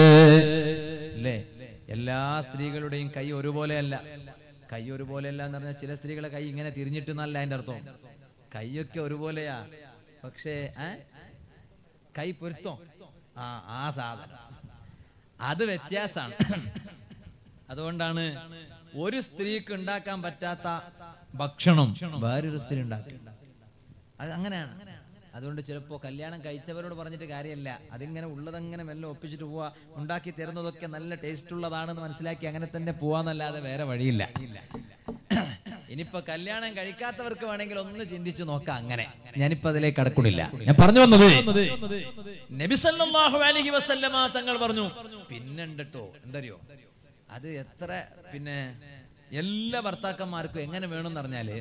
അല്ലേ എല്ലാ സ്ത്രീകളുടെയും കൈ ഒരുപോലെയല്ല കൈ ഒരുപോലെയല്ല എന്ന് പറഞ്ഞാൽ ചില സ്ത്രീകളെ കൈ ഇങ്ങനെ തിരിഞ്ഞിട്ട് നല്ല അതിന്റെ അർത്ഥം കൈയൊക്കെ ഒരുപോലെയാ പക്ഷേ ഏ? കൈ പൊരുത്തം ആ ആ സാധനം അത് വ്യത്യാസാണ് അതുകൊണ്ടാണ് ഒരു സ്ത്രീക്ക് ഉണ്ടാക്കാൻ പറ്റാത്ത ഭക്ഷണം വേറൊരു സ്ത്രീ ഉണ്ടാക്കി അത് അങ്ങനെയാണ് അതുകൊണ്ട് ചിലപ്പോ കല്യാണം കഴിച്ചവരോട് പറഞ്ഞിട്ട് കാര്യമല്ല അതിങ്ങനെ ഉള്ളതങ്ങനെ മെല്ലെ ഒപ്പിച്ചിട്ട് പോവാ ഉണ്ടാക്കി തരുന്നതൊക്കെ നല്ല ടേസ്റ്റ് ഉള്ളതാണെന്ന് മനസ്സിലാക്കി അങ്ങനെ തന്നെ പോവാന്നല്ലാതെ വേറെ വഴിയില്ല ഇനിയിപ്പോ കല്യാണം കഴിക്കാത്തവർക്ക് വേണമെങ്കിൽ ഒന്ന് ചിന്തിച്ചു നോക്കാം അങ്ങനെ ഞാനിപ്പോ അതിലേക്ക് കടക്കണില്ല ഞാൻ പറഞ്ഞു വന്നത് നബി സല്ലല്ലാഹു അലൈഹി വസല്ലമ തങ്ങൾ പറഞ്ഞു പിന്നെണ്ടട്ടോ എന്തറിയോ അത് എത്ര പിന്നെ എല്ലാ ഭർത്താക്കന്മാർക്കും എങ്ങനെ വേണമെന്ന് പറഞ്ഞാല്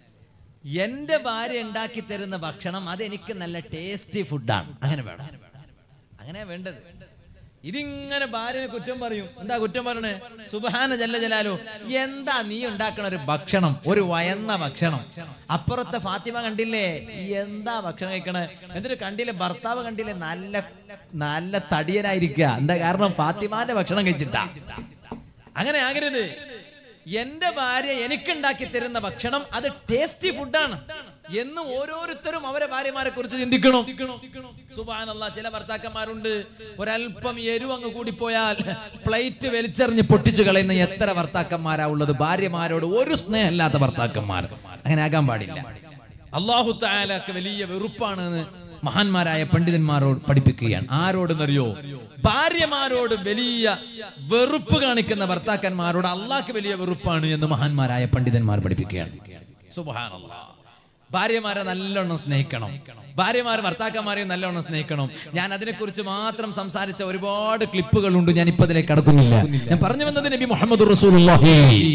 എന്റെ ഭാര്യ ഉണ്ടാക്കി തരുന്ന ഭക്ഷണം അത് എനിക്ക് നല്ല ടേസ്റ്റി ഫുഡാണ് അങ്ങനെ വേണം അങ്ങനെ വേണ്ടത് ഇതിങ്ങനെ ഭാര്യനെ കുറ്റം പറയും എന്താ കുറ്റം പറയണേ സുബഹാന ജല്ല ജലാലു എന്താ നീ ഉണ്ടാക്കണ ഒരു ഭക്ഷണം ഒരു വയന്ന ഭക്ഷണം അപ്പുറത്തെ ഫാത്തിമ കണ്ടില്ലേ എന്താ ഭക്ഷണം കഴിക്കണേ എന്നിട്ട് കണ്ടില്ലേ ഭർത്താവ് കണ്ടില്ലേ നല്ല നല്ല തടിയനായിരിക്കുക എന്താ കാരണം ഫാത്തിമാന്റെ ഭക്ഷണം കഴിച്ചിട്ടാ അങ്ങനെ ആകരുത് എന്റെ ഭാര്യ എനിക്കുണ്ടാക്കി തരുന്ന ഭക്ഷണം അത് ടേസ്റ്റി ഫുഡാണ് എന്ന് ഓരോരുത്തരും അവരെ ഭാര്യമാരെ കുറിച്ച് ചിന്തിക്കണം സുബാനല്ല ചില ഭർത്താക്കന്മാരുണ്ട് ഒരല്പം എരിവ് അങ്ങ് കൂടിപ്പോയാൽ പ്ലേറ്റ് വലിച്ചെറിഞ്ഞ് പൊട്ടിച്ചു കളയുന്ന എത്ര ഭർത്താക്കന്മാരാ ഉള്ളത് ഭാര്യമാരോട് ഒരു സ്നേഹമില്ലാത്ത ഭർത്താക്കന്മാർ അങ്ങനെ ആകാൻ പാടില്ല അള്ളാഹു താലക്ക് വലിയ വെറുപ്പാണ് എന്ന് മഹാന്മാരായ പണ്ഡിതന്മാരോട് പഠിപ്പിക്കുകയാണ് ആരോടെന്നറിയോ ഭാര്യമാരോട് വലിയ വെറുപ്പ് കാണിക്കുന്ന ഭർത്താക്കന്മാരോട് അള്ളാഹ്ക്ക് വലിയ വെറുപ്പാണ് എന്ന് മഹാന്മാരായ പണ്ഡിതന്മാർ പഠിപ്പിക്കുകയാണ് സുബ്ഹാനല്ലാഹ് ഭാര്യമാരെ നല്ലോണം സ്നേഹിക്കണം ഭാര്യമാർ ഭർത്താക്കന്മാരെ നല്ലോണം സ്നേഹിക്കണം ഞാൻ അതിനെക്കുറിച്ച് മാത്രം സംസാരിച്ച ഒരുപാട് ക്ലിപ്പുകളുണ്ട് ഞാൻ ഇപ്പൊ അതിലേക്ക് കടക്കുന്നില്ല ഞാൻ പറഞ്ഞു വന്നത് നബി മുഹമ്മദ് റസൂലുള്ളാഹി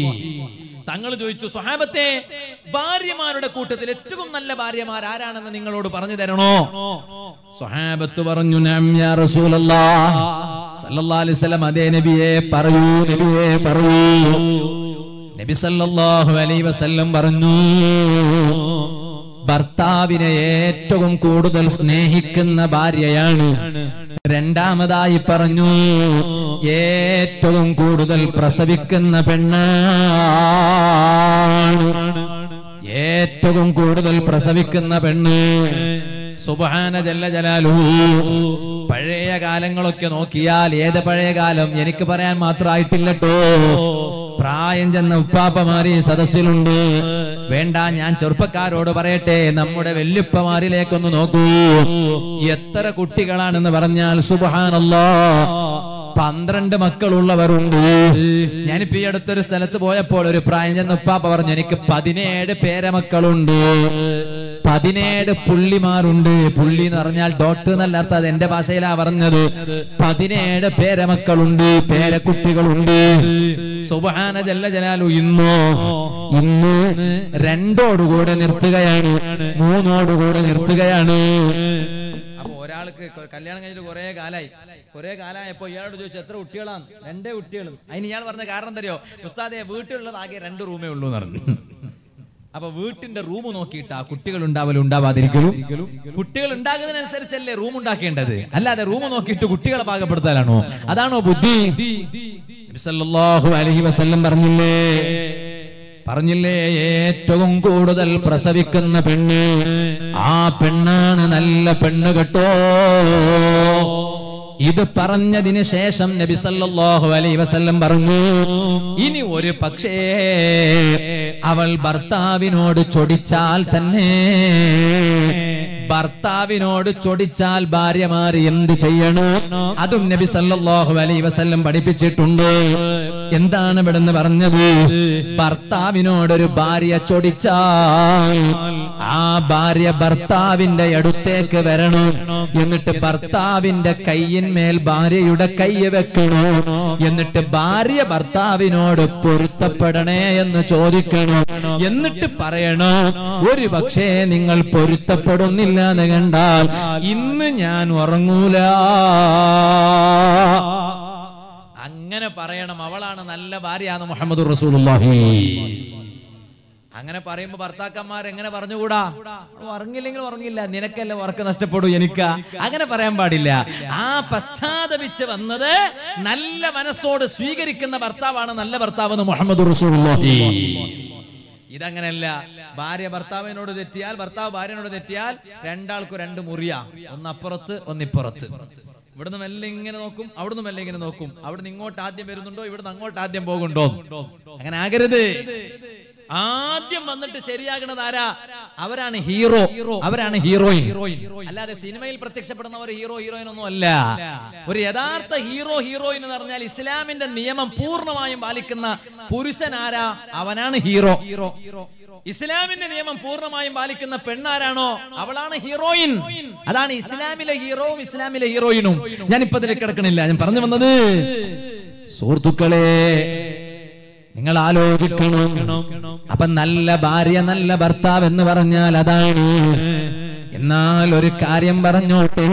തങ്ങൾ ചോദിച്ചു സ്വഹാബത്തെ ഭാര്യമാരുടെ കൂട്ടത്തിൽ ഏറ്റവും നല്ല ഭാര്യമാർ ആരാണെന്ന് നിങ്ങളോട് പറഞ്ഞു തരണോ സ്വഹാബത്ത് പറഞ്ഞു "നഅം യാ റസൂലല്ലാഹ്." സല്ലല്ലാഹു അലൈഹി വസല്ലം അതേ നബിയെ പറയൂ നബിയെ പറയൂ നബി സല്ലല്ലാഹു അലൈഹി വസല്ലം പറഞ്ഞു ഭർത്താവിനെ ഏറ്റവും കൂടുതൽ സ്നേഹിക്കുന്ന ഭാര്യയാണ് രണ്ടാമതായി പറഞ്ഞു ഏറ്റവും കൂടുതൽ പ്രസവിക്കുന്ന പെണ്ണാണ് ഏറ്റവും കൂടുതൽ പ്രസവിക്കുന്ന പെണ്ണ് സുബാന ജല്ല ജലാലു പഴയ കാലങ്ങളൊക്കെ നോക്കിയാൽ ഏത് പഴയ കാലം എനിക്ക് പറയാൻ മാത്രമായിട്ടില്ലട്ടോ പ്രായം ചെന്ന ഉപ്പാപ്പമാര് ഈ സദസ്സിലുണ്ട് വേണ്ട ഞാൻ ചെറുപ്പക്കാരോട് പറയട്ടെ നമ്മുടെ വല്യുപ്പമാരിലേക്കൊന്ന് നോക്കൂ എത്ര കുട്ടികളാണെന്ന് പറഞ്ഞാൽ സുബഹാനല്ലോ പന്ത്രണ്ട് മക്കളുള്ളവരുണ്ട് ഞാനിപ്പോ ഈ അടുത്തൊരു സ്ഥലത്ത് പോയപ്പോൾ ഒരു പ്രായം ചെന്ന ഉപ്പാപ്പ പറഞ്ഞു എനിക്ക് പതിനേഴ് പേരമക്കളുണ്ട് പതിനേഴ് പുള്ളിമാരുണ്ട് പുള്ളി എന്ന് പറഞ്ഞാൽ ഡോക്ടർ എന്നല്ല അർത്ഥം അത് എന്റെ ഭാഷയിലാ പറഞ്ഞത് പതിനേഴ് പേരമക്കളുണ്ട് പേരക്കുട്ടികളുണ്ട് സുബഹാന ജല്ല ജലാലു ഇന്നോ ഇന്ന് രണ്ടോടുകൂടെ നിർത്തുകയാണ് മൂന്നോടുകൂടെ നിർത്തുകയാണ് അപ്പൊ ഒരാൾക്ക് കൊ- കല്യാണം കഴിഞ്ഞിട്ട് കുറെ കാലായി കുറെ കാലായപ്പോ ഇയാളോട് ചോദിച്ചു എത്ര കുട്ടികളാണ് രണ്ടേ കുട്ടികളും അതിന് ഇയാൾ പറഞ്ഞ കാരണം തരുമോ ഉസ്താദെ വീട്ടിലുള്ളത് ആകെ രണ്ട് റൂമേ ഉള്ളൂ എന്ന് പറഞ്ഞു അപ്പൊ വീട്ടിന്റെ റൂം നോക്കിയിട്ട് ആ കുട്ടികൾ ഉണ്ടാവലും ഉണ്ടാവാതിരിക്കലും കുട്ടികൾ ഉണ്ടാകുന്നതിനനുസരിച്ചല്ലേ റൂം ഉണ്ടാക്കേണ്ടത് അല്ലാതെ റൂം നോക്കിയിട്ട് കുട്ടികളെ പാകപ്പെടുത്താനാണോ അതാണോ ബുദ്ധി നബി സല്ലല്ലാഹു അലൈഹി വസല്ലം പറഞ്ഞില്ലേ പറഞ്ഞില്ലേ ഏറ്റവും കൂടുതൽ പ്രസവിക്കുന്ന പെണ്ണ് ആ പെണ്ണാണ് നല്ല പെണ്ണ് കേട്ടോ ഇത് പറഞ്ഞതിന് ശേഷം നബി സല്ലല്ലാഹു അലൈഹി വസല്ലം പറഞ്ഞു ഇനി ഒരു പക്ഷേ അവൾ ഭർത്താവിനോട് ചൊടിച്ചാൽ തന്നെ ഭർത്താവിനോട് ചൊടിച്ചാൽ ഭാര്യമാർ എന്ത് ചെയ്യണം അതും നബി സല്ലല്ലാഹു അലൈഹി വസല്ലം പഠിപ്പിച്ചിട്ടുണ്ട് എന്താണ് ഇവിടുന്ന് പറഞ്ഞത് ഭർത്താവിനോടൊരു ഭാര്യ ചൊടിച്ചാൽ ആ ഭാര്യ ഭർത്താവിന്റെ അടുത്തേക്ക് വരണം എന്നിട്ട് ഭർത്താവിന്റെ കയ്യിന്മേൽ ഭാര്യയുടെ കൈ വെക്കണം എന്നിട്ട് ഭാര്യ ഭർത്താവിനോട് പൊരുത്തപ്പെടണേ എന്ന് ചോദിക്കണം എന്നിട്ട് പറയണം ഒരു പക്ഷേ നിങ്ങൾ പൊരുത്തപ്പെടുന്നില്ല എന്ന് കണ്ടാൽ ഇന്ന് ഞാൻ ഉറങ്ങൂല അങ്ങനെ പറയണം അവളാണ് നല്ല ഭാര്യയാണ് മുഹമ്മദ് റസൂലുള്ളാഹി അങ്ങനെ പറയുമ്പോ ഭർത്താക്കന്മാർ എങ്ങനെ പറഞ്ഞുകൂടാ ഉറങ്ങില്ലെങ്കിൽ ഉറങ്ങില്ല നിനക്കല്ലേ ഉറക്കം നഷ്ടപ്പെടൂ എനിക്ക് അങ്ങനെ പറയാൻ പാടില്ല ആ പശ്ചാത്തപിച്ച് വന്നത് നല്ല മനസ്സോട് സ്വീകരിക്കുന്ന ഭർത്താവാണ് നല്ല ഭർത്താവ് എന്ന് മുഹമ്മദ് റസൂലുള്ളാഹി ഇതങ്ങനല്ല ഭാര്യ ഭർത്താവിനോട് തെറ്റിയാൽ ഭർത്താവ് ഭാര്യനോട് തെറ്റിയാൽ രണ്ടാൾക്കും രണ്ട് മുറിയാ ഒന്ന് അപ്പുറത്ത് ഒന്നിപ്പുറത്ത് ഇവിടുന്ന് മെല്ലെ ഇങ്ങനെ നോക്കും അവിടുന്ന് മെല്ലെ ഇങ്ങനെ നോക്കും അവിടുന്ന് ഇങ്ങോട്ട് ആദ്യം വരുന്നുണ്ടോ ഇവിടുന്ന് അങ്ങോട്ട് ആദ്യം പോകുന്നുണ്ടോ അങ്ങനെ ആകരുത് ആദ്യം വന്നിട്ട് ശരിയാകണത് ആരാ അവരാണ് ഹീറോ അവരാണ് ഹീറോയിൻ അല്ലാതെ സിനിമയിൽ പ്രത്യക്ഷപ്പെടുന്ന ഒരു ഹീറോ ഹീറോയിൻ ഒന്നും അല്ല ഒരു യഥാർത്ഥ ഹീറോ ഹീറോയിൻ എന്ന് പറഞ്ഞാൽ ഇസ്ലാമിന്റെ നിയമം പൂർണ്ണമായും പാലിക്കുന്ന പുരുഷൻ ആരാ അവനാണ് ഹീറോ ഇസ്ലാമിന്റെ നിയമം പൂർണ്ണമായും പാലിക്കുന്ന പെണ്ണാരാണോ അവളാണ് ഹീറോയിൻ അതാണ് ഇസ്ലാമിലെ ഹീറോവും ഇസ്ലാമിലെ ഹീറോയിനും ഞാൻ ഇപ്പൊ അതിലേക്ക് കിടക്കണില്ല ഞാൻ പറഞ്ഞു വന്നത് സുഹൃത്തുക്കളെ നിങ്ങൾ ആലോചിക്കണം അപ്പൊ നല്ല ഭാര്യ നല്ല ഭർത്താവ് എന്ന് പറഞ്ഞാൽ അതാണ് എന്നാൽ ഒരു കാര്യം പറഞ്ഞോട്ടെ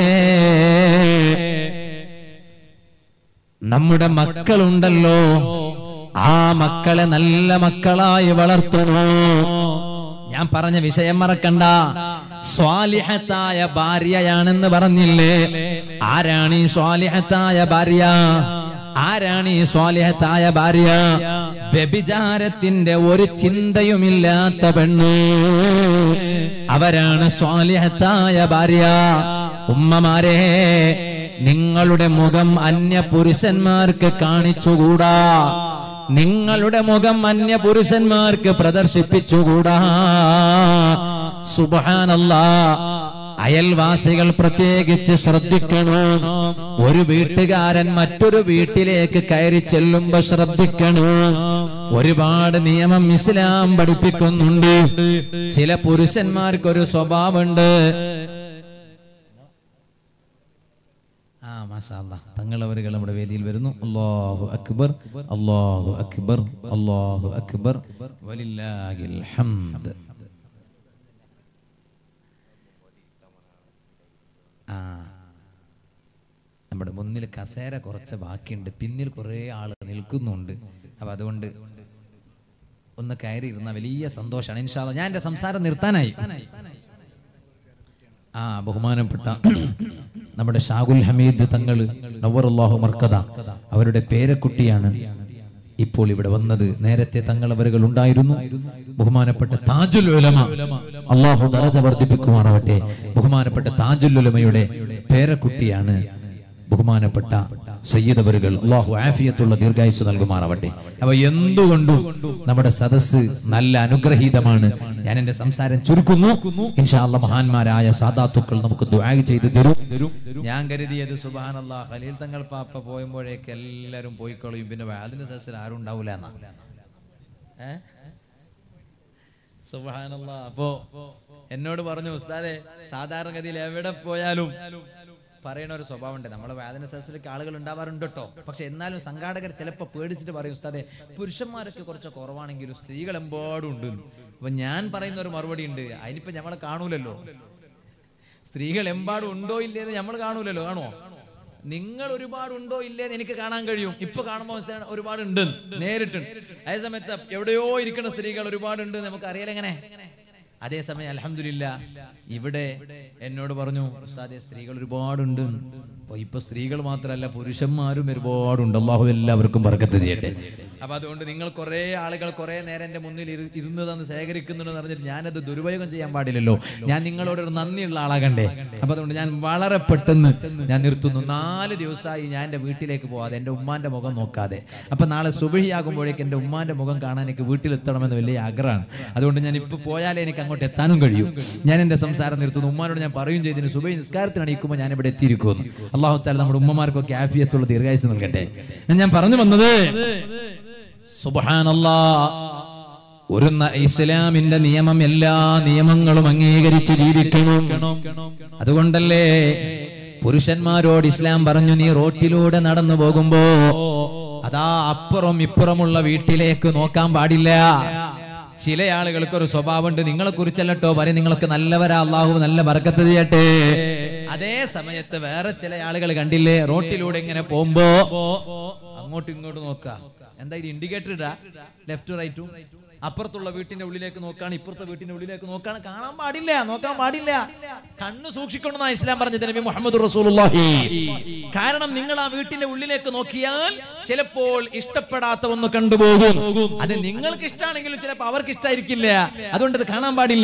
നമ്മുടെ മക്കളുണ്ടല്ലോ ആ മക്കളെ നല്ല മക്കളായി വളർത്തണോ ഞാൻ പറഞ്ഞ വിഷയം മറക്കണ്ട സ്വാലിഹത്തായ ഭാര്യയാണെന്ന് പറഞ്ഞില്ലേ ആരാണ് ഈ സ്വാലിഹത്തായ ഭാര്യ ആരാണ് ഈ സ്വാലിഹത്തായ ഭാര്യ വ്യഭിചാരത്തിന്റെ ഒരു ചിന്തയുമില്ലാത്ത പെണ്ണ് അവരാണ് സ്വാലിഹത്തായ ഭാര്യ ഉമ്മമാരെ നിങ്ങളുടെ മുഖം അന്യ പുരുഷന്മാർക്ക് കാണിച്ചുകൂടാ നിങ്ങളുടെ മുഖം അന്യ പുരുഷന്മാർക്ക് പ്രദർശിപ്പിച്ചുകൂടാ സുബാനല്ല അയൽവാസികൾ പ്രത്യേകിച്ച് ശ്രദ്ധിക്കണം ഒരു വീട്ടുകാരൻ മറ്റൊരു വീട്ടിലേക്ക് കയറി ചെല്ലുമ്പോ ശ്രദ്ധിക്കണം ഒരുപാട് നിയമം ഇസ്ലാം പഠിപ്പിക്കുന്നുണ്ട് ചില പുരുഷന്മാർക്കൊരു സ്വഭാവമുണ്ട് ആ മാഷാ അല്ലാഹ്. തങ്ങളവരുകൾ നമ്മുടെ വേദിയിൽ വരുന്നു അല്ലാഹു അക്ബർ അല്ലാഹു അക്ബർ അല്ലാഹു അക്ബർ വലില്ലാഹിൽ ഹംദ് ആ നമ്മുടെ മുന്നിൽ കസേര കുറച്ച് ബാക്കിയുണ്ട് പിന്നിൽ കുറേ ആൾ നിൽക്കുന്നുണ്ട് അപ്പൊ അതുകൊണ്ട് ഒന്ന് കയറി ഇരുന്ന വലിയ സന്തോഷമാണ് ഇൻഷാല്ല ഞാൻ എൻ്റെ സംസാരം നിർത്താനായി ആ ബഹുമാനപ്പെട്ട നമ്മുടെ ഷാഗുൽ ഹമീദ് തങ്ങള് നവറുല്ലാഹു മർക്കദ അവരുടെ പേരക്കുട്ടിയാണ് ഇപ്പോൾ ഇവിടെ വന്നത് നേരത്തെ തങ്ങൾ അവരുകൾ ഉണ്ടായിരുന്നു ബഹുമാനപ്പെട്ട താജുൽ ഉലമ അള്ളാഹു ദറജ വർദ്ധിപ്പിക്കുമാറാവട്ടെ ബഹുമാനപ്പെട്ട താജുൽ ഉലമയുടെ പേരക്കുട്ടിയാണ് ബഹുമാനപ്പെട്ട സയ്യിദ് അവരുകൾ അള്ളാഹു ആഫിയത്തുള്ള ദീർഘായുസ് നൽകുമാറാവട്ടെ അപ്പൊ എന്തുകൊണ്ടും നമ്മുടെ സദസ്സ് നല്ല അനുഗ്രഹീതമാണ് ഞാൻ എന്റെ സംസാരം ചുരുക്കുന്നു ഇൻഷാല്ല മഹാന്മാരായ സാദാത്തുക്കൾ നമുക്ക് ദുആ ചെയ്ത് തരും ഞാൻ കരുതിയത് സുബാനല്ലാ ഖലീൽ തങ്ങൾ പാപ്പ പോയുമ്പോഴേക്ക് എല്ലാവരും പോയിക്കളയും പിന്നെ അതിന്റെ സദസ്സിൽ ആരും ഉണ്ടാവില്ല എന്നാ ഏ സുബാനല്ലാ അപ്പോ എന്നോട് പറഞ്ഞു ഉസ്താദെ സാധാരണഗതിയിൽ എവിടെ പോയാലും പറയണ ഒരു സ്വഭാവം ഉണ്ട് നമ്മളെ വേദന സദസ്സിലേക്ക് ആളുകൾ ഉണ്ടാവാറുണ്ട് കേട്ടോ പക്ഷെ എന്നാലും സംഘാടകർ ചിലപ്പോൾ പേടിച്ചിട്ട് പറയും ഉസ്താദെ പുരുഷന്മാരൊക്കെ കുറച്ച് കുറവാണെങ്കിലും സ്ത്രീകൾ എമ്പാടും ഉണ്ട് അപ്പൊ ഞാൻ പറയുന്ന ഒരു മറുപടി ഉണ്ട് അതിനിപ്പോ നമ്മളെ കാണൂലല്ലോ സ്ത്രീകൾ എമ്പാടും ഉണ്ടോ ഇല്ലേന്ന് നമ്മൾ കാണൂലല്ലോ കാണുമോ നിങ്ങൾ ഒരുപാട് ഉണ്ടോ ഇല്ലേന്ന് എനിക്ക് കാണാൻ കഴിയും ഇപ്പൊ കാണുമ്പോൾ മനസ്സിലാണ് ഒരുപാട് ഉണ്ട് നേരിട്ടുണ്ട് അതേ സമയത്ത് എവിടെയോ ഇരിക്കുന്ന സ്ത്രീകൾ ഒരുപാടുണ്ട് നമുക്ക് അറിയാലെങ്ങനെ അതേസമയം അലഹമില്ല ഇവിടെ എന്നോട് പറഞ്ഞു ഉസ്താദെ സ്ത്രീകൾ ഒരുപാടുണ്ട് അപ്പൊ ഇപ്പൊ സ്ത്രീകൾ മാത്രമല്ല പുരുഷന്മാരും ഒരുപാടുണ്ട് അള്ളാഹു എല്ലാവർക്കും ബർക്കത്ത് ചെയ്യട്ടെ അപ്പൊ അതുകൊണ്ട് നിങ്ങൾ കുറെ ആളുകൾ കുറെ നേരം എന്റെ മുന്നിൽ ഇരു- ഇരുന്ന് തന്ന് ശേഖരിക്കുന്നുണ്ടെന്ന് പറഞ്ഞിട്ട് ഞാനത് ദുരുപയോഗം ചെയ്യാൻ പാടില്ലല്ലോ ഞാൻ നിങ്ങളോട് ഒരു നന്ദിയുള്ള ആളാകണ്ടേ അപ്പൊ അതുകൊണ്ട് ഞാൻ വളരെ പെട്ടെന്ന് ഞാൻ നിർത്തുന്നു നാല് ദിവസമായി ഞാൻ എന്റെ വീട്ടിലേക്ക് പോവാതെ എന്റെ ഉമ്മാന്റെ മുഖം നോക്കാതെ അപ്പൊ നാളെ സുബഹിയാകുമ്പോഴേക്ക് എന്റെ ഉമ്മാന്റെ മുഖം കാണാൻ എനിക്ക് വീട്ടിലെത്തണമെന്ന് വലിയ ആഗ്രഹമാണ് അതുകൊണ്ട് ഞാൻ ഇപ്പൊ പോയാലേ എനിക്ക് അങ്ങോട്ട് എത്താനും കഴിയും ഞാൻ എന്റെ സംസാരം നിർത്തുന്നു ഉമ്മാനോട് ഞാൻ പറയും ചെയ്തതിന് സുബൈ നിസ്കാരത്തിന് അണിയിക്കുമ്പോൾ ഞാൻ ഇവിടെ എത്തിയിരിക്കുന്നു അള്ളാഹു താല നമ്മുടെ ഉമ്മമാർക്കൊക്കെ ആഫിയത്തുള്ള ദീർഘായുസ് നൽകട്ടെ ഞാൻ പറഞ്ഞു വന്നത് സുബ്ഹാനല്ലാ ഒരു ന- ഇസ്ലാമിന്റെ നിയമം എല്ലാ നിയമങ്ങളും അംഗീകരിച്ച് ജീവിക്കണം അതുകൊണ്ടല്ലേ പുരുഷന്മാരോട് ഇസ്ലാം പറഞ്ഞു നീ റോട്ടിലൂടെ നടന്നു പോകുമ്പോ അതാ അപ്പുറം ഇപ്പുറമുള്ള വീട്ടിലേക്ക് നോക്കാൻ പാടില്ല ചില ആളുകൾക്ക് ഒരു സ്വഭാവമുണ്ട് നിങ്ങളെ കുറിച്ചല്ലട്ടോ പറയും നിങ്ങളൊക്കെ നല്ലവരാ അള്ളാഹു നല്ല ബർക്കത്ത് ചെയ്യട്ടെ അതേ സമയത്ത് വേറെ ചില ആളുകൾ കണ്ടില്ലേ റോട്ടിലൂടെ ഇങ്ങനെ പോകുമ്പോ അങ്ങോട്ടും ഇങ്ങോട്ടും നോക്കുക എന്താ ഇത് ഇൻഡിക്കേറ്റർ ഇടാ ലെഫ്റ്റ് റൈറ്റും അപ്പുറത്തുള്ള വീട്ടിന്റെ ഉള്ളിലേക്ക് നോക്കാണ് ഇപ്പുറത്തെ വീട്ടിന്റെ ഉള്ളിലേക്ക് നോക്കാണ് കാണാൻ പാടില്ല നോക്കാൻ പാടില്ല കണ്ണ് സൂക്ഷിക്കണമെന്നാ ഇസ്ലാം പറഞ്ഞത് നബി മുഹമ്മദ് റസൂലുള്ളാഹി കാരണം നിങ്ങൾ ആ വീട്ടിന്റെ ഉള്ളിലേക്ക് നോക്കിയാൽ ചിലപ്പോൾ ഇഷ്ടപ്പെടാത്ത ഒന്ന് കണ്ടുപോകും അത് നിങ്ങൾക്ക് ഇഷ്ടമാണെങ്കിലും ചിലപ്പോൾ അവർക്ക് ഇഷ്ടമായിരിക്കില്ല അതുകൊണ്ട് അത് കാണാൻ പാടില്ല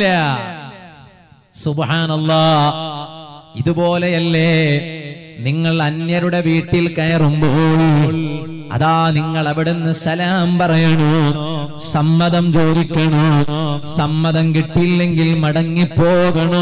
സുബ്ഹാനല്ലാ ഇതുപോലെയല്ലേ നിങ്ങൾ അന്യരുടെ വീട്ടിൽ കയറുമ്പോൾ അതാ നിങ്ങൾ അവിടുന്ന് സലാം പറയണോ സമ്മതം ചോദിക്കണോ സമ്മതം കിട്ടിയില്ലെങ്കിൽ മടങ്ങിപ്പോകണോ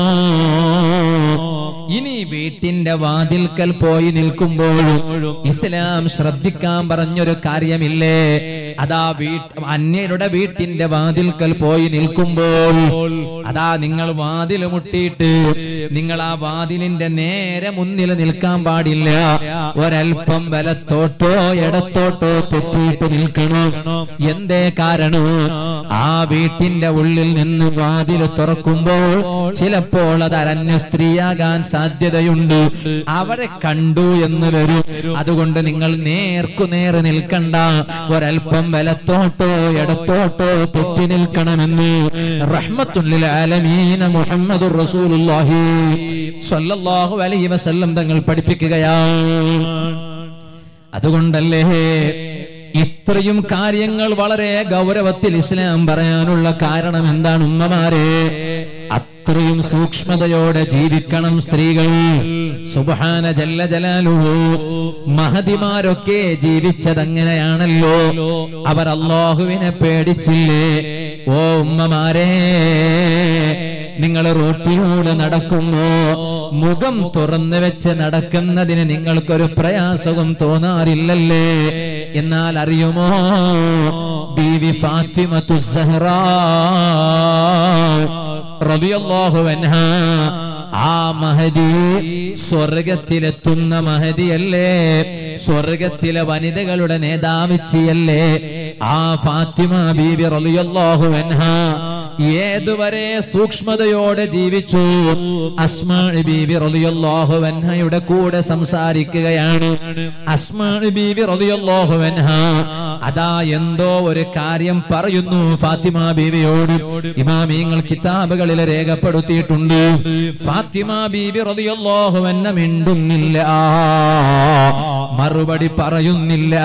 ഇനി വീട്ടിന്റെ വാതിൽക്കൽ പോയി നിൽക്കുമ്പോഴും ഇസ്ലാം ശ്രദ്ധിക്കാൻ പറഞ്ഞൊരു കാര്യമില്ലേ അതാ വീട്ട് അന്യരുടെ വീട്ടിന്റെ വാതിൽക്കൽ പോയി നിൽക്കുമ്പോൾ അതാ നിങ്ങൾ വാതിൽ മുട്ടിയിട്ട് നിങ്ങൾ ആ വാതിലിന്റെ നേരെ മുന്നിൽ നിൽക്കാൻ പാടില്ല ഒരൽപ്പം വലത്തോട്ടോ ഇടത്തോട്ടോ തെറ്റിയിട്ട് നിൽക്കണം എന്തേ കാരണം ആ വീട്ടിന്റെ ഉള്ളിൽ നിന്ന് വാതിൽ തുറക്കുമ്പോൾ ചിലപ്പോൾ അത് അരണ്യ സ്ത്രീയാകാൻ സാധ്യതയുണ്ട് അവരെ കണ്ടു എന്ന് വരും അതുകൊണ്ട് നിങ്ങൾ നേർക്കുനേർ നിൽക്കണ്ട ഒരൽപ്പം വലത്തോട്ടോ ഇടത്തോട്ടോ തെറ്റി നിൽക്കണമെന്ന് റഹ്മത്തുല്ലിൽ ആലമീന മുഹമ്മദുർ റസൂലുള്ളാഹി സ്വല്ലല്ലാഹു അലൈഹി വസല്ലം തങ്ങൾ പഠിപ്പിക്കുകയാണ് അതുകൊണ്ടല്ലേ ഇത്രയും കാര്യങ്ങൾ വളരെ ഗൗരവത്തിൽ ഇസ്ലാം പറയാനുള്ള കാരണം എന്താണ് ഉമ്മമാരെ അത്രയും സൂക്ഷ്മതയോടെ ജീവിക്കണം സ്ത്രീകൾ സുബഹാന ജല്ല ജലാലുഹു മഹതിമാരൊക്കെ ജീവിച്ചത് അങ്ങനെയാണല്ലോ അവർ അള്ളാഹുവിനെ പേടിച്ചില്ലേ ഓ ഉമ്മമാരെ നിങ്ങൾ റോട്ടിലൂടെ നടക്കുമ്പോ മുഖം തുറന്നു വെച്ച് നടക്കുന്നതിന് നിങ്ങൾക്കൊരു പ്രയാസവും തോന്നാറില്ലല്ലേ എന്നാൽ അറിയുമോ ബീവി ഫാത്തിമത്തു സഹ്റ റളിയല്ലാഹു അൻഹ ആ മഹദി സ്വർഗത്തിലെത്തുന്ന മഹദിയല്ലേ സ്വർഗത്തിലെ വനിതകളുടെ നേതാവിച്ചിയല്ലേ ആ ഫാത്തിമ ബീവി റളിയല്ലാഹു അൻഹ ഏതുവരെ സൂക്ഷ്മതയോടെ ജീവിച്ചു അസ്മാ ബീവി റളിയല്ലാഹു അൻഹയുടെ കൂടെ സംസാരിക്കുകയാണ് അസ്മാ ബീവി റളിയല്ലാഹു അൻഹ അതാ എന്തോ ഒരു കാര്യം പറയുന്നു ഫാത്തിമ ബീവിയോട് ഇമാമിങ്ങൾ കിതാബുകളിൽ രേഖപ്പെടുത്തിയിട്ടുണ്ട് ഫാത്തിമ ബീവി റളിയല്ലാഹു അൻഹ മിണ്ടുന്നില്ല മറുപടി പറയുന്നില്ല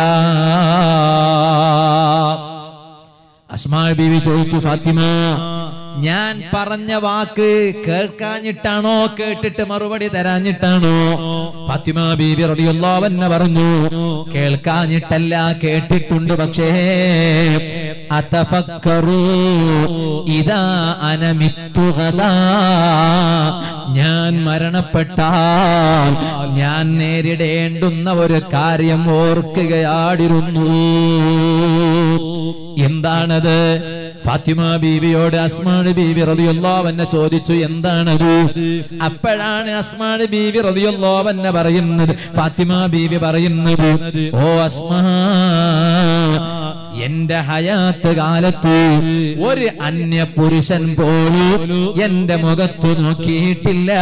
അസ്മാ ബീവി ചോദിച്ചു ഫാത്തിമ ഞാൻ പറഞ്ഞ വാക്ക് കേൾക്കാഞ്ഞിട്ടാണോ കേട്ടിട്ട് മറുപടി തരാഞ്ഞിട്ടാണോ ഫാത്തിമ ബീവി റളിയല്ലാഹു അൻഹ പറഞ്ഞു കേൾക്കാഞ്ഞിട്ടല്ല കേട്ടിട്ടുണ്ട് പക്ഷേ അതഫക്കറു ഇതാ അനമിത്തു ഗദാ ഞാൻ മരണപ്പെട്ടാൽ ഞാൻ നേരിടേണ്ടുന്ന ഒരു കാര്യം ഓർക്കുകയാടിരുന്നു എന്താണത് ഫാത്തിമ ബീവിയോട് അസ്മാട് ബീവി റതിയുള്ളോവന്നെ ചോദിച്ചു എന്താണത് അപ്പോഴാണ് അസ്മാട് ബീവി റതിയുള്ളോവന്നെ പറയുന്നത് ഫാത്തിമ ബീവി പറയുന്നത് ഓ അസ്മാ എന്റെ ഹയാത്ത് കാലത്ത് ഒരു അന്യ പുരുഷൻ പോലും എന്റെ മുഖത്ത് നോക്കിയിട്ടില്ല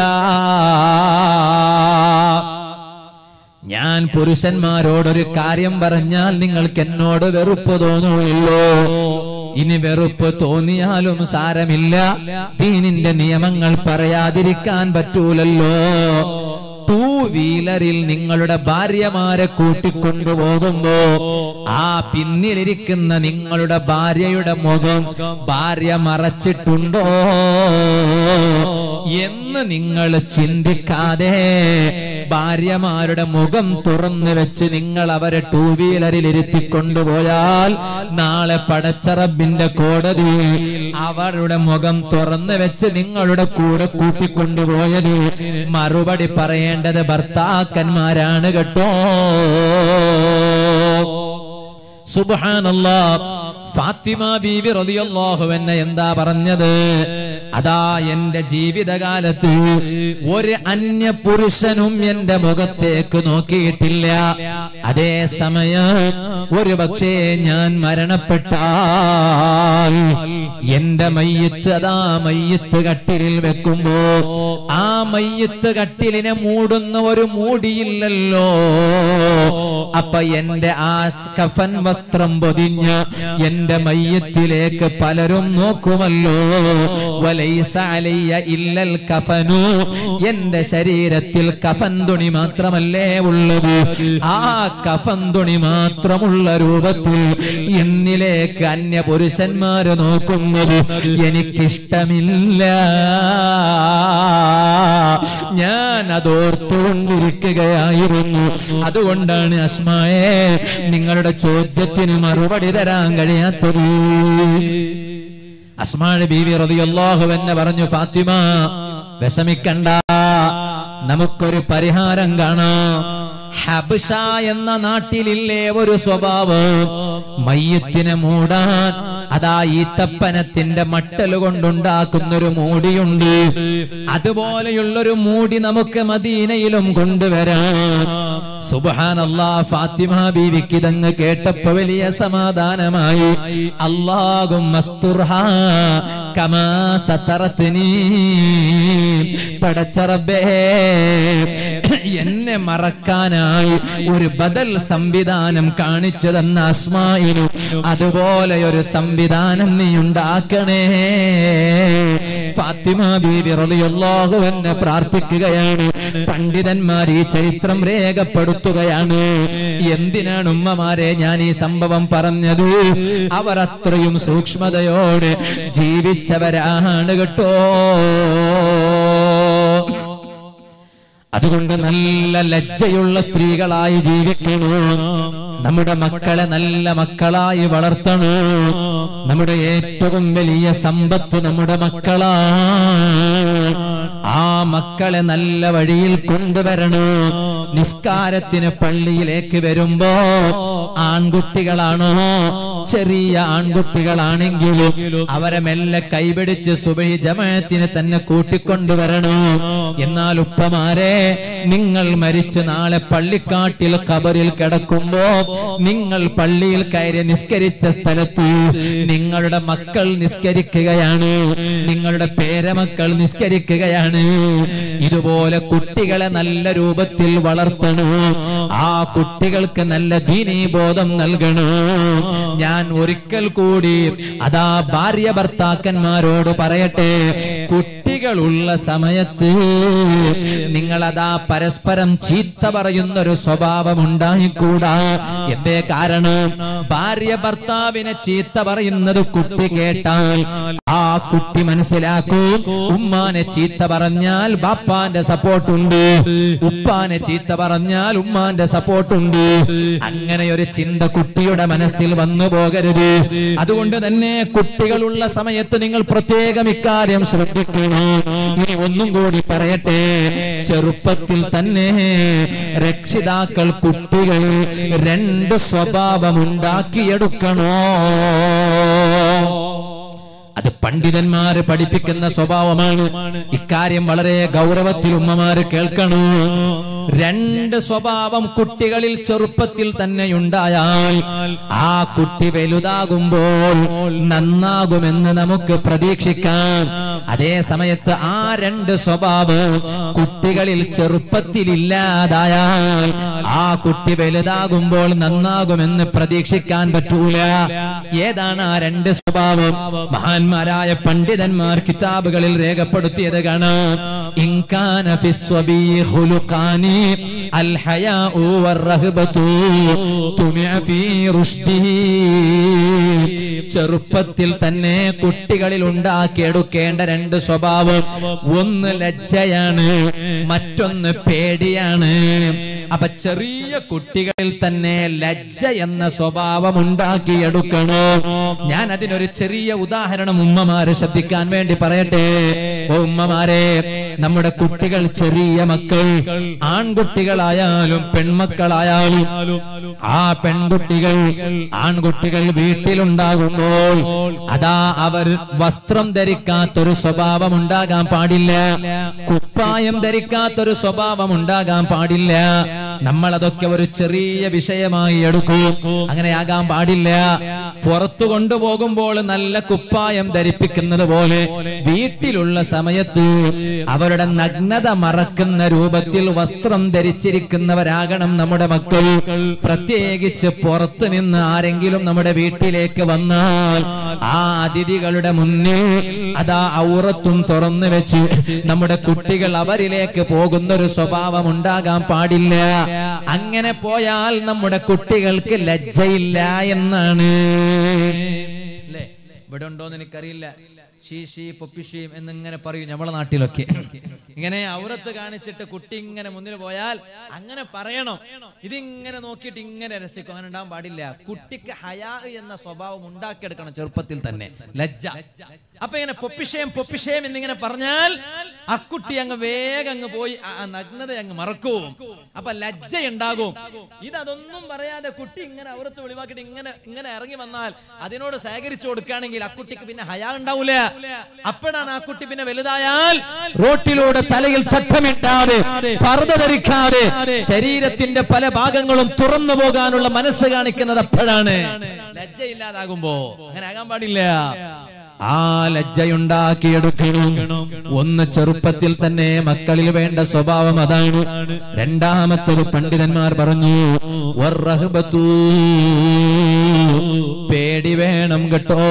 ഞാൻ പുരുഷന്മാരോടൊരു കാര്യം പറഞ്ഞാൽ നിങ്ങൾക്ക് എന്നോട് വെറുപ്പ് തോന്നുകയുള്ളൂ ഇനി വെറുപ്പ് തോന്നിയാലും സാരമില്ല ദീനിന്റെ നിയമങ്ങൾ പറയാതിരിക്കാൻ പറ്റൂലല്ലോ ടൂ വീലറിൽ നിങ്ങളുടെ ഭാര്യമാരെ കൂട്ടിക്കൊണ്ടുപോകുമ്പോ ആ പിന്നിലിരിക്കുന്ന നിങ്ങളുടെ ഭാര്യയുടെ മുഖം ഭാര്യ മറച്ചിട്ടുണ്ടോ എന്ന് നിങ്ങൾ ചിന്തിക്കാതെ ഭാര്യമാരുടെ മുഖം തുറന്നു വെച്ച് നിങ്ങൾ അവരെ ടൂ വീലറിൽ ഇരുത്തിക്കൊണ്ടുപോയാൽ നാളെ പടച്ചറബിന്റെ കോടതിയിൽ അവരുടെ മുഖം തുറന്നു വെച്ച് നിങ്ങളുടെ കൂടെ കൂട്ടിക്കൊണ്ടുപോയത് മറുപടി പറയേണ്ടത് ഭർത്താക്കന്മാരാണ് കേട്ടോ സുബ്ഹാനല്ലാ ഫാത്തിമ ബീവി റളിയല്ലാഹു അൻഹ എന്താ പറഞ്ഞത് അതാ എന്റെ ജീവിതകാലത്ത് ഒരു അന്യ പുരുഷനും എന്റെ മുഖത്തേക്ക് നോക്കിയിട്ടില്ല അതേ സമയം ഒരു പക്ഷേ ഞാൻ മരണപ്പെട്ടാൽ എന്റെ മയ്യത്ത് അതാ മയ്യത്ത് കട്ടിലിൽ വെക്കുമ്പോ ആ മയ്യത്ത് കട്ടിലിനെ മൂടുന്ന ഒരു മൂടിയില്ലല്ലോ അപ്പൊ എന്റെ ആ കഫൻ വസ്ത്രം പൊതിഞ്ഞ എന്റെ മയ്യത്തിലേക്ക് പലരും നോക്കുമല്ലോ വലൈസ അലയ്യ ഇല്ലൽ കഫനു എന്റെ ശരീരത്തിൽ കഫൻ തുണി മാത്രമല്ലേ ഉള്ളത് ആ കഫൻ തുണി മാത്രമുള്ള രൂപത്തിൽ എന്നിലേക്ക് അന്യ പുരുഷന്മാര് നോക്കുന്നത് എനിക്കിഷ്ടമില്ല ഞാൻ അതോർത്തുകൊണ്ടിരിക്കുകയായിരുന്നു അതുകൊണ്ടാണ് അസ്മായെ നിങ്ങളുടെ ചോദ്യത്തിന് മറുപടി തരാൻ കഴിയാത്തത് അസ്മാഴ് ബീവി റളിയല്ലാഹു എന്നെ പറഞ്ഞു ഫാത്തിമ വിഷമിക്കണ്ട നമുക്കൊരു പരിഹാരം കാണാം ഹബിഷ എന്ന നാട്ടിലില്ലേ ഒരു സ്വഭാവം മയ്യത്തിനെ മൂടാൻ അതാ ഈത്തപ്പനത്തിന്റെ മട്ടൽ കൊണ്ടുണ്ടാക്കുന്നൊരു മൂടിയുണ്ട് അതുപോലെയുള്ളൊരു മൂടി നമുക്ക് മദീനയിലും കൊണ്ടുവരാൻ സുബാനല്ലാ ഫാത്തിമ ബീവിക്ക് ഇതങ്ങ് കേട്ടപ്പോ വലിയ സമാധാനമായി അല്ലാഹും കമാ സതറത്നി പടച്ചറബേ എന്നെ മറക്കാനായി ഒരു ബദൽ സംവിധാനം കാണിച്ചു തന്ന അസ്മായിനു അതുപോലെ ഒരു സംവിധാനം നീ ഉണ്ടാക്കണേ ഫാത്തിമ ബീവി റളിയല്ലാഹു എന്നെ പ്രാർത്ഥിക്കുകയാണ് പണ്ഡിതന്മാർ ഈ ചരിത്രം രേഖപ്പെടുത്തുകയാണ് എന്തിനാണ് ഉമ്മമാരെ ഞാൻ ഈ സംഭവം പറഞ്ഞത് അവർ അത്രയും സൂക്ഷ്മതയോടെ ജീവിച്ചവരാണ് കേട്ടോ അതുകൊണ്ട് നല്ല ലജ്ജയുള്ള സ്ത്രീകളായി ജീവിക്കണം നമ്മുടെ മക്കളെ നല്ല മക്കളായി വളർത്തണം നമ്മുടെ ഏറ്റവും വലിയ സമ്പത്ത് നമ്മുടെ മക്കളാണ് ആ മക്കളെ നല്ല വഴിയിൽ കൊണ്ടുവരണം നിസ്കാരത്തിന് പള്ളിയിലേക്ക് വരുമ്പോ ആൺകുട്ടികളാണോ ചെറിയ ആൺകുട്ടികളാണെങ്കിലും അവരെ മെല്ലെ കൈപിടിച്ച് സുബഹി ജമാഅത്തിന് തന്നെ കൂട്ടിക്കൊണ്ടുവരണോ എന്നാൽ ഉപ്പമാരെ നിങ്ങൾ മരിച്ച് നാളെ പള്ളിക്കാട്ടിൽ കബറിൽ കിടക്കുമ്പോ നിങ്ങൾ പള്ളിയിൽ കയറി നിസ്കരിച്ച സ്ഥലത്ത് നിങ്ങളുടെ മക്കൾ നിസ്കരിക്കുകയാണ് നിങ്ങളുടെ പേരമക്കൾ നിസ്കരിക്കുകയാണ് ഇതുപോലെ കുട്ടികളെ നല്ല രൂപത്തിൽ വളർത്തണോ ആ കുട്ടികൾക്ക് നല്ല ദീനീബോധം നൽകണോ ഞാൻ ഒരിക്കൽ കൂടി അതാ ഭാര്യ ഭർത്താക്കന്മാരോട് പറയട്ടെ കുട്ടികളുള്ള സമയത്ത് നിങ്ങൾ അതാ പരസ്പരം ചീത്ത പറയുന്ന ഒരു സ്വഭാവം ഉണ്ടായിക്കൂടാ എന്തേ കാരണം ഭാര്യ ഭർത്താവിനെ ചീത്ത പറയുന്നത് കുട്ടി കേട്ടാൽ ആ കുട്ടി മനസ്സിലാക്കും ഉമ്മാനെ ചീത്ത പറഞ്ഞാൽ ബാപ്പാന്റെ സപ്പോർട്ട് ഉണ്ട് ഉപ്പാനെ ചീത്ത പറഞ്ഞാൽ ഉമ്മാന്റെ സപ്പോർട്ട് ഉണ്ട് അങ്ങനെ ഒരു ചിന്ത കുട്ടിയുടെ മനസ്സിൽ വന്നു പോകരുത് അതുകൊണ്ട് തന്നെ കുട്ടികളുള്ള സമയത്ത് നിങ്ങൾ പ്രത്യേകം ഇക്കാര്യം ശ്രദ്ധിക്കണം ഇനി ഒന്നും കൂടി പറയട്ടെ ചെറുപ്പത്തിൽ തന്നെ രക്ഷിതാക്കൾ കുട്ടികൾ രണ്ട് സ്വഭാവം ഉണ്ടാക്കിയെടുക്കണോ അത് പണ്ഡിതന്മാര് പഠിപ്പിക്കുന്ന സ്വഭാവമാണ് ഇക്കാര്യം വളരെ ഗൗരവത്തിൽ ഉമ്മമാര് കേൾക്കണോ രണ്ട് സ്വഭാവം കുട്ടികളിൽ ചെറുപ്പത്തിൽ തന്നെ ഉണ്ടായാൽ ആ കുട്ടി വലുതാകുമ്പോൾ നന്നാകുമെന്ന് നമുക്ക് പ്രതീക്ഷിക്കാം അതേ സമയത്ത് ആ രണ്ട് സ്വഭാവം കുട്ടികളിൽ ചെറുപ്പത്തിൽ ഇല്ലാതായാൽ ആ കുട്ടി വലുതാകുമ്പോൾ നന്നാകുമെന്ന് പ്രതീക്ഷിക്കാൻ പറ്റൂല ഏതാണ് ആ രണ്ട് സ്വഭാവം മഹാന്മാരായ പണ്ഡിതന്മാർ കിതാബുകളിൽ രേഖപ്പെടുത്തിയത് കാണാം ഇൻകാന ഫിസ്വബീ ഖുലുഖാനി അൽ ഹയാഉ വറഹ്ബതു തുമിഅ ഫീ റുഷ്ദിഹി ചെറുപ്പത്തിൽ തന്നെ കുട്ടികളിൽ ഉണ്ടാക്കിയെടുക്കേണ്ട രണ്ട് സ്വഭാവം ഒന്ന് ലജ്ജയാണ് മറ്റൊന്ന് പേടിയാണ് അപ്പൊ ചെറിയ കുട്ടികളിൽ തന്നെ ലജ്ജ എന്ന സ്വഭാവം ഉണ്ടാക്കിയെടുക്കണോ ഞാൻ അതിനൊരു ചെറിയ ഉദാഹരണം ഉമ്മമാരെ ശ്രദ്ധിക്കാൻ വേണ്ടി പറയട്ടെ ഓ ഉമ്മമാരെ നമ്മുടെ കുട്ടികൾ ചെറിയ മക്കൾ ആൺകുട്ടികളായാലും പെൺമക്കളായാലും ആ പെൺകുട്ടികൾ ആൺകുട്ടികൾ വീട്ടിലുണ്ടാകുമ്പോൾ അതാ അവർ വസ്ത്രം ധരിക്കാത്തൊരു സ്വഭാവം ഉണ്ടാകാൻ പാടില്ല കുപ്പായം ധരിക്കാത്തൊരു സ്വഭാവം ഉണ്ടാകാൻ പാടില്ല നമ്മൾ അതൊക്കെ ഒരു ചെറിയ വിഷയമായി എടുക്കും അങ്ങനെയാകാൻ പാടില്ല പുറത്തു കൊണ്ടുപോകുമ്പോൾ നല്ല കുപ്പായം ധരിപ്പിക്കുന്നത് പോലെ വീട്ടിലുള്ള സമയത്ത് അവരുടെ നഗ്നത മറക്കുന്ന രൂപത്തിൽ വസ്ത്രം ധരിച്ചിരിക്കുന്നവരാകണം നമ്മുടെ മക്കൾ പ്രത്യേകിച്ച് പുറത്തു നിന്ന് ആരെങ്കിലും നമ്മുടെ വീട്ടിലേക്ക് വന്നാൽ ആ അതിഥികളുടെ മുന്നിൽ അതാ ഔറത്തും തുറന്നു വെച്ച് നമ്മുടെ കുട്ടികൾ അവരിലേക്ക് പോകുന്ന ഒരു സ്വഭാവം ഉണ്ടാകാൻ പാടില്ല അങ്ങനെ പോയാൽ നമ്മുടെ കുട്ടികൾക്ക് ലജ്ജയില്ല എന്നാണ് അല്ലേ ഇവിടെ ഉണ്ടോന്ന് എനിക്കറിയില്ല ഷീഷി പൊപ്പിഷീം എന്നിങ്ങനെ പറയും നമ്മളെ നാട്ടിലൊക്കെ ഇങ്ങനെ ഔറത്ത് കാണിച്ചിട്ട് കുട്ടി ഇങ്ങനെ മുന്നിൽ പോയാൽ അങ്ങനെ പറയണം ഇതിങ്ങനെ നോക്കിയിട്ട് ഇങ്ങനെ രസിക്കും അങ്ങനെ ഉണ്ടാവാൻ പാടില്ല കുട്ടിക്ക് ഹയാ എന്ന സ്വഭാവം ഉണ്ടാക്കിയെടുക്കണം ചെറുപ്പത്തിൽ തന്നെ ലജ്ജ അപ്പൊ ഇങ്ങനെ പൊപ്പിഷയം പൊപ്പിഷയം എന്നിങ്ങനെ പറഞ്ഞാൽ ആ കുട്ടി അങ്ങ് വേഗം അങ്ങ് പോയി ആ ആ നഗ്നത അങ്ങ് മറക്കും അപ്പൊ ലജ്ജ ഉണ്ടാകും ഇതൊന്നും പറയാതെ കുട്ടി ഇങ്ങനെ ഔറത്ത് വെളിവാക്കിയിട്ട് ഇങ്ങനെ ഇങ്ങനെ ഇറങ്ങി വന്നാൽ അതിനോട് സഹകരിച്ചു കൊടുക്കുകയാണെങ്കിൽ ആ കുട്ടിക്ക് പിന്നെ ഹയാ ഉണ്ടാവൂല അപ്പോഴാണ് ആ കുട്ടി പിന്നെ വലുതായാൽ റോട്ടിലൂടെ തലയിൽ തട്ടമിട്ടാതെ പർദ്ദ ധരിക്കാതെ ശരീരത്തിന്റെ പല ഭാഗങ്ങളും തുറന്നു പോകാനുള്ള മനസ്സ് കാണിക്കുന്നത് അപ്പോഴാണ് ലജ്ജയില്ലാതാകുമ്പോ അങ്ങനെ ആകാൻ പാടില്ല ആ ലജ്ജയുണ്ടാക്കിയെടുക്കണം ഒന്ന് ചെറുപ്പത്തിൽ തന്നെ മക്കളിൽ വേണ്ട സ്വഭാവം അതാണ് രണ്ടാമത്തത് പണ്ഡിതന്മാർ പറഞ്ഞു വറഹ്ബത്തു. പേടി വേണം കേട്ടോ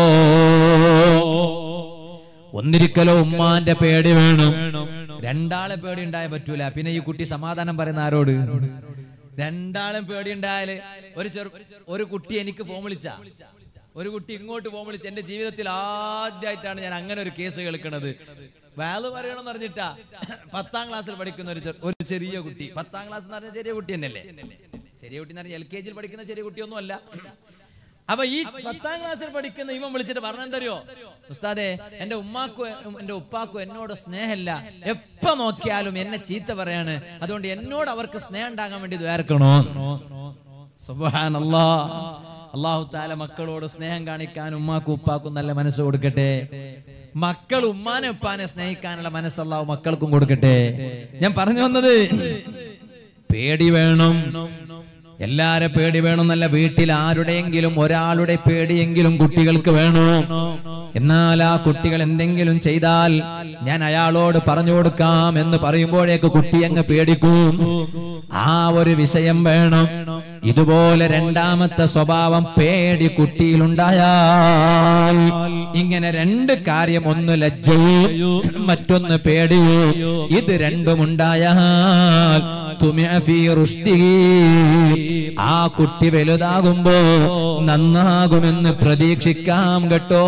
ഒന്നിരിക്കലോ ഉമ്മാന്റെ പേടി വേണം രണ്ടാളെ പേടി ഉണ്ടായ പറ്റൂല പിന്നെ ഈ കുട്ടി സമാധാനം പറയുന്ന ആരോട് രണ്ടാളും പേടി ഉണ്ടായാല് ഒരു ചെറു ഒരു കുട്ടി എനിക്ക് ഫോൺ വിളിച്ച ഒരു കുട്ടി ഇങ്ങോട്ട് ഫോൺ വിളിച്ച എന്റെ ജീവിതത്തിൽ ആദ്യമായിട്ടാണ് ഞാൻ അങ്ങനെ ഒരു കേസ് കേൾക്കുന്നത് വാല് പറയണമെന്ന് പറഞ്ഞിട്ടാ പത്താം ക്ലാസ്സിൽ പഠിക്കുന്ന ഒരു ചെ- ഒരു ചെറിയ കുട്ടി പത്താം ക്ലാസ് എന്ന് പറഞ്ഞ ചെറിയ കുട്ടി തന്നെയല്ലേ ചെറിയ കുട്ടി എന്ന് പറഞ്ഞാൽ എൽ കെ ജിയിൽ പഠിക്കുന്ന ചെറിയ കുട്ടിയൊന്നും അല്ല അപ്പൊ ഈ പത്താം ക്ലാസ്സിൽ പഠിക്കുന്ന ഇവൻ വിളിച്ചിട്ട് പറഞ്ഞെന്തറിയോ ഉസ്താദെ എന്റെ ഉമ്മാക്കും എന്റെ ഉപ്പാക്കും എന്നോട് സ്നേഹമില്ല എപ്പോ നോക്കിയാലും എന്നെ ചീത്ത പറയാണ് അതുകൊണ്ട് എന്നോട് അവർക്ക് സ്നേഹം ഉണ്ടാകാൻ വേണ്ടി ദ്വാരക്കണോ സുബ്ഹാനല്ലാ അള്ളാഹു താല മക്കളോട് സ്നേഹം കാണിക്കാൻ ഉമ്മാക്കും ഉപ്പാക്കും നല്ല മനസ്സ് കൊടുക്കട്ടെ മക്കൾ ഉമ്മാനെ ഉപ്പാനെ സ്നേഹിക്കാനുള്ള മനസ്സ് അള്ളാഹു മക്കൾക്കും കൊടുക്കട്ടെ ഞാൻ പറഞ്ഞു വന്നത് പേടി വേണം എല്ലാരെ പേടി വേണം എന്നല്ല വീട്ടിൽ ആരുടെയെങ്കിലും ഒരാളുടെ പേടിയെങ്കിലും കുട്ടികൾക്ക് വേണം എന്നാൽ ആ കുട്ടികൾ എന്തെങ്കിലും ചെയ്താൽ ഞാൻ അയാളോട് പറഞ്ഞു കൊടുക്കാം എന്ന് പറയുമ്പോഴേക്ക് കുട്ടി അങ്ങ് പേടിക്കും ആ ഒരു വിഷയം വേണം ഇതുപോലെ രണ്ടാമത്തെ സ്വഭാവം പേടി കുട്ടിയിലുണ്ടായാൽ ഇങ്ങനെ രണ്ട് കാര്യം ഒന്ന് ലജ്ജയോ മറ്റൊന്ന് പേടിയോ ഇത് രണ്ടും ഉണ്ടായാൽ തുമിഅ ഫീ റുഷ്ദിഹി. ആ കുട്ടി വലുതാകുമ്പോ നന്നാകുമെന്ന് പ്രതീക്ഷിക്കാം കേട്ടോ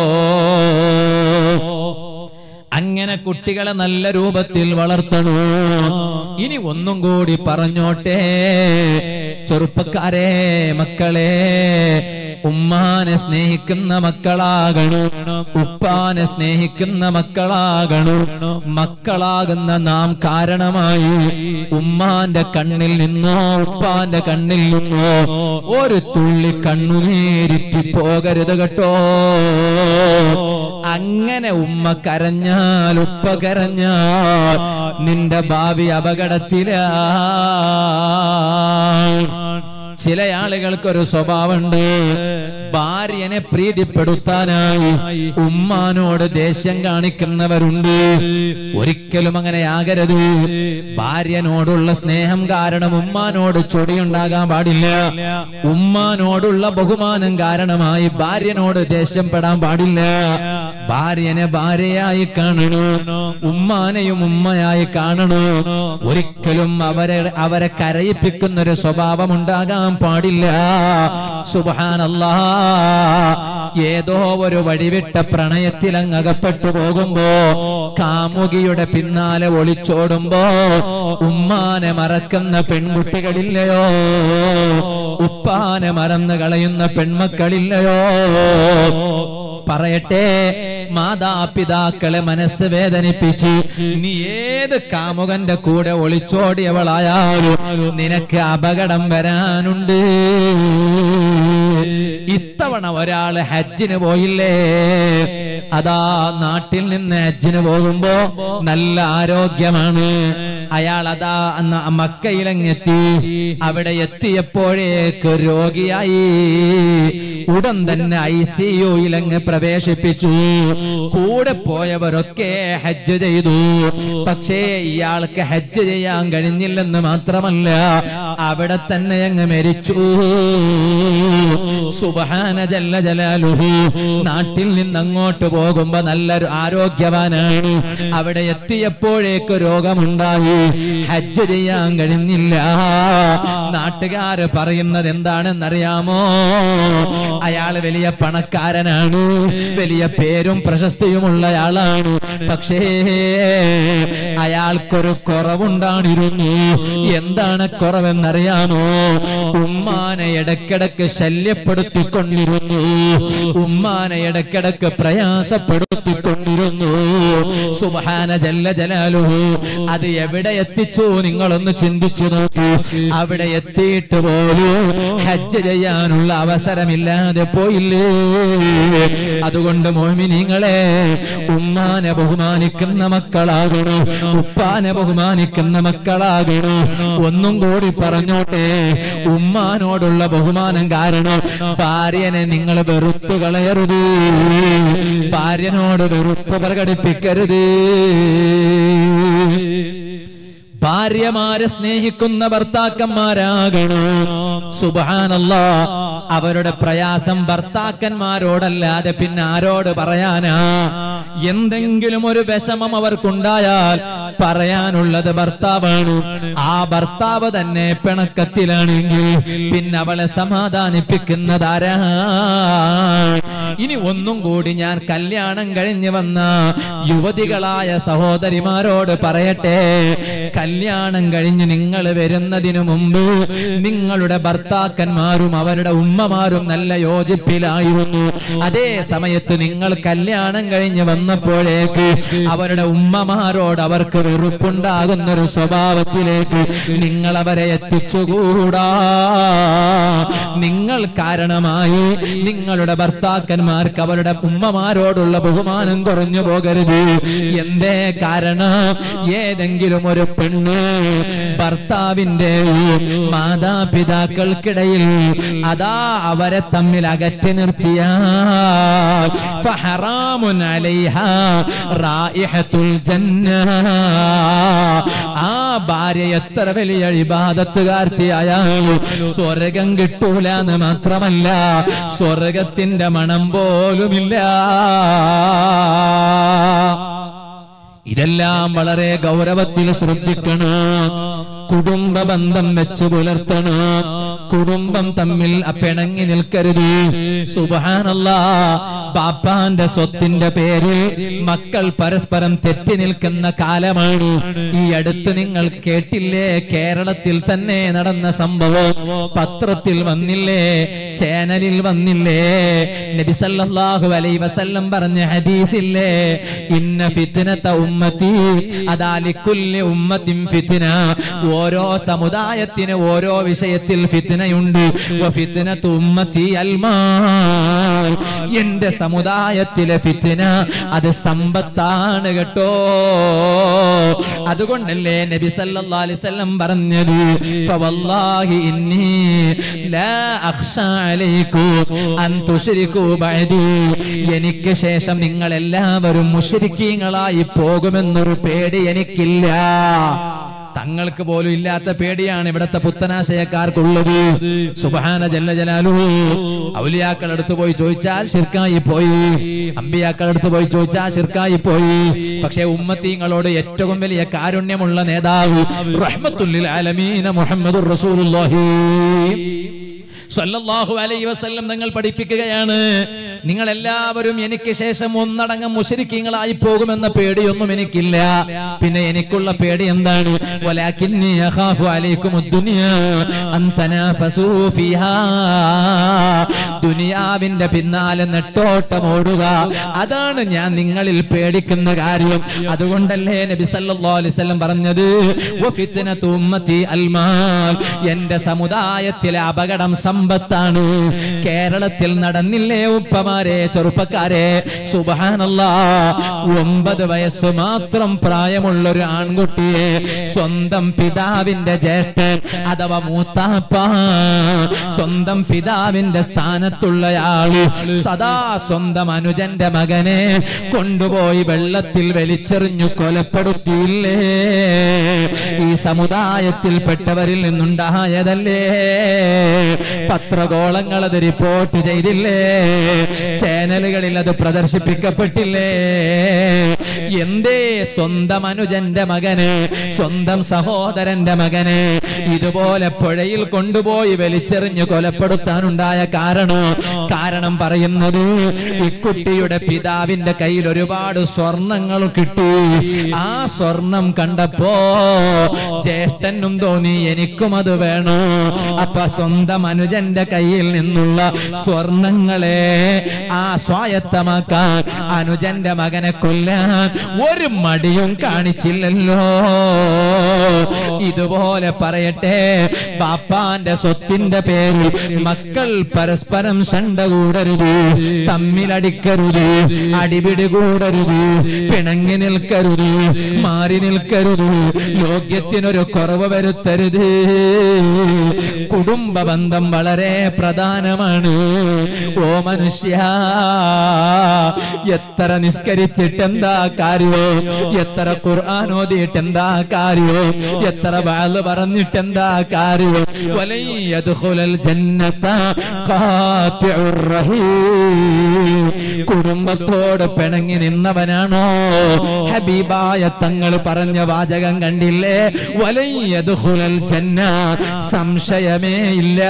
അങ്ങനെ കുട്ടികളെ നല്ല രൂപത്തിൽ വളർത്തണോ ഇനി ഒന്നും കൂടി പറഞ്ഞോട്ടെ ചെറുപ്പക്കാരെ മക്കളെ ഉമ്മാനെ സ്നേഹിക്കുന്ന മക്കളാകണം ഉപ്പാനെ സ്നേഹിക്കുന്ന മക്കളാകണം മക്കളാകുന്ന നാം കാരണമായി ഉമ്മാന്റെ കണ്ണിൽ നിന്നോ ഉപ്പാന്റെ കണ്ണിൽ നിന്നോ ഒരു തുള്ളി കണ്ണുനീരിറ്റി പോകരുത് കേട്ടോ അങ്ങനെ ഉമ്മ കരഞ്ഞാൽ ഉപ്പ കരഞ്ഞാൽ നിന്റെ ഭാവി അപകടത്തിലാ ചില ആളുകൾക്കൊരു സ്വഭാവമുണ്ട് ഭാര്യനെ പ്രീതിപ്പെടുത്താനായി ഉമ്മാനോട് ദേഷ്യം കാണിക്കുന്നവരുണ്ട് ഒരിക്കലും അങ്ങനെ ആകരുത് ഭാര്യനോടുള്ള സ്നേഹം കാരണം ഉമ്മാനോട് ചൊടിയുണ്ടാകാൻ പാടില്ല ഉമ്മാനോടുള്ള ബഹുമാനം കാരണമായി ഭാര്യനോട് ദേഷ്യം പെടാൻ പാടില്ല ഭാര്യനെ ഭാര്യയായി കാണണോ ഉമ്മാനെയും ഉമ്മയായി കാണണോ ഒരിക്കലും അവരെ അവരെ കരയിപ്പിക്കുന്ന ഒരു സ്വഭാവം ഉണ്ടാകാൻ പാടില്ല സുബാനല്ലാ ഏതോ ഒരു വഴിവിട്ട പ്രണയത്തിൽ അങ്ങ് അകപ്പെട്ടു പോകുമ്പോ കാമുകിയുടെ പിന്നാലെ ഒളിച്ചോടുമ്പോ ഉമ്മാനെ മറക്കുന്ന പെൺകുട്ടികളില്ലയോ ഉപ്പാനെ മറന്നു കളയുന്ന പെൺമക്കളില്ലയോ പറയട്ടെ മാതാപിതാക്കളെ മനസ്സ് വേദനിപ്പിച്ച് നീ ഏത് കാമുകന്റെ കൂടെ ഒളിച്ചോടിയവളായാലും നിനക്ക് അപകടം വരാനുണ്ട് ഇത്തവണ ഒരാള് ഹജ്ജിന് പോയില്ലേ അതാ നാട്ടിൽ നിന്ന് ഹജ്ജിന് പോകുമ്പോ നല്ല ആരോഗ്യമാണ് അയാൾ അതാ അന്ന് മക്കയിലങ്ങെത്തി അവിടെ എത്തിയപ്പോഴേക്ക് രോഗിയായി ഉടൻ തന്നെ ഐ സി യുയിലങ്ങ് പ്രവേശിപ്പിച്ചു കൂടെ പോയവരൊക്കെ ഹജ്ജ് ചെയ്തു പക്ഷേ ഇയാൾക്ക് ഹജ്ജ് ചെയ്യാൻ കഴിഞ്ഞില്ലെന്ന് മാത്രമല്ല അവിടെ തന്നെ അങ്ങ് മരിച്ചു സുബഹാന ജല്ല ജലാലുഹു നാട്ടിൽ നിന്ന് അങ്ങോട്ട് പോകുമ്പോ നല്ലൊരു ആരോഗ്യവാനാണ് അവിടെ എത്തിയപ്പോഴേക്ക് രോഗമുണ്ടായി ഹജ്ജ് ചെയ്യാൻ കഴിഞ്ഞില്ല നാട്ടുകാര് പറയുന്നത് എന്താണെന്നറിയാമോ അയാള് വലിയ പണക്കാരനാണ് വലിയ പേരും പ്രശസ്തിയുമുള്ളയാളാണ് പക്ഷേ അയാൾക്കൊരു കുറവുണ്ടാണിരുന്നു എന്താണ് കുറവെന്നറിയാമോ ഉമ്മാനെ ഇടക്കിടക്ക് ശല്യപ്പെടുത്തിക്കൊണ്ടിരുന്നു ഉമ്മാനെ ഇടക്കിടക്ക് പ്രയാസപ്പെടുത്തിക്കൊണ്ടിരുന്നു സുബഹാന ജല്ല ജലാലുഹു അത് എവിടെ എത്തിച്ചു നിങ്ങളൊന്ന് ചിന്തിച്ചു നോക്കൂ അവിടെ എത്തിയിട്ട് പോലും ഹജ്ജ് ചെയ്യാനുള്ള അവസരമില്ലാതെ പോയില്ലേ അതുകൊണ്ട് മോമിനിങ്ങളെ ഉമ്മാനെ ബഹുമാനിക്കുന്ന മക്കളാകണോ ഉപ്പാനെ ബഹുമാനിക്കുന്ന മക്കളാകണോ ഒന്നും കൂടി പറഞ്ഞോട്ടെ ഉമ്മാനോടുള്ള ബഹുമാനം കാരണം ഭാര്യനെ നിങ്ങൾ വെറുത്തു കളയരുത് ഭാര്യനോട് വെറുപ്പ് പ്രകടിപ്പിക്കരുത് ഭാര്യമാരെ സ്നേഹിക്കുന്ന ഭർത്താക്കന്മാരാകണോ സുബാനല്ല അവരുടെ പ്രയാസം ഭർത്താക്കന്മാരോടല്ലാതെ പിന്നെ ആരോട് പറയാനാ എന്തെങ്കിലും ഒരു വിഷമം അവർക്കുണ്ടായാൽ പറയാനുള്ളത് ഭർത്താവാണ് ആ ഭർത്താവ് തന്നെ പിണക്കത്തിലാണെങ്കിൽ പിന്നെ അവളെ സമാധാനിപ്പിക്കുന്നതാരാ ഇനി ഒന്നും കൂടി ഞാൻ കല്യാണം കഴിഞ്ഞു വന്ന യുവതികളായ സഹോദരിമാരോട് പറയട്ടെ കല്യാണം കഴിഞ്ഞ് നിങ്ങൾ വരുന്നതിനു മുമ്പ് നിങ്ങളുടെ ഭർത്താക്കന്മാരും അവരുടെ ഉമ്മമാരും നല്ല യോജിപ്പിലായിരുന്നു അതേ സമയത്ത് നിങ്ങൾ കല്യാണം കഴിഞ്ഞ് വന്നപ്പോഴേക്ക് അവരുടെ ഉമ്മമാരോട് അവർക്ക് വെറുപ്പുണ്ടാകുന്ന ഒരു സ്വഭാവത്തിലേക്ക് നിങ്ങൾ അവരെ എത്തിച്ചുകൂടാ നിങ്ങൾ കാരണമായി നിങ്ങളുടെ ഭർത്താക്കന്മാർക്ക് അവരുടെ ഉമ്മമാരോടുള്ള ബഹുമാനം കുറഞ്ഞു പോകരുത് എന്തേ കാരണം ഏതെങ്കിലും ഒരു പെണ്ണ് ഭർത്താവിന്റെ മാതാപിതാക്കൾക്കിടയിൽ അതാ അവരെ തമ്മിൽ അകറ്റി നിർത്തിയാൽ ഫഹറാമുൻ അലൈഹാ റായിഹത്തുൽ ജന്ന ആ ഭാര്യ എത്ര വലിയ ഇബാദത്തുകാർത്തിയായാലും സ്വർഗം കിട്ടൂല എന്ന് മാത്രമല്ല സ്വർഗത്തിന്റെ മണം പോലുമില്ല ഇതെല്ലാം വളരെ ഗൗരവത്തിൽ ശ്രദ്ധിക്കണം കുടുംബ ബന്ധം വെച്ച് പുലർത്തണം കുടുംബം തമ്മിൽ പിണങ്ങി നിൽക്കരുത് സുബാനല്ല ബാപ്പാന്റെ സ്വത്തിന്റെ പേരിൽ മക്കൾ പരസ്പരം തെറ്റി നിൽക്കുന്ന കാലമാണ് ഈ അടുത്ത് നിങ്ങൾ കേട്ടില്ലേ കേരളത്തിൽ തന്നെ നടന്ന സംഭവം പത്രത്തിൽ വന്നില്ലേ ചാനലിൽ വന്നില്ലേ നബി സല്ലല്ലാഹു അലൈഹി വസല്ലം പറഞ്ഞ ഹദീസില്ലേ ഇന്ന ഫിത്നത ഉമ്മത്തി അദാലിക്കുല്ലി ഉമ്മത്തിൻ ഫിത്ന ഓരോ സമുദായത്തിന് ഓരോ വിഷയത്തിൽ ഫിത്നയുണ്ട് വഫിത്നതു ഉമ്മത്തി അൽമാൽ എന്റെ സമുദായത്തിലെ ഫിത്ന അത് സമ്പത്താണ് കേട്ടോ അതുകൊണ്ടല്ലേ നബി സല്ലല്ലാഹു അലൈഹി വസല്ലം പറഞ്ഞത് ഫവല്ലാഹി ഇന്നി ലാ അഖ്ഷാ അലൈക്കും അൻ തുശ്രികൂ ബഅദി എനിക്ക് ശേഷം നിങ്ങൾ എല്ലാവരും മുശ്രിക്കീങ്ങളായി പോകുമെന്നൊരു പേടി എനിക്കില്ല തങ്ങൾക്ക് പോലും ഇല്ലാത്ത പേടിയാണ് ഇവിടത്തെ പുത്തനാശയക്കാർക്കുള്ളത് സുബഹാന ജല്ല ജലാലു ഔലിയാക്കൾ അടുത്ത് പോയി ചോദിച്ചാൽ ശിർക്കായി പോയി അമ്പിയാക്കൾ അടുത്ത് പോയി ചോദിച്ചാൽ ശിർക്കായി പോയി പക്ഷേ ഉമ്മത്തീങ്ങളോട് ഏറ്റവും വലിയ കാരുണ്യമുള്ള നേതാവ് റഹ്മത്തുല്ലിൽ ആലമീന മുഹമ്മദുർ റസൂലുള്ളാഹി സല്ലല്ലാഹു അലൈഹി വസല്ലം നിങ്ങൾ പഠിപ്പിക്കുകയാണ് നിങ്ങൾ എല്ലാവരും എനിക്ക് ശേഷം ഒന്നടങ്കം മുശരിക്കീങ്ങളായി പോകുമെന്ന പേടിയൊന്നും എനിക്കില്ല പിന്നെ എനിക്കുള്ള പേടി എന്താണ് വലാകിന്നി യഖാഫു അലൈക്കും ദുനിയാ അൻ തനാഫസൂ ഫീഹാ ദുനിയാവിന്റെ പിന്നാലെ നെട്ടോട്ടം ഓടുക അതാണ് ഞാൻ നിങ്ങളിൽ പേടിക്കുന്ന കാര്യം അതുകൊണ്ടല്ലേ നബി സല്ലല്ലാഹു അലൈഹി വസല്ലം പറഞ്ഞത് വഫിത്നതു ഉമ്മത്തി അൽമാൽ എന്റെ സമുദായത്തിലെ അപകടം സമ്പത്താണ് കേരളത്തിൽ നടന്നില്ലേ ഉപ്പമാരെ ചെറുപ്പക്കാരെ സുബഹാനല്ലാ ഒമ്പത് വയസ്സ് മാത്രം പ്രായമുള്ള ഒരു ആൺകുട്ടിയെ സ്വന്തം പിതാവിന്റെ ജ്യേഷ്ഠൻ അഥവാ മൂത്താപ്പ സ്വന്തം പിതാവിന്റെ സ്ഥാനത്തുള്ളയാള് സദാ സ്വന്തം അനുജന്റെ മകനെ കൊണ്ടുപോയി വെള്ളത്തിൽ വലിച്ചെറിഞ്ഞു കൊലപ്പെടുത്തിയില്ലേ ഈ സമുദായത്തിൽപ്പെട്ടവരിൽ നിന്നുണ്ടായതല്ലേ പത്രകോളങ്ങൾ അത് റിപ്പോർട്ട് ചെയ്തില്ലേ ചാനലുകളിൽ അത് പ്രദർശിപ്പിക്കപ്പെട്ടില്ലേ എന്തേ സ്വന്തം അനുജന്റെ മകന് സ്വന്തം സഹോദരന്റെ മകന് ഇതുപോലെ പുഴയിൽ കൊണ്ടുപോയി വലിച്ചെറിഞ്ഞു കൊലപ്പെടുത്താനുണ്ടായ കാരണം കാരണം പറയുന്നത് ഈ കുട്ടിയുടെ പിതാവിന്റെ കയ്യിൽ ഒരുപാട് സ്വർണങ്ങൾ കിട്ടി ആ സ്വർണം കണ്ടപ്പോ ജ്യേഷ്ഠനും തോന്നി എനിക്കും അത് വേണോ അപ്പൊ സ്വന്തം അനുജന്റെ കയ്യിൽ നിന്നുള്ള സ്വർണങ്ങളെ ആ സ്വായത്തമാക്കാൻ അനുജന്റെ മകനെ കൊല്ലാൻ ഒരു മടിയും കാണിച്ചില്ലല്ലോ ഇതുപോലെ പറയട്ടെ ബാപ്പാന്റെ സ്വത്തിന്റെ പേരിൽ മക്കൾ പരസ്പരം ശണ്ട കൂടരുത് തമ്മിലടിക്കരുത് അടിപിടി കൂടരുത് പിണങ്ങി നിൽക്കരുത് മാറി നിൽക്കരുത് യോഗ്യത്തിനൊരു കുറവ് വരുത്തരുത് കുടുംബ ബന്ധം വളരെ പ്രധാനമാണ് ഓ മനുഷ്യ എത്ര നിസ്കരിച്ചിട്ട് എന്താ കാര്യോ എത്ര ഖുർആൻ ഓതിയിട്ട് എന്താ കാര്യോ എത്ര വാള് പറഞ്ഞിട്ട് എന്താ കാര്യോ വലയ്യദ്ഖുലൽ ജന്നത ഖാത്തിഉർ റഹീം കുടുംബത്തോട് പിണങ്ങി നിന്നവനാണോ ഹബീബായ തങ്ങൾ പറഞ്ഞ വാചകം കണ്ടില്ലേ വലയ്യദ്ഖുലൽ ജന്ന സംശയമേ ഇല്ല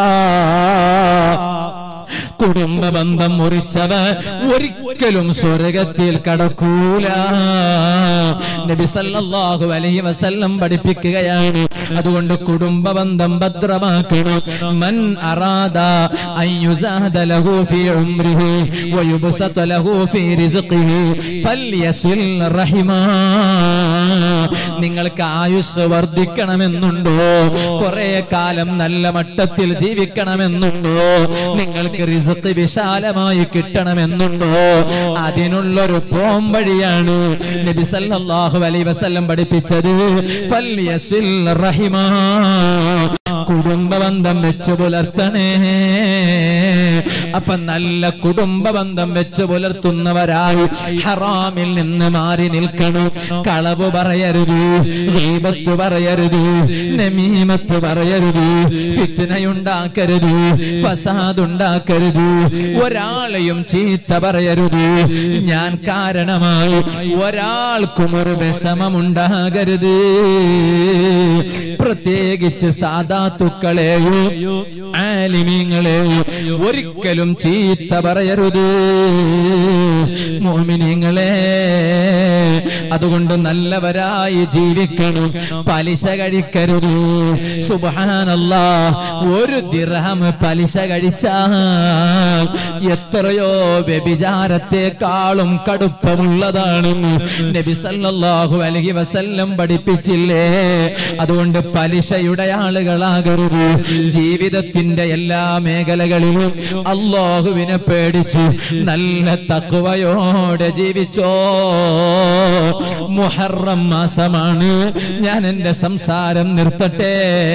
കുടുംബ ബന്ധം മുറിച്ചവൻ ഒരിക്കലും സ്വർഗത്തിൽ കടക്കൂല നബി സല്ലല്ലാഹു അലൈഹി വസല്ലം പഠിപ്പിക്കുകയാണ് അതുകൊണ്ട് കുടുംബ ബന്ധം ഭദ്രമാക്കണം മൻ അറാദ അൻ യുസാദ ലഹു ഫീ ഉംരിഹി വയുബ്സത ലഹു ഫീ റിസ്ഖിഹി ഫൽയസിൽ റഹിമാ നിങ്ങൾക്ക് ആയുസ് വർദ്ധിക്കണമെന്നുണ്ടോ കുറെ കാലം നല്ല മട്ടത്തിൽ ജീവിക്കണമെന്നുണ്ടോ നിങ്ങൾക്ക് റിസ്ക് വിശാലമായി കിട്ടണമെന്നുണ്ടോ അതിനുള്ളൊരു പോംവഴിയാണ് നബി സല്ലല്ലാഹു അലൈഹി വസല്ലം പഠിപ്പിച്ചത് ഫൽയസിൽ റഹിമാ കുടുംബ ബന്ധം വെച്ച് പുലർത്തണേ അപ്പൊ നല്ല കുടുംബ ബന്ധം വെച്ച് പുലർത്തുന്നവരായി ഹറാമിൽ നിന്ന് മാറി നിൽക്കണം കളവ് പറയരുത് ഗീബത്ത് പറയരുത് നമീമത്ത് പറയരുത് ഫിത്നയുണ്ടാക്കരുത് ഫസാദ് ഉണ്ടാക്കരുത് ഒരാളെയും ചീത്ത പറയരുത് ഞാൻ കാരണമായി ഒരാൾക്കും ഒരു വിഷമമുണ്ടാകരുത് പ്രത്യേകിച്ച് സാധാത്തുക്കളെയോ ആലിമീങ്ങളെയോ ഒരിക്കലും ചീത്ത പറയരുത് മോമിനിങ്ങളെ അതുകൊണ്ട് നല്ലവരായി ജീവിക്കണം പലിശ കഴിക്കരുത് സുബാനല്ല ഒരു ദിർഹം പലിശ കഴിച്ചാൽ എത്രയോ വ്യഭിചാരത്തെക്കാളും കടുപ്പമുള്ളതാണെന്ന് നബി സല്ലല്ലാഹു അലൈഹി വസല്ലം പഠിപ്പിച്ചില്ലേ അതുകൊണ്ട് പലിശയുടെ ആളുകളാകരുത് ജീവിതത്തിന്റെ എല്ലാ മേഖലകളിലും അള്ളാഹുവിനെ പേടിച്ച് നല്ല തക്കുവയോടെ ജീവിച്ചോ മുഹറം മാസമാണ് ഞാൻ എന്റെ സംസാരം നിർത്തട്ടെ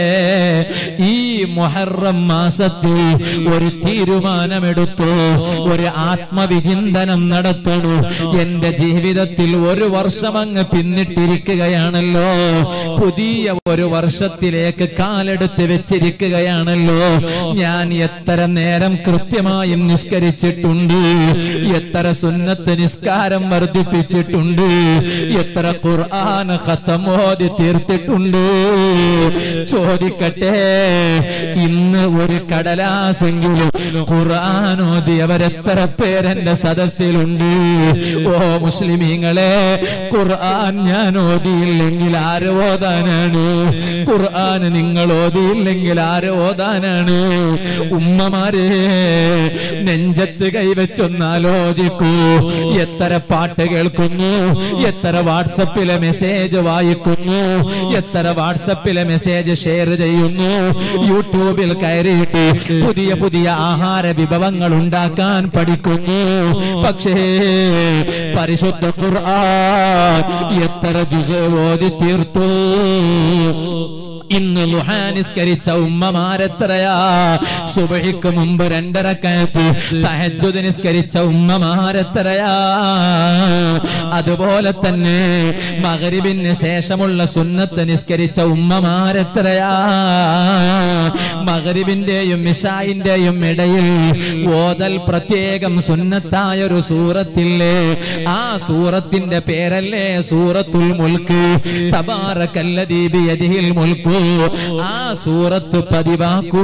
ഈ മുഹറം മാസത്തിൽ ഒരു തീരുമാനമെടുത്തു ഒരു ആത്മവിചിന്തനം നടത്തണു എന്റെ ജീവിതത്തിൽ ഒരു വർഷം അങ്ങ് പിന്നിട്ടിരിക്കുകയാണല്ലോ പുതിയ ഒരു വർഷത്തിലേക്ക് കാലെടുത്ത് വെച്ചിരിക്കുകയാണല്ലോ ഞാൻ എത്ര നേരം കൃത്യമായും നിസ്കരിച്ചിട്ടുണ്ട് എത്ര സുന്നത്ത് നിസ്കാരം വർദ്ധിപ്പിച്ചിട്ടുണ്ട് എത്ര ഖുർആൻ ഖത്തമോദി തീർത്തിട്ടുണ്ട് ചോദിക്കട്ടെ ഇന്ന് ഒരു കടലാസെങ്കിലും ഖുർആൻ ഓതിയവരെത്ര പേരെന്റെ സദസ്സിലുണ്ട് ഓ മുസ്ലിമീങ്ങളെ ഖുർആൻ ഞാൻ ഓതിയില്ലെങ്കിൽ ആര് ഓതാനാണ് ഖുർആൻ നിങ്ങൾ ഓതിയില്ലെങ്കിൽ ആര് ഓതാനാണ് ഉമ്മമാരെ നെഞ്ചത്ത് കൈവച്ചൊന്നാലോചിക്കൂ എത്ര പാട്ട് കേൾക്കുന്നു എത്ര വാട്സപ്പിലെ മെസ്സേജ് വായിക്കുന്നു എത്ര വാട്സപ്പിലെ മെസ്സേജ് ഷെയർ ചെയ്യുന്നു യൂട്യൂബിൽ കയറിയിട്ട് പുതിയ പുതിയ ആഹാര വിഭവങ്ങൾ ഉണ്ടാക്കാൻ പഠിക്കുന്നു പക്ഷേ പരിശുദ്ധ ഖുർആൻ എത്ര ജുസ് ഓതി തീർത്തു ഇന്ന് ലുഹാ നിസ്കരിച്ച ഉമ്മമാരെത്രയാ സുബഹിക്ക് മുമ്പ് രണ്ടരക്കയത്ത് തഹജ്ജുദ് നിസ്കരിച്ച ഉമ്മമാരെത്രയാ അതുപോലെ തന്നെ മകരിബിന് ശേഷമുള്ള സുന്നത്ത് നിസ്കരിച്ച ഉമ്മമാരെത്രയാ മകരിബിന്റെയും മിഷായിന്റെയും ഇടയിൽ ഓതൽ പ്രത്യേകം സുന്നത്തായ ഒരു സൂറത്തില്ലേ ആ സൂറത്തിന്റെ പേരല്ലേ സൂറത്തുൽ മുൽക്ക് തബാറക്കല്ലദീ ബിയദിഹിൽ മുൽക്കു ആ സൂറത്ത് പതിവാക്കൂ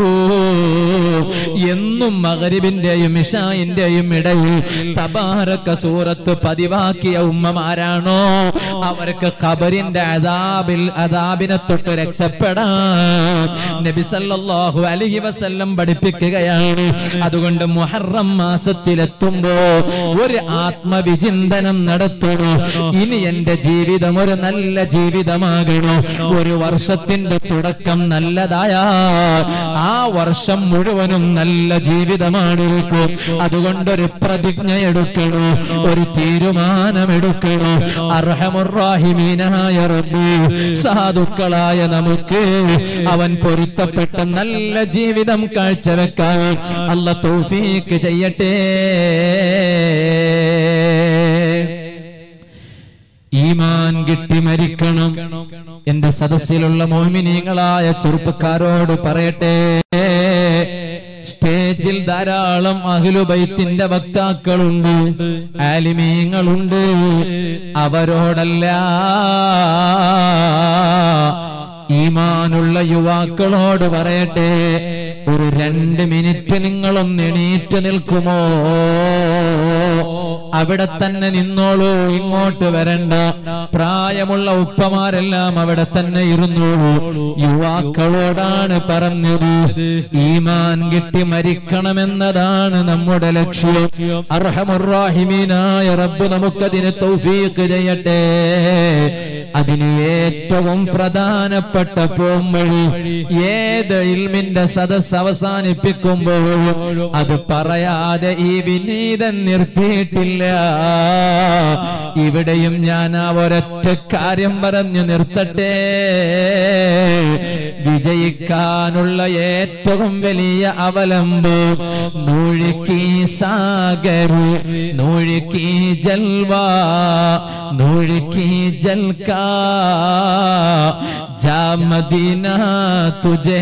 എന്നും മകരിബിന്റെയും മിഷായിന്റെയും ഇടയിൽ തബാറക്ക സൂറത്ത് പതിവാക്കിയ ഉമ്മമാരാണോ അവർക്ക് ഖബറിന്റെ അദാബിൽ അദാബിനെ തൊട്ട് രക്ഷപ്പെടാൻ നബി സല്ലല്ലാഹു അലൈഹി വസല്ലം പഠിപ്പിക്കുകയാണ് അതുകൊണ്ട് മുഹറം മാസത്തിലെത്തുമ്പോ ഒരു ആത്മവിചിന്തനം നടത്തണോ ഇനി എന്റെ ജീവിതം ഒരു നല്ല ജീവിതമാകണോ ഒരു വർഷത്തിന്റെ തുടക്കം നല്ലതായ ആ വർഷം മുഴുവനും നല്ല ജീവിതമാണിരിക്കും അതുകൊണ്ടൊരു പ്രതിജ്ഞ എടുക്കണോ ഒരു തീരുമാനമെടുക്കണോ അർഹമുറാഹിമീനായ റബ്ബി സാധുക്കളായ നമുക്ക് അവൻ പൊരുത്തപ്പെട്ട നല്ല ജീവിതം കാഴ്ചവെക്കാൻ അല്ല തൗഫീക്ക് ചെയ്യട്ടെ ഈമാൻ കിട്ടി മരിക്കണം എന്റെ സദസ്സിലുള്ള മോഹിനിയങ്ങളായ ചെറുപ്പക്കാരോട് പറയട്ടെ സ്റ്റേജിൽ ധാരാളം അഖിലുബൈത്തിന്റെ വക്താക്കളുണ്ട് ആലിമീങ്ങളുണ്ട് അവരോടല്ല ഈമാനുള്ള യുവാക്കളോട് പറയട്ടെ ഒരു രണ്ട് മിനിറ്റ് നിങ്ങളൊന്ന് എണീറ്റ് നിൽക്കുമോ അവിടെ തന്നെ നിന്നോളൂ ഇങ്ങോട്ട് വരണ്ട പ്രായമുള്ള ഉപ്പമാരെല്ലാം അവിടെ തന്നെ ഇരുന്നോളൂ യുവാക്കളോടാണ് പറഞ്ഞത് ഈമാൻ കിട്ടി മരിക്കണമെന്നതാണ് നമ്മുടെ ലക്ഷ്യം അർഹമുറാഹിമീനായ റബ്ബ് നമുക്കതിന് തൗഫീഖ് ചെയ്യട്ടെ അതിന് ഏറ്റവും പ്രധാനപ്പെട്ട പോംവഴി ഏത് ഇൽമിന്റെ സദസ് അവസാനിപ്പിക്കുമ്പോഴും അത് പറയാതെ ഈ വിനീതൻ നിർത്തിയിട്ടില്ല ഇവിടെയും ഞാൻ ആ ഒരൊറ്റ കാര്യം പറഞ്ഞു നിർത്തട്ടെ വിജയിക്കാനുള്ള ഏറ്റവും വലിയ അവലംബ് നൂഴിക്കി സാഗർ നൂഴിക്കി ജൽവാ നൂഴിക്കി ജൽക്ക ജാ മദീന തുജേ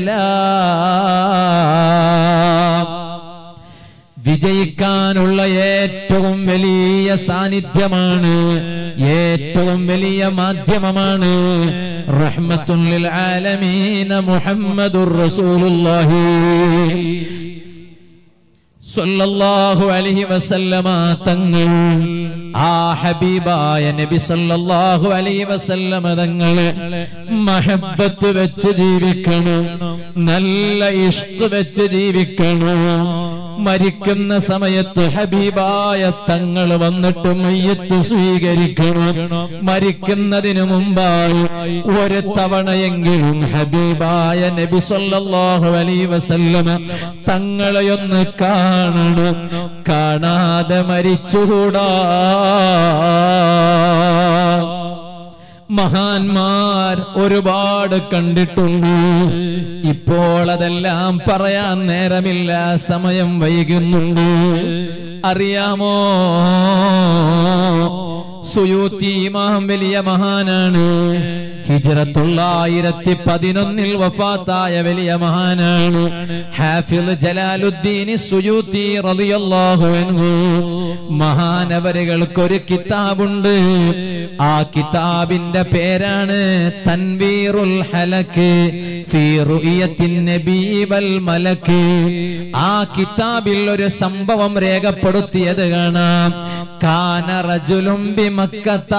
സലാം വിജയിക്കാനുള്ള ഏറ്റവും വലിയ സാന്നിധ്യമാണ് ഏറ്റവും വലിയ മാധ്യമമാണ് റഹ്മത്തുൽ ആലമീന മുഹമ്മദുർ റസൂലുള്ളാഹി സല്ലല്ലാഹു അലൈഹി വസല്ലമ തങ്ങൾ ആ ഹബീബായ നബി സല്ലല്ലാഹു അലൈഹി വസല്ലമ തങ്ങളെ മഹബത്ത് വെച്ച് ജീവിക്കണം നല്ല ഇഷ്ക് വെച്ച് ജീവിക്കണം മരിക്കുന്ന സമയത്ത് ഹബീബായ തങ്ങൾ വന്നിട്ട് മയ്യത്ത് സ്വീകരിക്കണം മരിക്കുന്നതിന് മുമ്പായി ഒരു തവണയെങ്കിലും ഹബീബായ നബി സല്ലല്ലാഹു അലൈഹി വസല്ലമ തങ്ങളെയൊന്ന് കാണണം കാണാതെ മരിച്ചുകൂടാ മഹാന്മാർ ഒരുപാട് കണ്ടിട്ടുണ്ട് ഇപ്പോൾ അതെല്ലാം പറയാൻ നേരമില്ല സമയം വൈകുന്നുണ്ട് അറിയാമോ സുയൂത്തി ഇമാം വലിയ മഹാനാണ് ഹിജ്റ തൊള്ളായിരത്തി പതിനൊന്നിൽ വഫാത്തായ വലിയ മഹാനാണ് ഹാഫിദ് ജലാലുദ്ദീൻ സുയൂത്തി റളിയല്ലാഹു അൻഹു മഹാനവരുകൾക്ക് ഒരു കിതാബുണ്ട് ആ കിതാബിന്റെ പേരാണ് തൻവീറുൽ ഹലക്ക് ഫീ റുഇയത്തിൻ നബി വൽ മലക്ക് ആ കിതാബിൽ ഒരു സംഭവം രേഖപ്പെടുത്തിയത് കാണാം കാന റജുലും ബിമക്കത്ത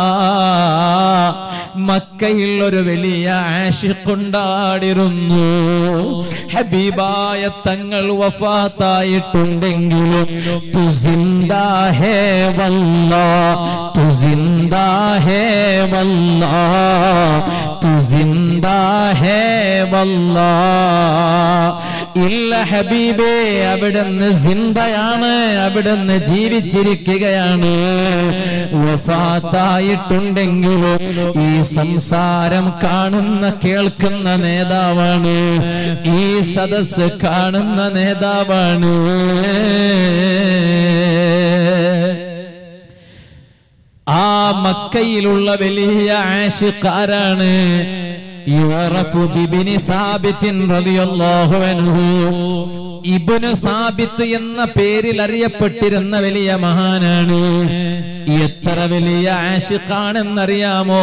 മക്കയിൽ ഒരു വലിയ ആഷിഖുണ്ടാടിരുന്നു ഹബീബായ തങ്ങൾ വഫാത്തായിട്ടുണ്ടെങ്കിലും തു സിന്ദാ ഹേ വല്ലാ തു സിന്ദാ ഹേ വല്ലാ തു സിന്ദാ ഹേ വല്ലാ ഇല്ല ഹബീബേ അവിടുന്ന് സിന്തയാണ് അവിടുന്ന് ജീവിച്ചിരിക്കുകയാണ് വഫാത്തായിട്ടുണ്ടെങ്കിലും ഈ സംസാരം കാണുന്ന കേൾക്കുന്ന നേതാവാണ് ഈ സദസ് കാണുന്ന നേതാവാണ് ആ മക്കയിലുള്ള വലിയ ആശിക്കാരാണ് യുറഫു ബിബിനി സാബിത്തിൻ റളിയല്ലാഹു അൻഹു ഇബ്നു സാബിത്ത് എന്ന പേരിൽ അറിയപ്പെട്ടിരുന്ന വലിയ മഹാനാണ് എത്ര വലിയ ആഷിഖാണെന്നറിയാമോ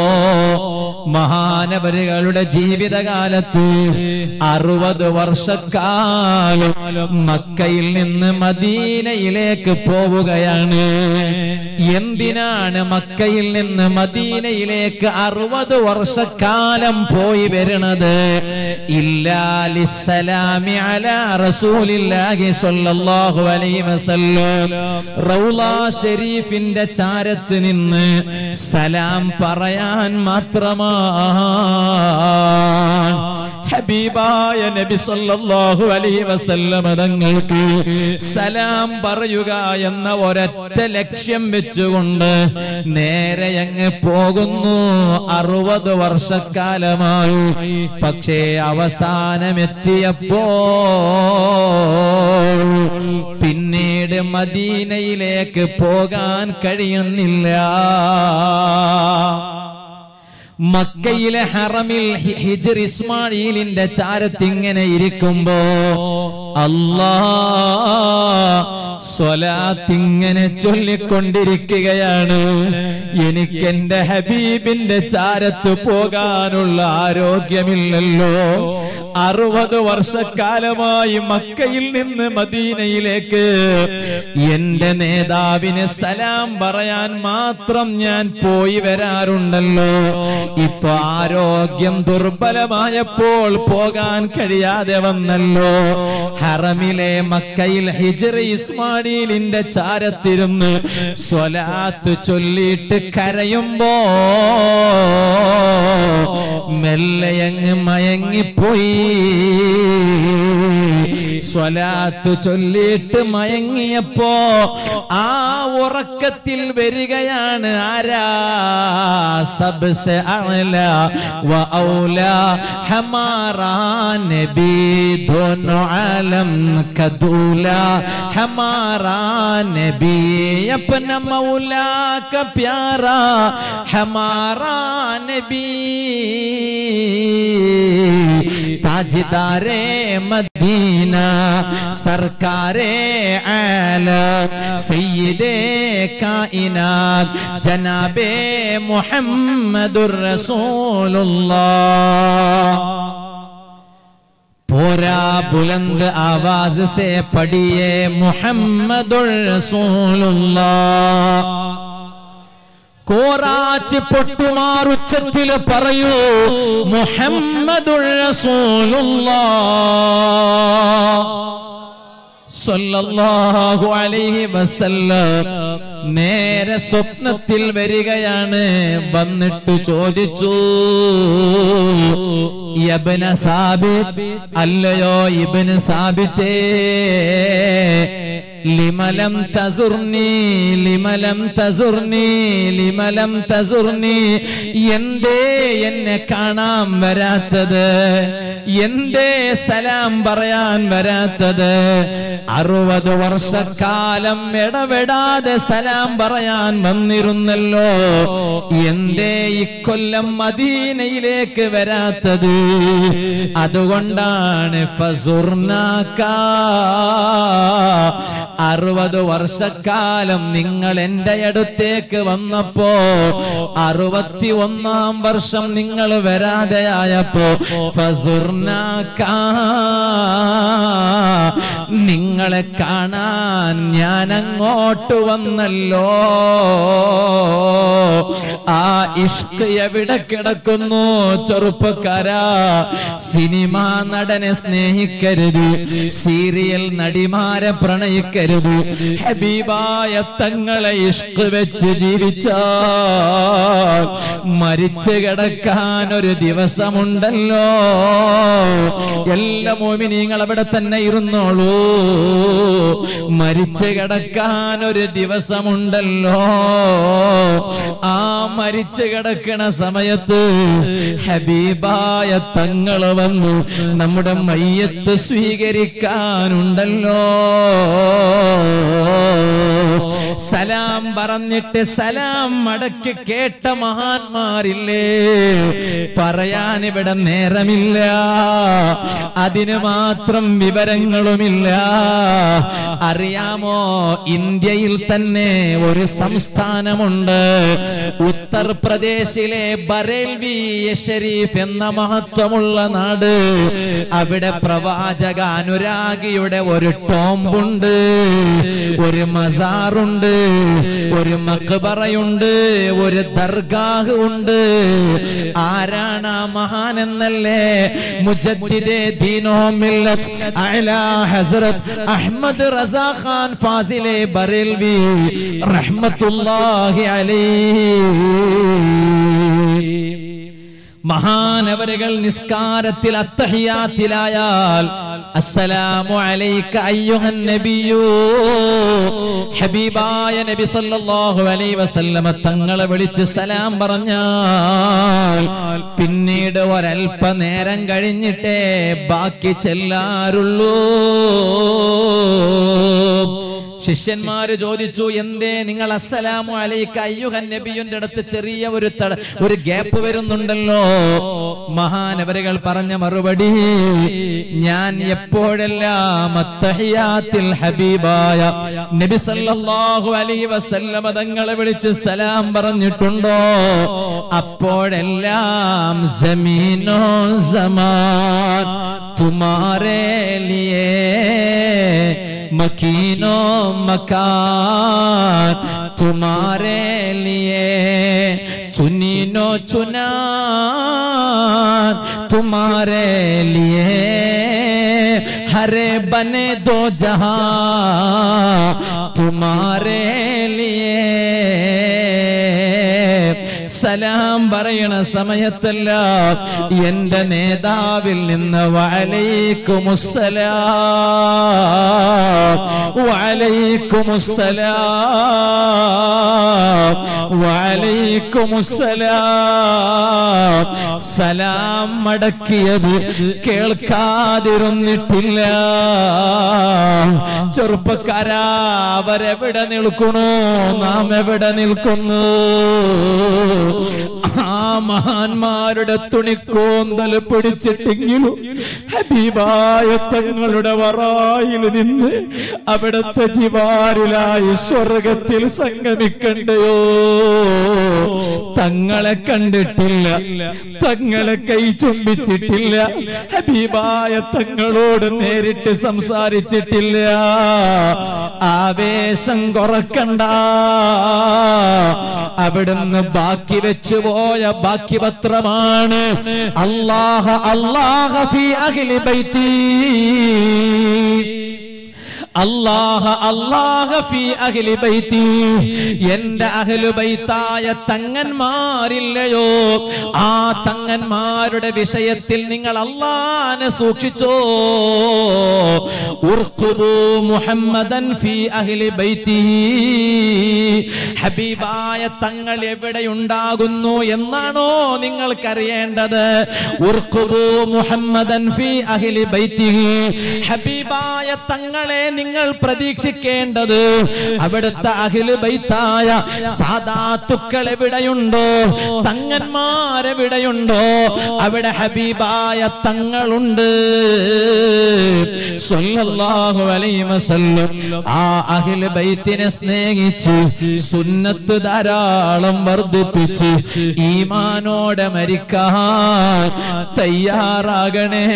മഹാനവരുകളുടെ ജീവിതകാലത്ത് അറുപത് വർഷക്കാലം മക്കയിൽ നിന്ന് മദീനയിലേക്ക് പോവുകയാണ് എന്തിനാണ് മക്കയിൽ നിന്ന് മദീനയിലേക്ക് അറുപത് വർഷക്കാലം പോയി വരുന്നത് ഇല്ലാലിസലാമി അലാ റസൂലില്ലാഹി സ്വല്ലല്ലാഹു അലൈഹി വസല്ലം റൗള ഷരീഫിന്റെ ചാരത്ത് നിന്ന് സലാം പറയാൻ മാത്രമാണ് ഹബീബായ നബി സല്ലല്ലാഹു അലൈഹി വസല്ലം തങ്ങൾക്ക് സലാം പറയുക എന്ന ഒരൊറ്റ ലക്ഷ്യം വെച്ചുകൊണ്ട് നേരെ അങ്ങ് പോകുന്നു അറുപത് വർഷക്കാലമായി പക്ഷേ അവസാനമെത്തിയപ്പോ പിന്നീട് മദീനയിലേക്ക് പോകാൻ കഴിയുന്നില്ല മക്കയിലെ ഹറമിൽ ഹി- ഹിജ്ർ ഇസ്മായിലിന്റെ ചാരത്തിങ്ങനെ ഇരിക്കുമ്പോ അല്ലാ സ്വലാത്തിങ്ങനെ ചൊല്ലിക്കൊണ്ടിരിക്കുകയാണ് എനിക്ക് എന്റെ ഹബീബിന്റെ ചാരത്ത് പോകാനുള്ള ആരോഗ്യമില്ലല്ലോ അറുപത് വർഷക്കാലമായി മക്കയിൽ നിന്ന് മദീനയിലേക്ക് എന്റെ നേതാവിന് സലാം പറയാൻ മാത്രം ഞാൻ പോയി വരാറുണ്ടല്ലോ ഇപ്പൊ ആരോഗ്യം ദുർബലമായപ്പോൾ പോകാൻ കഴിയാതെ വന്നല്ലോ ഹറമിലെ മക്കയിൽ ഹിജറ ഇസ്മായിലിന്റെ ചാരത്തിരുന്ന് സ്വലാത്ത് ചൊല്ലിയിട്ട് കരയുമ്പോ മെല്ലയങ്ങ് മയങ്ങിപ്പോയി സ്വലാത്ത് ചൊല്ലിയിട്ട് മയങ്ങിയപ്പോ ആ ഉറക്കത്തിൽ വരികയാണ് ആരാ സബ്സെ അഅല വ ഔല ഹമാറാ നബി दोनों आलम का दूल्हा हमारा नबी अपना मौला का प्यारा हमारा नबी ताजदारे मदीना सरकारे आल सैयदे कायनात जनाबे मुहम्मदुर रसूलुल्लाह പോരാ ബുലന്ദ് ആവാസ് സേ പഠിയേ മുഹമ്മദുർ റസൂലുള്ളാഹ് കോറാച്ച് പൊട്ടുമാറുച്ചത്തിൽ പറയൂ മുഹമ്മദുർ റസൂലുള്ളാഹ് സ്വല്ലല്ലാഹു അലൈഹി വസല്ലം നേരെ സ്വപ്നത്തിൽ വരികയാണ് വന്നിട്ട് ചോദിച്ചു യബ്ന സാബിത്ത് അല്ലയോ ഇബ്ന സാബിത്തേ ലിമലം തസുർനി ലിമലം തസുർനി ലിമലം തസുർനി എന്തേ എന്നെ കാണാൻ വരാത്തത് എന്തേ സലാം പറയാൻ വരാത്തത് അറുപത് വർഷക്കാലം ഇടപെടാതെ സലാം പറയാൻ വന്നിരുന്നല്ലോ എന്തേ ഇക്കൊല്ലം മദീനയിലേക്ക് വരാത്തത് അതുകൊണ്ടാണ് ഫസുർനാക്ക അറുപത് വർഷക്കാലം നിങ്ങൾ എന്റെ അടുത്തേക്ക് വന്നപ്പോ അറുപത്തി ഒന്നാം വർഷം നിങ്ങൾ വരാതെയായപ്പോ ഫസുർനാക്ക നിങ്ങളെ കാണാൻ ഞാൻ അങ്ങോട്ട് വന്നല്ലോ ആ ഇഷ്ക് എവിടെ കിടക്കുന്നു ചെറുപ്പക്കാരാ സിനിമാ നടനെ സ്നേഹിക്കരുത് സീരിയൽ നടിമാരെ പ്രണയിക്കരുത് ഹബീബായ തങ്ങളെ ഇഷ്ക് വെച്ച് ജീവിച്ചാൽ മരിച്ചു കിടക്കാൻ ഒരു ദിവസമുണ്ടല്ലോ എല്ലാ മോമിനിങ്ങൾ അവിടെ തന്നെ ഇരുന്നോളൂ മരിച്ചു കിടക്കാൻ ഒരു ദിവസമുണ്ടല്ലോ ആ മരിച്ചു കിടക്കണ സമയത്ത് ഹബീബായ തങ്ങള് വന്നു നമ്മുടെ മയ്യത്ത് സ്വീകരിക്കാനുണ്ടല്ലോ സലാം പറഞ്ഞിട്ട് സലാം മടക്കി കേട്ട മഹാന്മാരില്ലേ പറയാൻ ഇവിടെ നേരമില്ല അതിന് മാത്രം വിവരങ്ങളുമില്ല അറിയാമോ ഇന്ത്യയിൽ തന്നെ ഒരു സംസ്ഥാനമുണ്ട് ഉത്തർപ്രദേശിലെ ബറേൽവി ഷരീഫ് എന്ന മഹത്വമുള്ള നാട് അവിടെ പ്രവാചക അനുരാഗിയുടെ ഒരു ടോംബുണ്ട് ഒരു മസാറുണ്ട് ഒരു മക്ബറയുണ്ട് ഒരു ദർഗാഹ് ഉണ്ട് ആരാണ് ആ മഹാൻ എന്നല്ലേ മുജദ്ദിദെ ദീനോ മില്ലത്ത് അഅലാ ഹസ്രത്ത് അഹ്മദ് റസാ ഖാൻ ഫാസിലെ ബറേൽവി റഹ്മത്തുള്ളാഹി അലൈഹി മഹാനവരുകൾ നിസ്കാരത്തിൽ അത്തഹിയാത്തിലായാൽ അസ്സലാമു അലൈക അയ്യുഹൻ നബിയൂ ഹബീബായ നബി സല്ലല്ലാഹു അലൈഹി വസല്ലമ തങ്ങളെ വിളിച്ച് സലാം പറഞ്ഞാൽ പിന്നീട് ഒരൽപ്പ നേരം കഴിഞ്ഞിട്ടേ ബാക്കി ചെല്ലാറുള്ളൂ ശിഷ്യന്മാര് ചോദിച്ചു എന്തേ നിങ്ങൾ അസ്സലാമു അലൈക അയ്യുഹൻ നബിയുടെ അടുത്ത് ചെറിയ ഒരു തട ഒരു ഗ്യാപ്പ് വരുന്നുണ്ടല്ലോ മഹാനവരുകൾ പറഞ്ഞ മറുപടി ഞാൻ എപ്പോഴെല്ലാം അത്തഹിയാത്തിൽ ഹബീബായ നബി സല്ലല്ലാഹു അലൈഹി വസല്ലമ തങ്ങളെ വിളിച്ച് സലാം പറഞ്ഞിട്ടുണ്ടോ അപ്പോഴെല്ലാം സമീനോ സമാൻ तुम्हारे लिए मकीनो मकान तुम्हारे लिए चुनीनो चुना तुम्हारे लिए हरे बने दो जहां तुम्हारे लिए സലാം പറയണ സമയത്തല്ല എന്റെ നേതാവിൽ നിന്ന് വലൈക്കുമുസ്സലാം വലൈക്കുമുസ്സലാം വലൈക്കുമുസ്സലാം സലാം മടക്കിയത് കേൾക്കാതിരുന്നിട്ടില്ല ചെറുപ്പക്കാരാ അവരെവിടെ നിൽക്കണോ നാം എവിടെ നിൽക്കുന്നു ആ മഹാന്മാരുടെ തുണിക്കോന്തൽ പിടിച്ചിട്ടെങ്കിലും ഹബീബായ തങ്ങളുടെ വറായിൽ നിന്ന് അവിടുത്തെ ജിവാരിലായി സ്വർഗത്തിൽ സംഗമിക്കണ്ടയോ തങ്ങളെ കണ്ടിട്ടില്ല തങ്ങളെ കൈ ചുംബിച്ചിട്ടില്ല ഹബീബായ തങ്ങളോട് നേരിട്ട് സംസാരിച്ചിട്ടില്ല ആവേശം കുറക്കണ്ട അവിടുന്ന് ബാക്കി വെച്ചു പോയ ബാക്കി പത്രമാണ് അല്ലാഹ അല്ലാഹ ഫി അഹ്ലി ബൈത്തി അല്ലാഹ അല്ലാഹ ഫി അഹ്ലി ബൈത്തി എന്റെ അഹ്ലു ബൈത്തായ തങ്ങന്മാരില്ലയോ ആ തങ്ങന്മാരുടെ വിഷയത്തിൽ നിങ്ങൾ അള്ളാനെ സൂക്ഷിച്ചോ ഉർഖുബു മുഹമ്മദൻ ഫി അഹ്ലി ബൈത്തി ഹബീബായ തങ്ങൾ എവിടെയുണ്ടാകുന്നു എന്നാണോ നിങ്ങൾക്കറിയേണ്ടത് ഉർഖുബു മുഹമ്മദൻ ഫി അഹ്ലി ബൈത്തി ഹബീബായ തങ്ങളെ നിങ്ങൾ പ്രതീക്ഷിക്കേണ്ടത് അവിടുത്തെ അഖില് ബൈത്തായ സാദാത്തുക്കൾ എവിടെയുണ്ടോ തങ്ങന്മാരെവിടെയുണ്ടോ അവിടെ ഹബീബായ തങ്ങളുണ്ട് സ്വല്ലല്ലാഹു അലൈഹി വസല്ലം ആ അഖില് ബൈത്തിനെ സ്നേഹിച്ച് സുന്നത്ത് ധാരാളം വർദ്ധിപ്പിച്ച് ഈമാനോടെ മരിക്കാൻ തയ്യാറാകണേ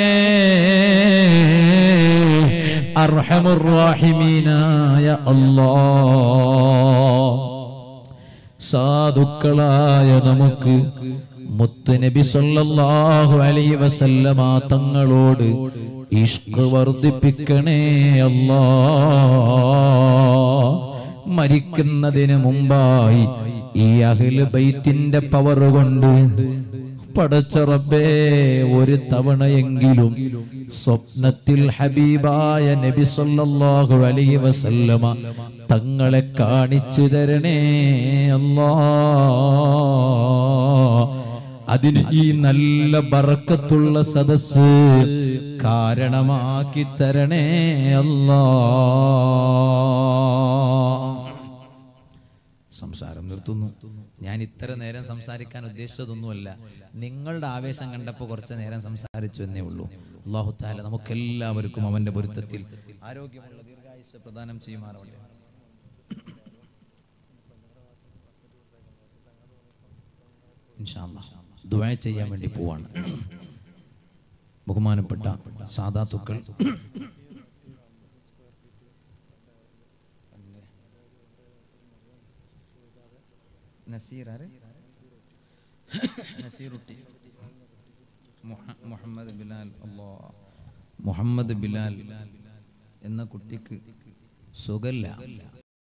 അർഹമുറാഹിമീനായ അല്ലാ സാധുക്കളായ നമുക്ക് മുത്ത് നബി സല്ലല്ലാഹു അലൈഹി വസല്ലമ തങ്ങളോട് ഇഷ്ക് വർദ്ധിപ്പിക്കണേ അല്ലാ മരിക്കുന്നതിന് മുമ്പായി ഈ അഹ്ല് ബൈത്തിന്റെ പവർ കൊണ്ട് പടച്ച റബ്ബേ ഒരു തവണയെങ്കിലും സ്വപ്നത്തിൽ ഹബീബായ നബി സല്ലല്ലാഹു അലൈഹി വസല്ലമ തങ്ങളെ കാണിച്ചു തരണേ അല്ലാ അതിന് ഈ നല്ല ബറക്കത്തുള്ള സദസ് കാരണമാക്കി തരണേ അല്ലാ സംസാരം നിർത്തുന്നു ഞാൻ ഇത്ര നേരം സംസാരിക്കാൻ ഉദ്ദേശിച്ചതൊന്നുമല്ല നിങ്ങളുടെ ആവേശം കണ്ടപ്പോൾ കുറച്ച് നേരം സംസാരിച്ചു എന്നേ ഉള്ളൂ അള്ളാഹു താല നമുക്കെല്ലാവർക്കും അവന്റെ പൊരുത്തത്തിൽ ആരോഗ്യമുള്ള ദീർഘായുസ് പ്രദാനം ചെയ്യുമാറാവട്ടെ ഇൻഷാ അല്ലാഹ് ദുആ ചെയ്യാൻ വേണ്ടി പോവാണ് ബഹുമാനപ്പെട്ട സാദാത്തുക്കൾ നസീർ ആരെ നസീറുട്ടി മുഹമ്മദ് ബിലാൽ അല്ലാ മുഹമ്മദ് ബിലാൽ എന്ന കുട്ടിക്ക് സുഖല്ല